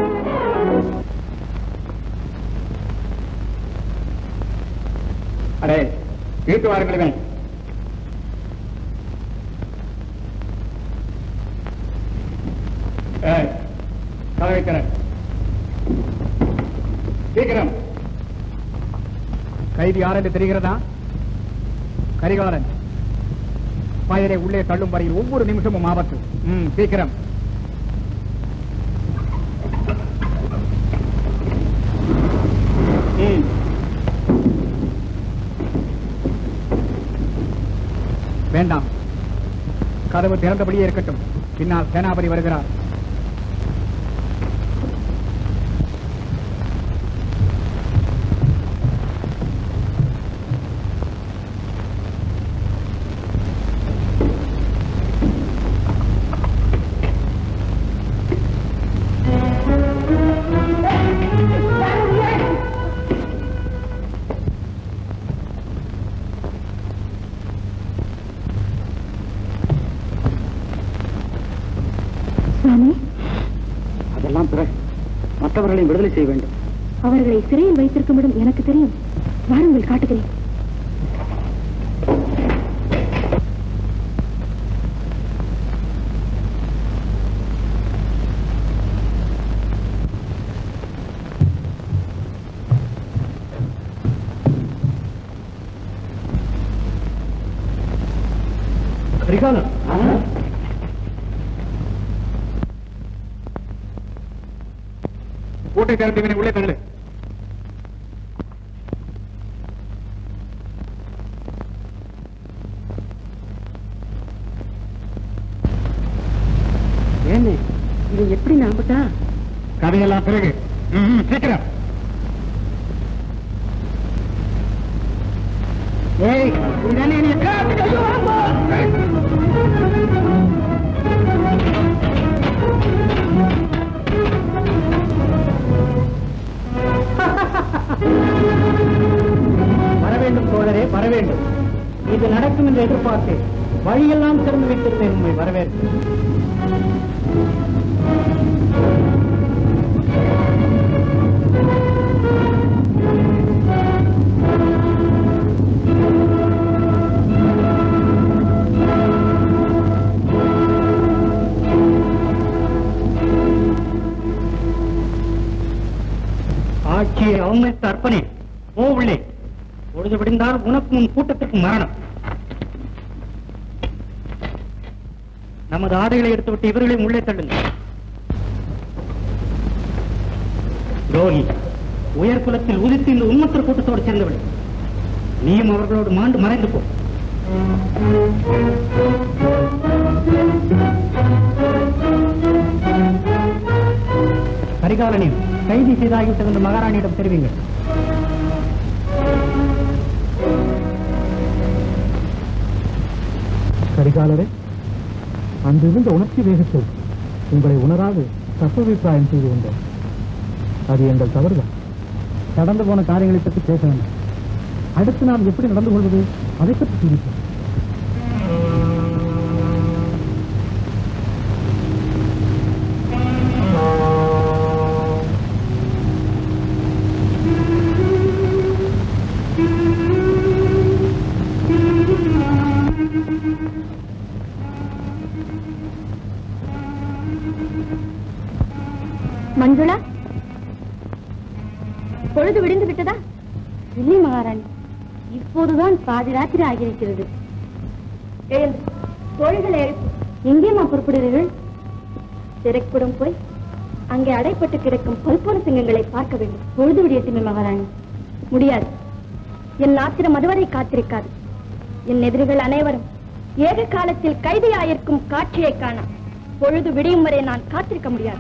அடே இழுத்து வாருங்களே கதவை திற சீக்கிரம் கைதி யார் என்று தெரிகிறதா கரிகாலன் பயரை உள்ளே தள்ளும் வரையில் ஒவ்வொரு நிமிஷமும் ஆபத்து ம் சீக்கிரம் ம் வேண்டாம் கதவு திறந்தபடியே இருக்கட்டும் பின்னால் சேனாபதி வருகிறார் சுவாமி அதெல்லாம் பிறகு மற்றவர்களை விடுதலை செய்ய வேண்டும் அவர்களை சிறையில் வைத்திருக்கும் இடம் எனக்கு தெரியும் வாருங்கள் காட்டுகிறேன் கரிகாலன் பூட்டை திறந்தவனை உள்ளே தள்ளு ஏன்னு இதை எப்படி நம்பிட்டா கதையெல்லாம் பிறகு ம், சீக்கிரம் ஏய் இதுதானே என்னை காப்பாத்த சொல்லுவாங்க? வர வேண்டும் தோழரே வர வேண்டும் இது நடக்கும் என்று எதிர்பார்த்தேன் வழியெல்லாம் திறந்து வைத்திருந்தேன் உண்மை வரவேற்று ஆட்சியை அவமதித்த அர்ப்பணே போ உள்ளே பொழுது விடிந்தால் உனக்கு உன் கூட்டத்திற்கு மரணம் நமது ஆடைகளை எடுத்துவிட்டு இவர்களையும் உள்ளே தள்ளுங்கள் துரோகி உயர்குலத்தில் உதித்து இந்த உண்மத்தர் கூட்டத்தோடு சேர்ந்தவள் நீயும் அவர்களோடு மாண்டு மறைந்து போ கரிகாலனை கைது செய்தாகிவிட்டது என்று மகாராணியிடம் தெரிவிங்கள் கரிகாலரே அன்றிருந்த உணர்ச்சி வேகத்தில் உங்களை உணராது தத்துவபிப்பிராயம் செய்து கொண்டோம் அது எங்கள் தவறுதான் கடந்து போன காரியங்களை பற்றி பேச வேண்டாம் அடுத்து நாம் எப்படி நடந்து கொள்வது அதை பற்றி சிந்திப்போம் மஞ்சுளா பொழுது விடிந்து விட்டதா இல்லை மகாராணி இப்போதுதான் பாதி ராத்திரி ஆகியிருக்கிறது எழுந்து தோழிகளை எழுப்பு எங்கேம்மா புறப்படுகிறீர்கள் சிறைக்குடம் போய் அங்கே அடைப்பட்டு கிடக்கும் பல்போன சிங்கங்களை பார்க்க வேண்டும் பொழுது விடியட்டுமே மகாராணி முடியாது என் ஆத்திரம் அதுவரை காத்திருக்காது என் எதிரிகள் அனைவரும் ஏக காலத்தில் கைதியாயிருக்கும் காட்சியை காண பொழுது விடியும் வரை நான் காத்திருக்க முடியாது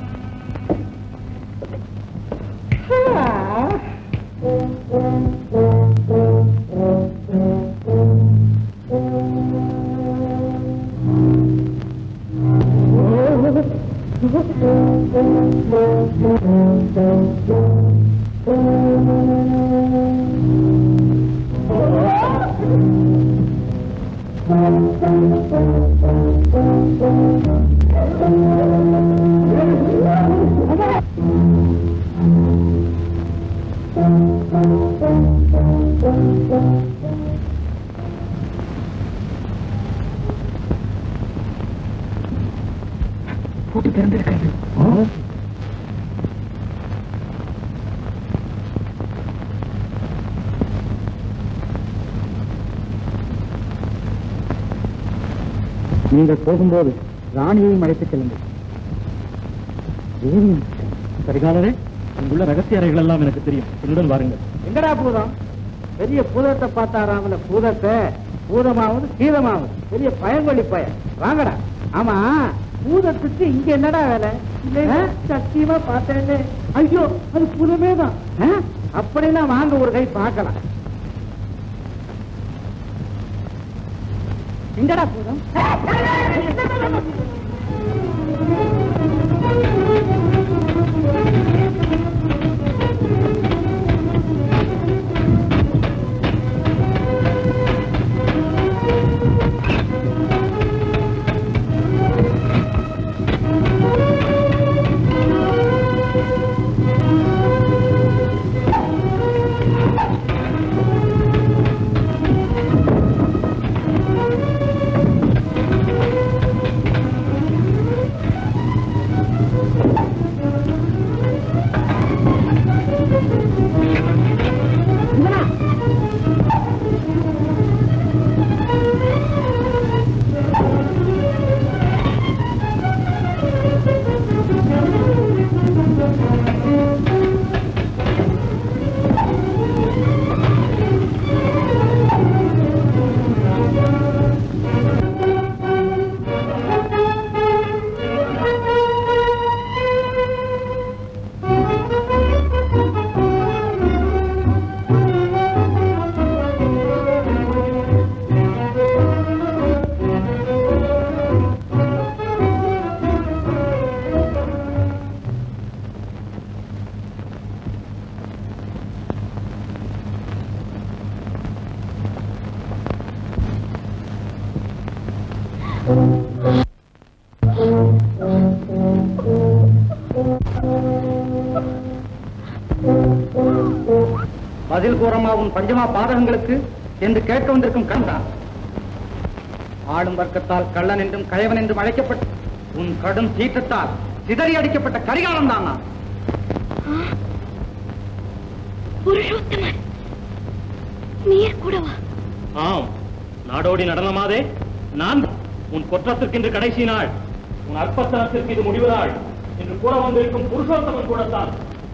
பூட்டு திறந்திருக்கிறது நீங்கள் போகும்போது ராணியையும் அழைத்துச் செல்லுங்கள் தேவியும் கரிகாலரே அங்குள்ள ரகசிய அறைகள் எல்லாம் எனக்கு தெரியும் என்னுடன் வாருங்கள் எங்கடா பூதம் பெரிய பூதத்தை பார்த்தாராமல பூதத்தை பூதமாவது கீதமாவது பெரிய பயங்கொழி பையன் வாங்கடா ஆமா பூதத்துக்கு இங்க என்னடா வேலை ஆ? சத்தியமா பார்த்தேன்னு ஐயோ அது பூதமே தான் அப்படின்னா வாங்க ஒரு கை பார்க்கலாம் எங்கடா பூதம் பதில் கூறமா உன் பஞ்சமா பாதகங்களுக்கு என்று கேட்க வந்திருக்கும் கண்தான் ஆளும் வர்க்கத்தால் கள்ளன் என்றும் கயவன் என்றும் அழைக்கப்பட்டு உன் கடும் சீற்றத்தால் சிதறி அடிக்கப்பட்ட கரிகாலம் தான் நான் புருஷோத்தமன் நீர் கூடவா ஆம் நாடோடி நடனமாதே நான் உன் குற்றத்திற்கு இன்று கடைசி நாள் உன் அற்பத்தனத்திற்கு இது முடிவு நாள் என்று கூற வந்திருக்கும் புருஷோத்தமன் கூடத்தான்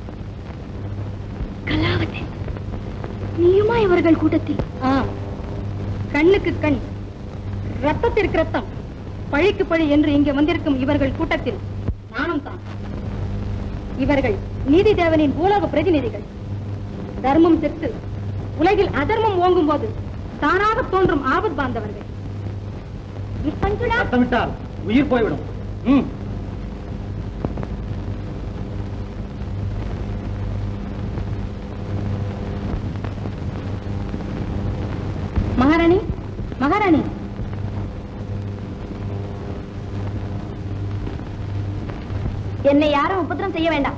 கலாவதி நீயுமா இவர்கள் கூட்டத்தில் ஆம் கண்ணுக்கு கண் ரத்தத்திற்கு ரத்தம் பழிக்கு பழி என்று இங்கே வந்திருக்கும் இவர்கள் கூட்டத்தில் நானும் தான் இவர்கள் நீதி தேவனின் பூலோக பிரதிநிதிகள் தர்மம் செத்து உலகில் அதர்மம் ஓங்கும் போது தானாக தோன்றும் ஆபத் பாந்தவர்கள் நிப்பஞ்சுடா சத்தமிட்டால் உயிர் போய்விடும் ம் மகாராணி மகாராணி என்னை யாரும் உபத்திரம் செய்ய வேண்டாம்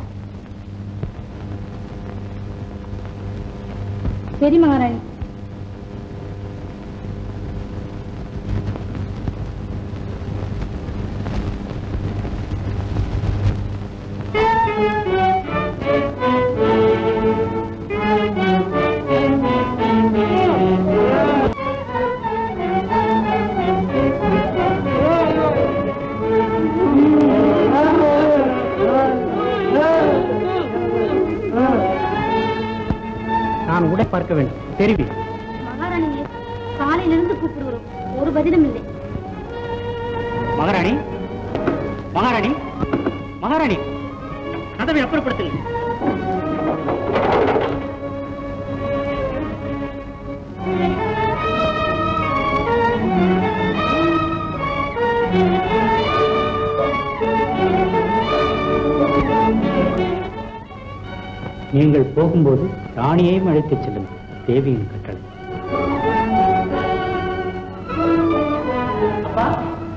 சரி மகாராணி நான் உடை பார்க்க வேண்டும் தெரிவி மகாராணியே காலையிலிருந்து கூப்பிடுகிறோம் ஒரு பதிலும் இல்லை மகாராணி மகாராணி மகாராணி கதவை அப்புறப்படுத்துங்க நீங்கள் போகும்போது ராணியையும் அழைத்துச் செல்லுங்கள் தேவியின் கட்டளை அப்பா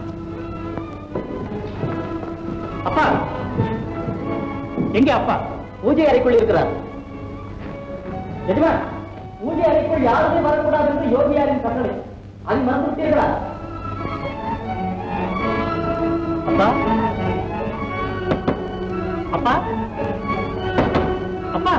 அப்பா எங்க அப்பா பூஜை அறைக்குள் இருக்கிறார் எஜமா பூஜை அறைக்குள் யாருமே வரக்கூடாது என்று யோகியாரின் கட்டளை அது மறந்து விட்டீர்களா அப்பா அப்பா அப்பா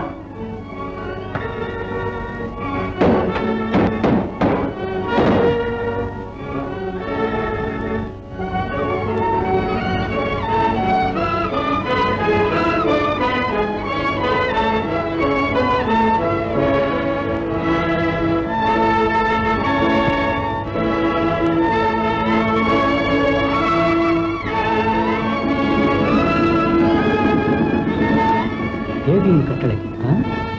நீதியின் கட்டளை ஆ?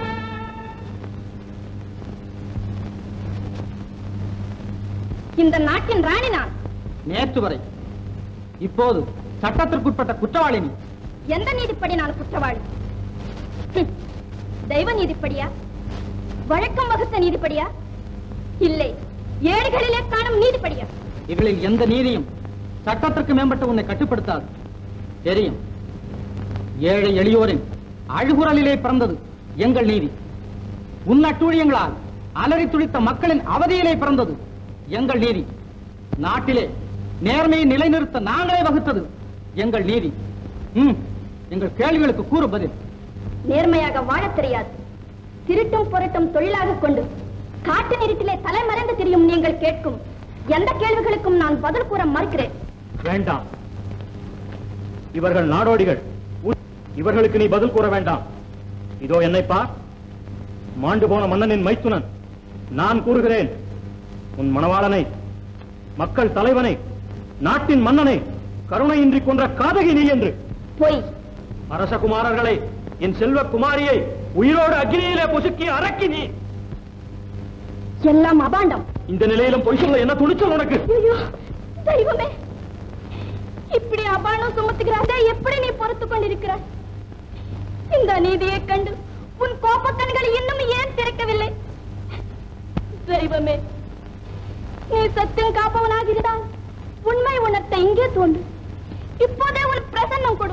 இந்த நாட்டின் ராணி நான் நேற்று வரை இப்போது சட்டத்திற்குட்பட்ட குற்றவாளி நீ எந்த நீதிப்படி நான் குற்றவாளி ஹம். தெய்வ நீதிப்படியா வழக்கம் வகுத்த நீதிப்படியா இல்லை ஏடுகளிலே காணும் நீதிப்படியா இவளில் எந்த நீதியும் சட்டத்திற்கு மேம்பட்டு உன்னை கட்டுப்படுத்தாது தெரியும் ஏழை எளியோரின் அழுகுரலிலே பிறந்தது எங்கள் நீதி உன் அட்டூழியங்களால் அலறி துளித்த மக்களின் அவதியிலே பிறந்தது எங்கள் நீதி நாட்டிலே நேர்மையை நிலைநிறுத்த நாங்களே வகுத்தது எங்கள் நீதி ம், எங்கள் கேள்விகளுக்கு கூறு பதில் நேர்மையாக வாழத் தெரியாது திருட்டும் பொருட்டும் தொழிலாக கொண்டு காட்டு நெருட்டிலே தலைமறைந்து திரியும் நீங்கள் கேட்கும் எந்த கேள்விகளுக்கும் நான் பதில் கூற மறுக்கிறேன் வேண்டாம் இவர்கள் நாடோடிகள் உ- இவர்களுக்கு நீ பதில் கூற வேண்டாம் இதோ என்னை பார் மாண்டு போன மன்னனின் மைத்துனன் நான் கூறுகிறேன் உன் மணவாளனை மக்கள் தலைவனை நாட்டின் மன்னனை கருணையின்றி கொன்ற காதகி நீ என்று பொய் அரசகுமாரர்களை என் செல்வ குமாரியை உயிரோடு அக்னியிலே பொசுக்கி அரக்கி நீ எல்லாம் அபாண்டம் இந்த நிலையிலும் பொய் சொல்ல என்ன துணிச்சல் உனக்கு ஐயோ தெய்வமே இப்படி அபாண்டம் சுமத்துகிறாரே எப்படி நீ பொறுத்துக் கொண்டிருக்கிறாய் இந்த நீதியை கண்டு உன் கோபக்கண்கள் இன்னும் ஏன் திறக்கவில்லை தெய்வமே நீ சத்தியம் காப்பவனாக இருந்தால் உண்மை உணர்த்த இங்கே தோன்று இப்போதே உன் பிரசன்னம் கொடு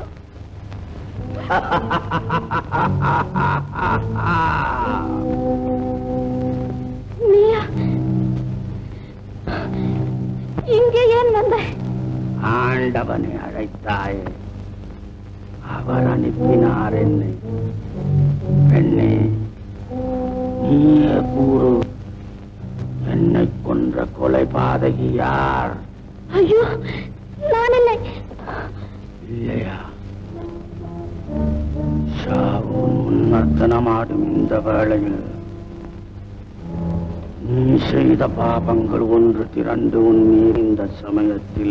நீயா இங்கே ஏன் வந்தாய் ஆண்டவனை அழைத்தாயே அவர் அனுப்பினார் என்னை பெண்ணே நீயே கூறு என்னை கொன்ற கொலை பாதகி யார் ஐயோ நான் இல்லை இல்லையா சாவும் உன்னர்த்தனமாடும் இந்த வேளையில் நீ செய்த பாபங்கள் ஒன்று திரண்டு உன் மீது இந்த சமயத்தில்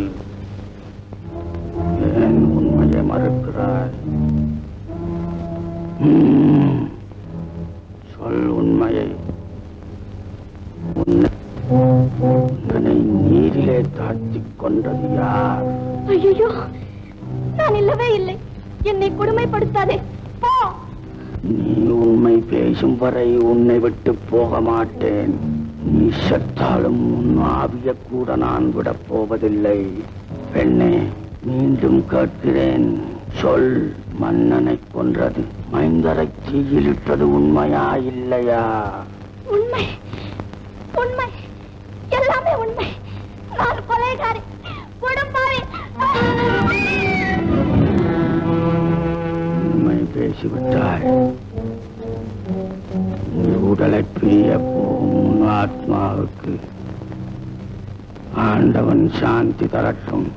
ஏன் உண்மையை மறுக்கிறாய் ம், சொல் உண்மையை உன்னை உன்னை நீரிலே தாழ்த்திக் கொண்டது யார் ஐயோ நான் இல்லவே இல்லை என்னை கொடுமைப்படுத்தாதே போ நீ உண்மை பேசும் வரை உன்னை விட்டு போக மாட்டேன் நீ செத்தாலும் உன் ஆவிய கூட நான் விடப் போவதில்லை பெண்ணே மீண்டும் கேட்கிறேன் சொல் மன்னனை கொன்றது மைந்தரை தீயிலிட்டது உண்மையா இல்லையா உண்மை உண்மை எல்லாமே உண்மை நான் கொலைகாரி கொடுப்பாரி உண்மை பேசிவிட்டாய் நீ உடலை பிரிய போகும் உன் ஆத்மாவுக்கு ஆண்டவன் சாந்தி தரட்டும்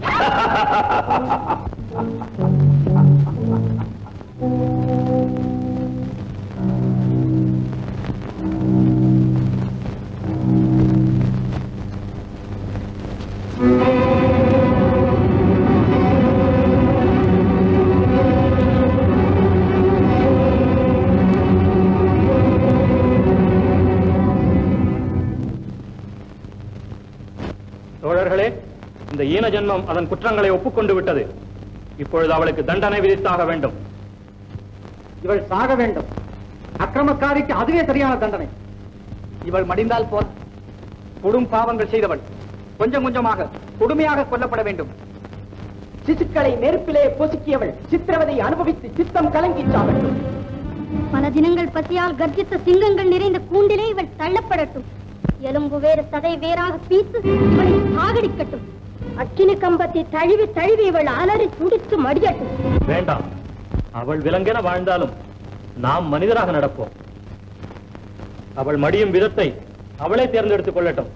தோழர்களே இந்த ஈன ஜென்மம் அதன் குற்றங்களை ஒப்புக்கொண்டு விட்டது இப்பொழுது அவளுக்கு தண்டனை விதித்தாக வேண்டும் இவள் சாக வேண்டும் அக்கிரமக்காரிக்கு அதுவே சரியான தண்டனை இவள் மடிந்தால் போல் கொடும் பாவங்கள் செய்தவள் கொஞ்சம் கொஞ்சமாக கொடுமையாக கொல்லப்பட வேண்டும் சிசுக்களை நெருப்பிலே பொசுக்கியவள் சித்திரவதை அனுபவித்து சித்தம் கலங்கி சாவட்டும் பல தினங்கள் பசியால் கர்ஜித்த சிங்கங்கள் நிறைந்த கூண்டிலே இவள் தள்ளப்படட்டும் எலும்பு வேறு சதை வேறாக பீத்து இவளை சாகடிக்கட்டும் அக்கினி கம்பத்தை தழுவி தழுவி இவள் அலறி துடித்து மடியட்டும் வேண்டாம் அவள் விலங்கென வாழ்ந்தாலும் நாம் மனிதராக நடப்போம் அவள் மடியும் விதத்தை அவளே தேர்ந்தெடுத்துக் கொள்ளட்டும்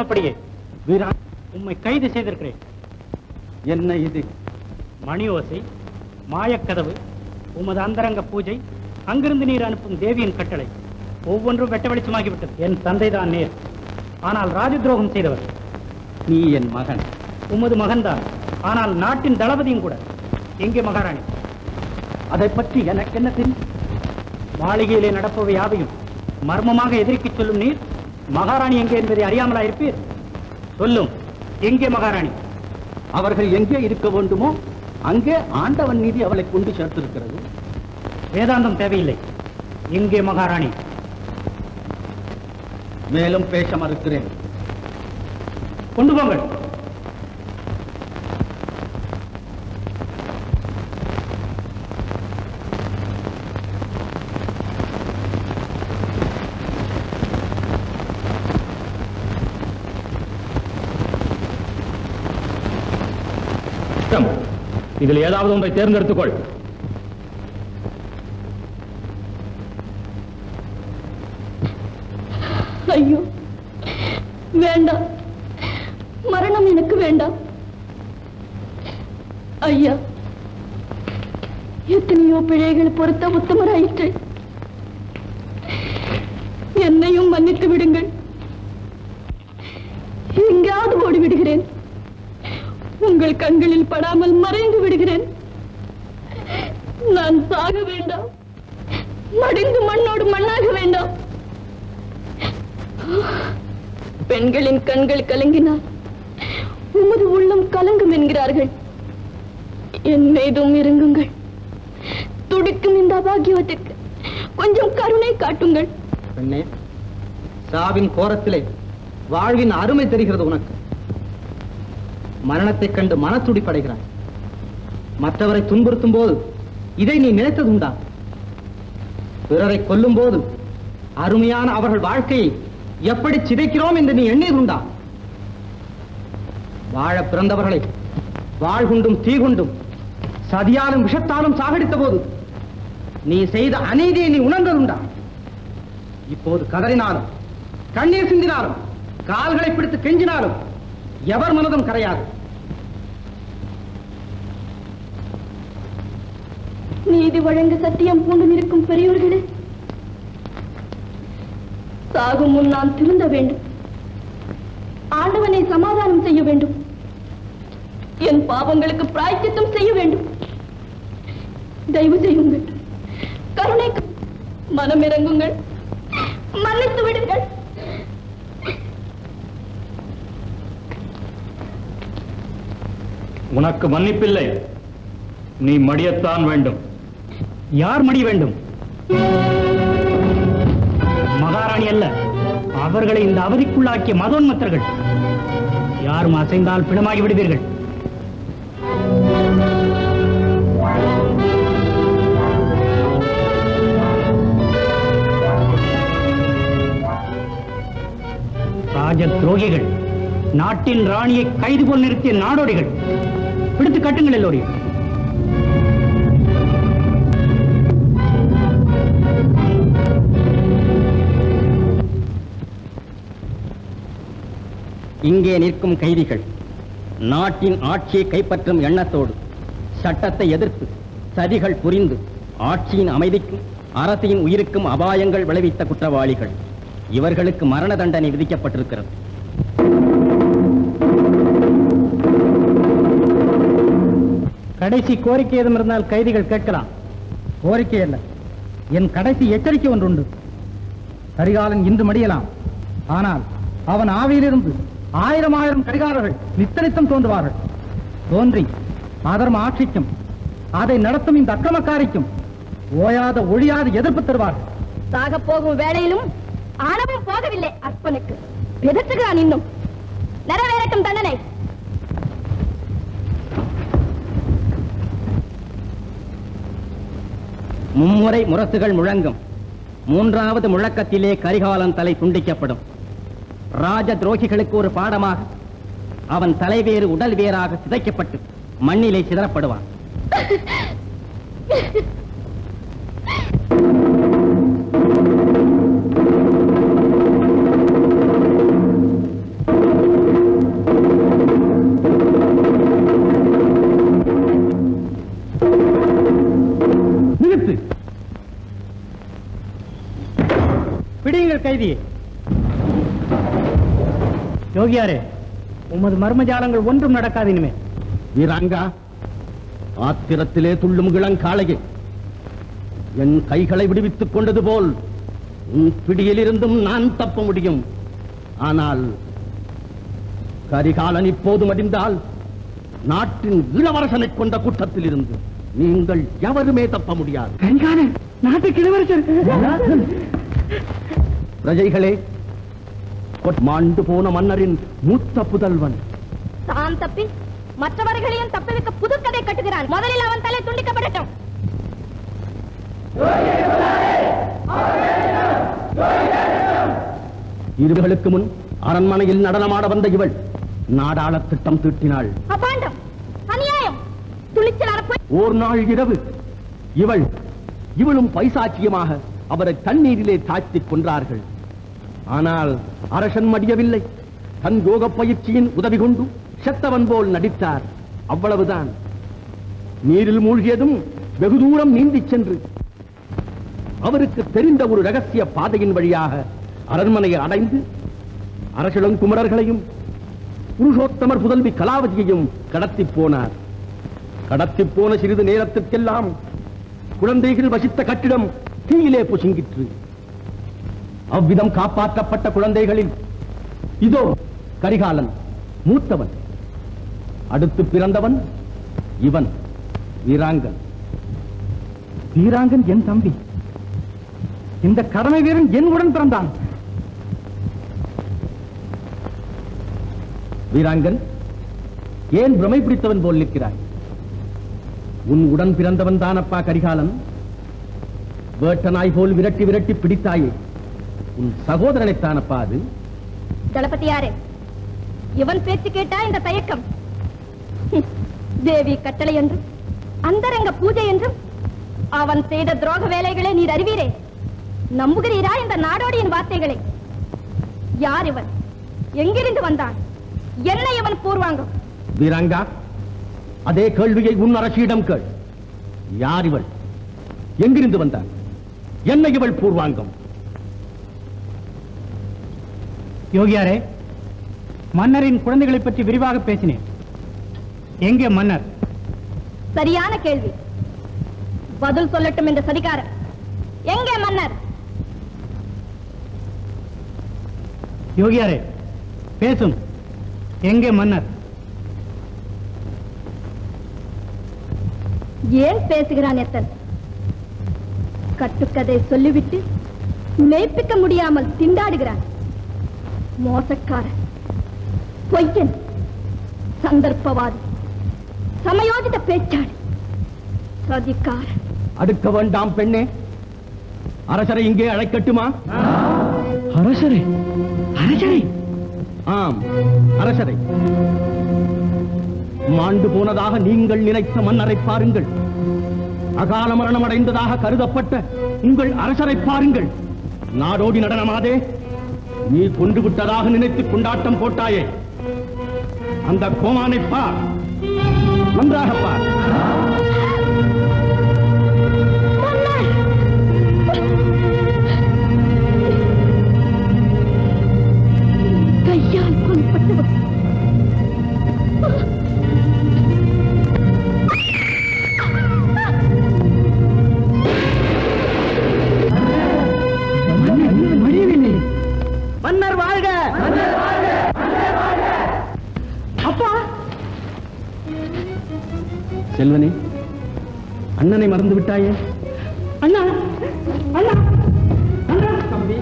சொன்னபடியே வீரா உம்மை கைது செய்திருக்கிறேன் என்ன இது மணி ஓசை மாயக்கதவு உமது அந்தரங்க பூஜை அங்கிருந்து நீர் அனுப்பும் தேவியின் கட்டளை ஒவ்வொன்றும் வெட்ட வெளிச்சமாகிவிட்டது என் தந்தைதான் நேர் ஆனால் ராஜ துரோகம் செய்தவர் நீ என் மகன் உமது மகன்தான் ஆனால் நாட்டின் தளபதியும் கூட எங்கே மகாராணி அதை பற்றி எனக்கு என்ன தெரியும் மாளிகையிலே நடப்பவை யாவையும் மர்மமாக எதிர்க்கிச் சொல்லும் நீர் மகாராணி எங்கே என்பதை அறியாமலா இருப்பீர் சொல்லும் எங்கே மகாராணி அவர்கள் எங்கே இருக்க வேண்டுமோ அங்கே ஆண்டவன் நீதி அவளை கொண்டு சேர்த்திருக்கிறது வேதாந்தம் தேவையில்லை எங்கே மகாராணி மேலும் பேச மறுக்கிறேன் கொண்டு போங்கள் இதில் ஏதாவது ஒன்றை தேர்ந்தெடுத்துக்கொள் ஐயோ வேண்டாம் மரணம் எனக்கு வேண்டாம் ஐயா எத்தனையோ பிழைகள் பொறுத்த உத்தமராயிற்று என்னையும் மன்னித்து விடுங்கள் எங்காவது ஓடி விடுகிறேன் உங்கள் கண்களில் படாமல் மறைந்து விடுகிறேன் நான் சாக வேண்டாம் மடிந்து மண்ணோடு மண்ணாக வேண்டாம் பெண்களின் கண்கள் கலங்கினால் உமது உள்ளம் கலங்கும் என்கிறார்கள் என் மீதும் இறங்குங்கள் துடிக்கும் இந்த அபாகியவத்திற்கு கொஞ்சம் கருணை காட்டுங்கள் பெண்ணே சாவின் கோரத்திலே வாழ்வின் அருமை தெரிகிறது உனக்கு மரணத்தைக் கண்டு மனத்துடி படைகிறாய் மற்றவரை துன்புறுத்தும் போது இதை நீ நினைத்ததுண்டா பிறரை கொல்லும் போது அருமையான அவர்கள் வாழ்க்கையை எப்படி சிதைக்கிறோம் என்று நீ எண்ணியதுண்டா வாழ பிறந்தவர்களை வாழ்குண்டும் தீகுண்டும் சதியாலும் விஷத்தாலும் சாகடித்த போது நீ செய்த அநீதியை நீ உணர்ந்ததுண்டா இப்போது கதறினாலும் கண்ணீர் சிந்தினாலும் கால்களை பிடித்து கெஞ்சினாலும் எவர் மனதும் கரையாது நீதி வழங்க சத்தியம் பூண்டு நிற்கும் பெரியோர்களே சாகும் முன் நான் திருந்த வேண்டும் ஆண்டவனை சமாதானம் செய்ய வேண்டும் என் பாவங்களுக்கு பிராய்ச்சித்தம் செய்ய வேண்டும் தயவு செய்யுங்கள் கருணை மனம் இறங்குங்கள் மன்னித்து விடுங்கள் உனக்கு மன்னிப்பில்லை நீ மடியத்தான் வேண்டும் யார் மடி வேண்டும் மகாராணி அல்ல அவர்களை இந்த அவதிக்குள்ளாக்கிய மதோன்மத்தர்கள் யாரும் அசைந்தால் பிணமாகி விடுவீர்கள் ராஜ துரோகிகள் நாட்டின் ராணியை கைது போல் நிறுத்திய நாடோடிகள் பிடித்து கட்டுங்கள் எல்லோரையும் இங்கே நிற்கும் கைதிகள் நாட்டின் ஆட்சியை கைப்பற்றும் எண்ணத்தோடு சட்டத்தை எதிர்த்து சதிகள் புரிந்து ஆட்சியின் அமைதிக்கும் அரசின் உயிருக்கும் அபாயங்கள் விளைவித்த குற்றவாளிகள் இவர்களுக்கு மரண தண்டனை விதிக்கப்பட்டிருக்கிறது கடைசி கோரிக்கை ஏதும் இருந்தால் கைதிகள் கேட்கலாம் கோரிக்கை அல்ல என் கடைசி எச்சரிக்கை ஒன்றுண்டு கரிகாலன் இன்று மடியலாம் ஆனால் அவன் ஆவியிலிருந்து ஆயிரம் ஆயிரம் கரிகாலர்கள் நித்தனித்தம் தோன்றுவார்கள் தோன்றி அதர்ம ஆட்சிக்கும் அதை நடத்தும் இந்த அக்கிரமக்காரிக்கும் ஓயாத ஒழியாத எதிர்ப்பு தருவார்கள் சாக போகும் வேளையிலும் ஆணவம் போகவில்லை அற்பனுக்கு எதிர்த்துகிறான் இன்னும் நிறைவேறட்டும் தண்டனை மும்முறை முரசுகள் முழங்கும் மூன்றாவது முழக்கத்திலே கரிகாலன் தலை துண்டிக்கப்படும் ராஜ துரோகிகளுக்கு ஒரு பாடமாக அவன் தலைவேறு உடல் வேறாக சிதைக்கப்பட்டு மண்ணிலே சிதறப்படுவான் நிறுத்து பிடியுங்கள் கைதி யோகியாரே உமது மர்மஜாலங்கள் ஒன்றும் நடக்காது இனிமே வீராங்கா ஆத்திரத்திலே துள்ளும் இளங்காளையை என் கைகளை விடுவித்துக் கொண்டது போல் உன் பிடியிலிருந்தும் நான் தப்ப முடியும் ஆனால் கரிகாலன் இப்போது மடிந்தால் நாட்டின் இளவரசனை கொண்ட குற்றத்தில் இருந்து நீங்கள் எவருமே தப்ப முடியாது கரிகாலன் நாட்டுக்கு இளவரசர் பிரஜைகளே மாண்டு போன மன்னரின் மூத்த புதல்வன் தான் தப்பி மற்றவர்களையும் தப்பிவிக்க புதுக்கதை கட்டுகிறான் முதலில் அவன் தலை துண்டிக்கப்படட்டும் இருவர்களுக்கு முன் அரண்மனையில் நடனமாட வந்த இவள் நாடாள திட்டம் தீட்டினாள் அபாண்டம் அநியாயம் துணிச்சலான பொய் ஓர் நாள் இரவு இவள் இவளும் பைசாச்சியமாக அவரை தண்ணீரிலே தாழ்த்திக் கொன்றார்கள் ஆனால் அரசன் மடியவில்லை தன் யோக பயிற்சியின் உதவி கொண்டு செத்தவன் போல் நடித்தார் அவ்வளவுதான் நீரில் மூழ்கியதும் வெகு தூரம் நீந்திச் சென்று அவருக்கு தெரிந்த ஒரு ரகசிய பாதையின் வழியாக அரண்மனையை அடைந்து அரசளம் குமரர்களையும் புருஷோத்தமர் புதல்வி கலாவதியையும் கடத்தி போனார் கடத்தி போன சிறிது நேரத்திற்கெல்லாம் குழந்தைகள் வசித்த கட்டிடம் தீயிலே புசுங்கிற்று அவ்விதம் காப்பாற்றப்பட்ட குழந்தைகளில் இதோ கரிகாலன் மூத்தவன் அடுத்து பிறந்தவன் இவன் வீராங்கன் வீராங்கன் என் தம்பி இந்த கடமை வீரன் என் உடன் பிறந்தான் வீராங்கன் ஏன் பிரமை பிடித்தவன் போல் நிற்கிறாய் உன் உடன் பிறந்தவன் தானப்பா கரிகாலன் வேட்டனாய் போல் விரட்டி விரட்டி பிடித்தாயே உன் சகோதரனைத்தானப்பா அது தளபதியாரே இவன் பேச்சு கேட்டா இந்த தயக்கம் ஹம், தேவி கட்டளை என்றும் அந்தரங்க பூஜை என்றும் அவன் செய்த துரோக வேலைகளை நீர் அறிவீரே நம்புகிறீரா இந்த நாடோடியின் வார்த்தைகளை யார் இவன் எங்கிருந்து வந்தான் என்ன இவன் பூர்வாங்கம் வீராங்கா அதே கேள்வியை உன் அரசியிடம் கேள் யார் இவள் எங்கிருந்து வந்தாள் என்ன இவள் பூர்வாங்கம் யோகியாரே மன்னரின் குழந்தைகளை பற்றி விரிவாக பேசினேன் எங்கே மன்னர் சரியான கேள்வி பதில் சொல்லட்டும் இந்த சதிகாரன் எங்கே மன்னர் யோகியாரே பேசும் எங்கே மன்னர் ஏன் பேசுகிறான் எத்தன் கட்டுக்கதை சொல்லிவிட்டு மெய்ப்பிக்க முடியாமல் திண்டாடுகிறான் மோசக்காரன் பொய்யன் சந்தர்ப்பவாதி சமயோஜித பேச்சாளி சதிகாரன் அடுக்க வேண்டாம் பெண்ணே அரசரை இங்கே அழைக்கட்டுமா அரசரே அரசரே ஆம் அரசரை மாண்டு போனதாக நீங்கள் நினைத்த மன்னரை பாருங்கள் அகால மரணம் அடைந்ததாக கருதப்பட்ட உங்கள் அரசரை பாருங்கள் நாடோடி நடனமாதே நீ கொண்டு விட்டதாக நினைத்து கொண்டாட்டம் போட்டாயே அந்த கோமானை பார் நன்றாக பார் கையால் கொல்லப்பட்டவன் மன்னர் வாழ்க அப்பா செல்வனே அண்ணனை மறந்து விட்டாயே அண்ணா அண்ணா அண்ணா தம்பி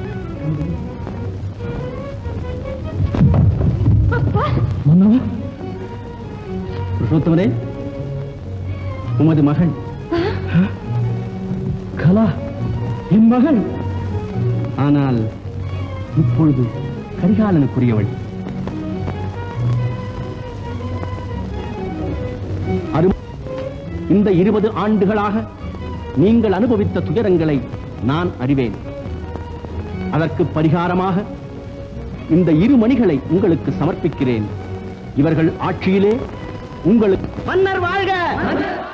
அப்பா மன்னவா புருஷோத்தமரே உமது மகள் கலா என் மகள் ஆனால் இப்பொழுது கரிகாலனுக்குரியவள் அரு- இந்த இருபது ஆண்டுகளாக நீங்கள் அனுபவித்த துயரங்களை நான் அறிவேன் அதற்கு பரிகாரமாக இந்த இரு மணிகளை உங்களுக்கு சமர்ப்பிக்கிறேன் இவர்கள் ஆட்சியிலே உங்களுக்கு மன்னர் வாழ்க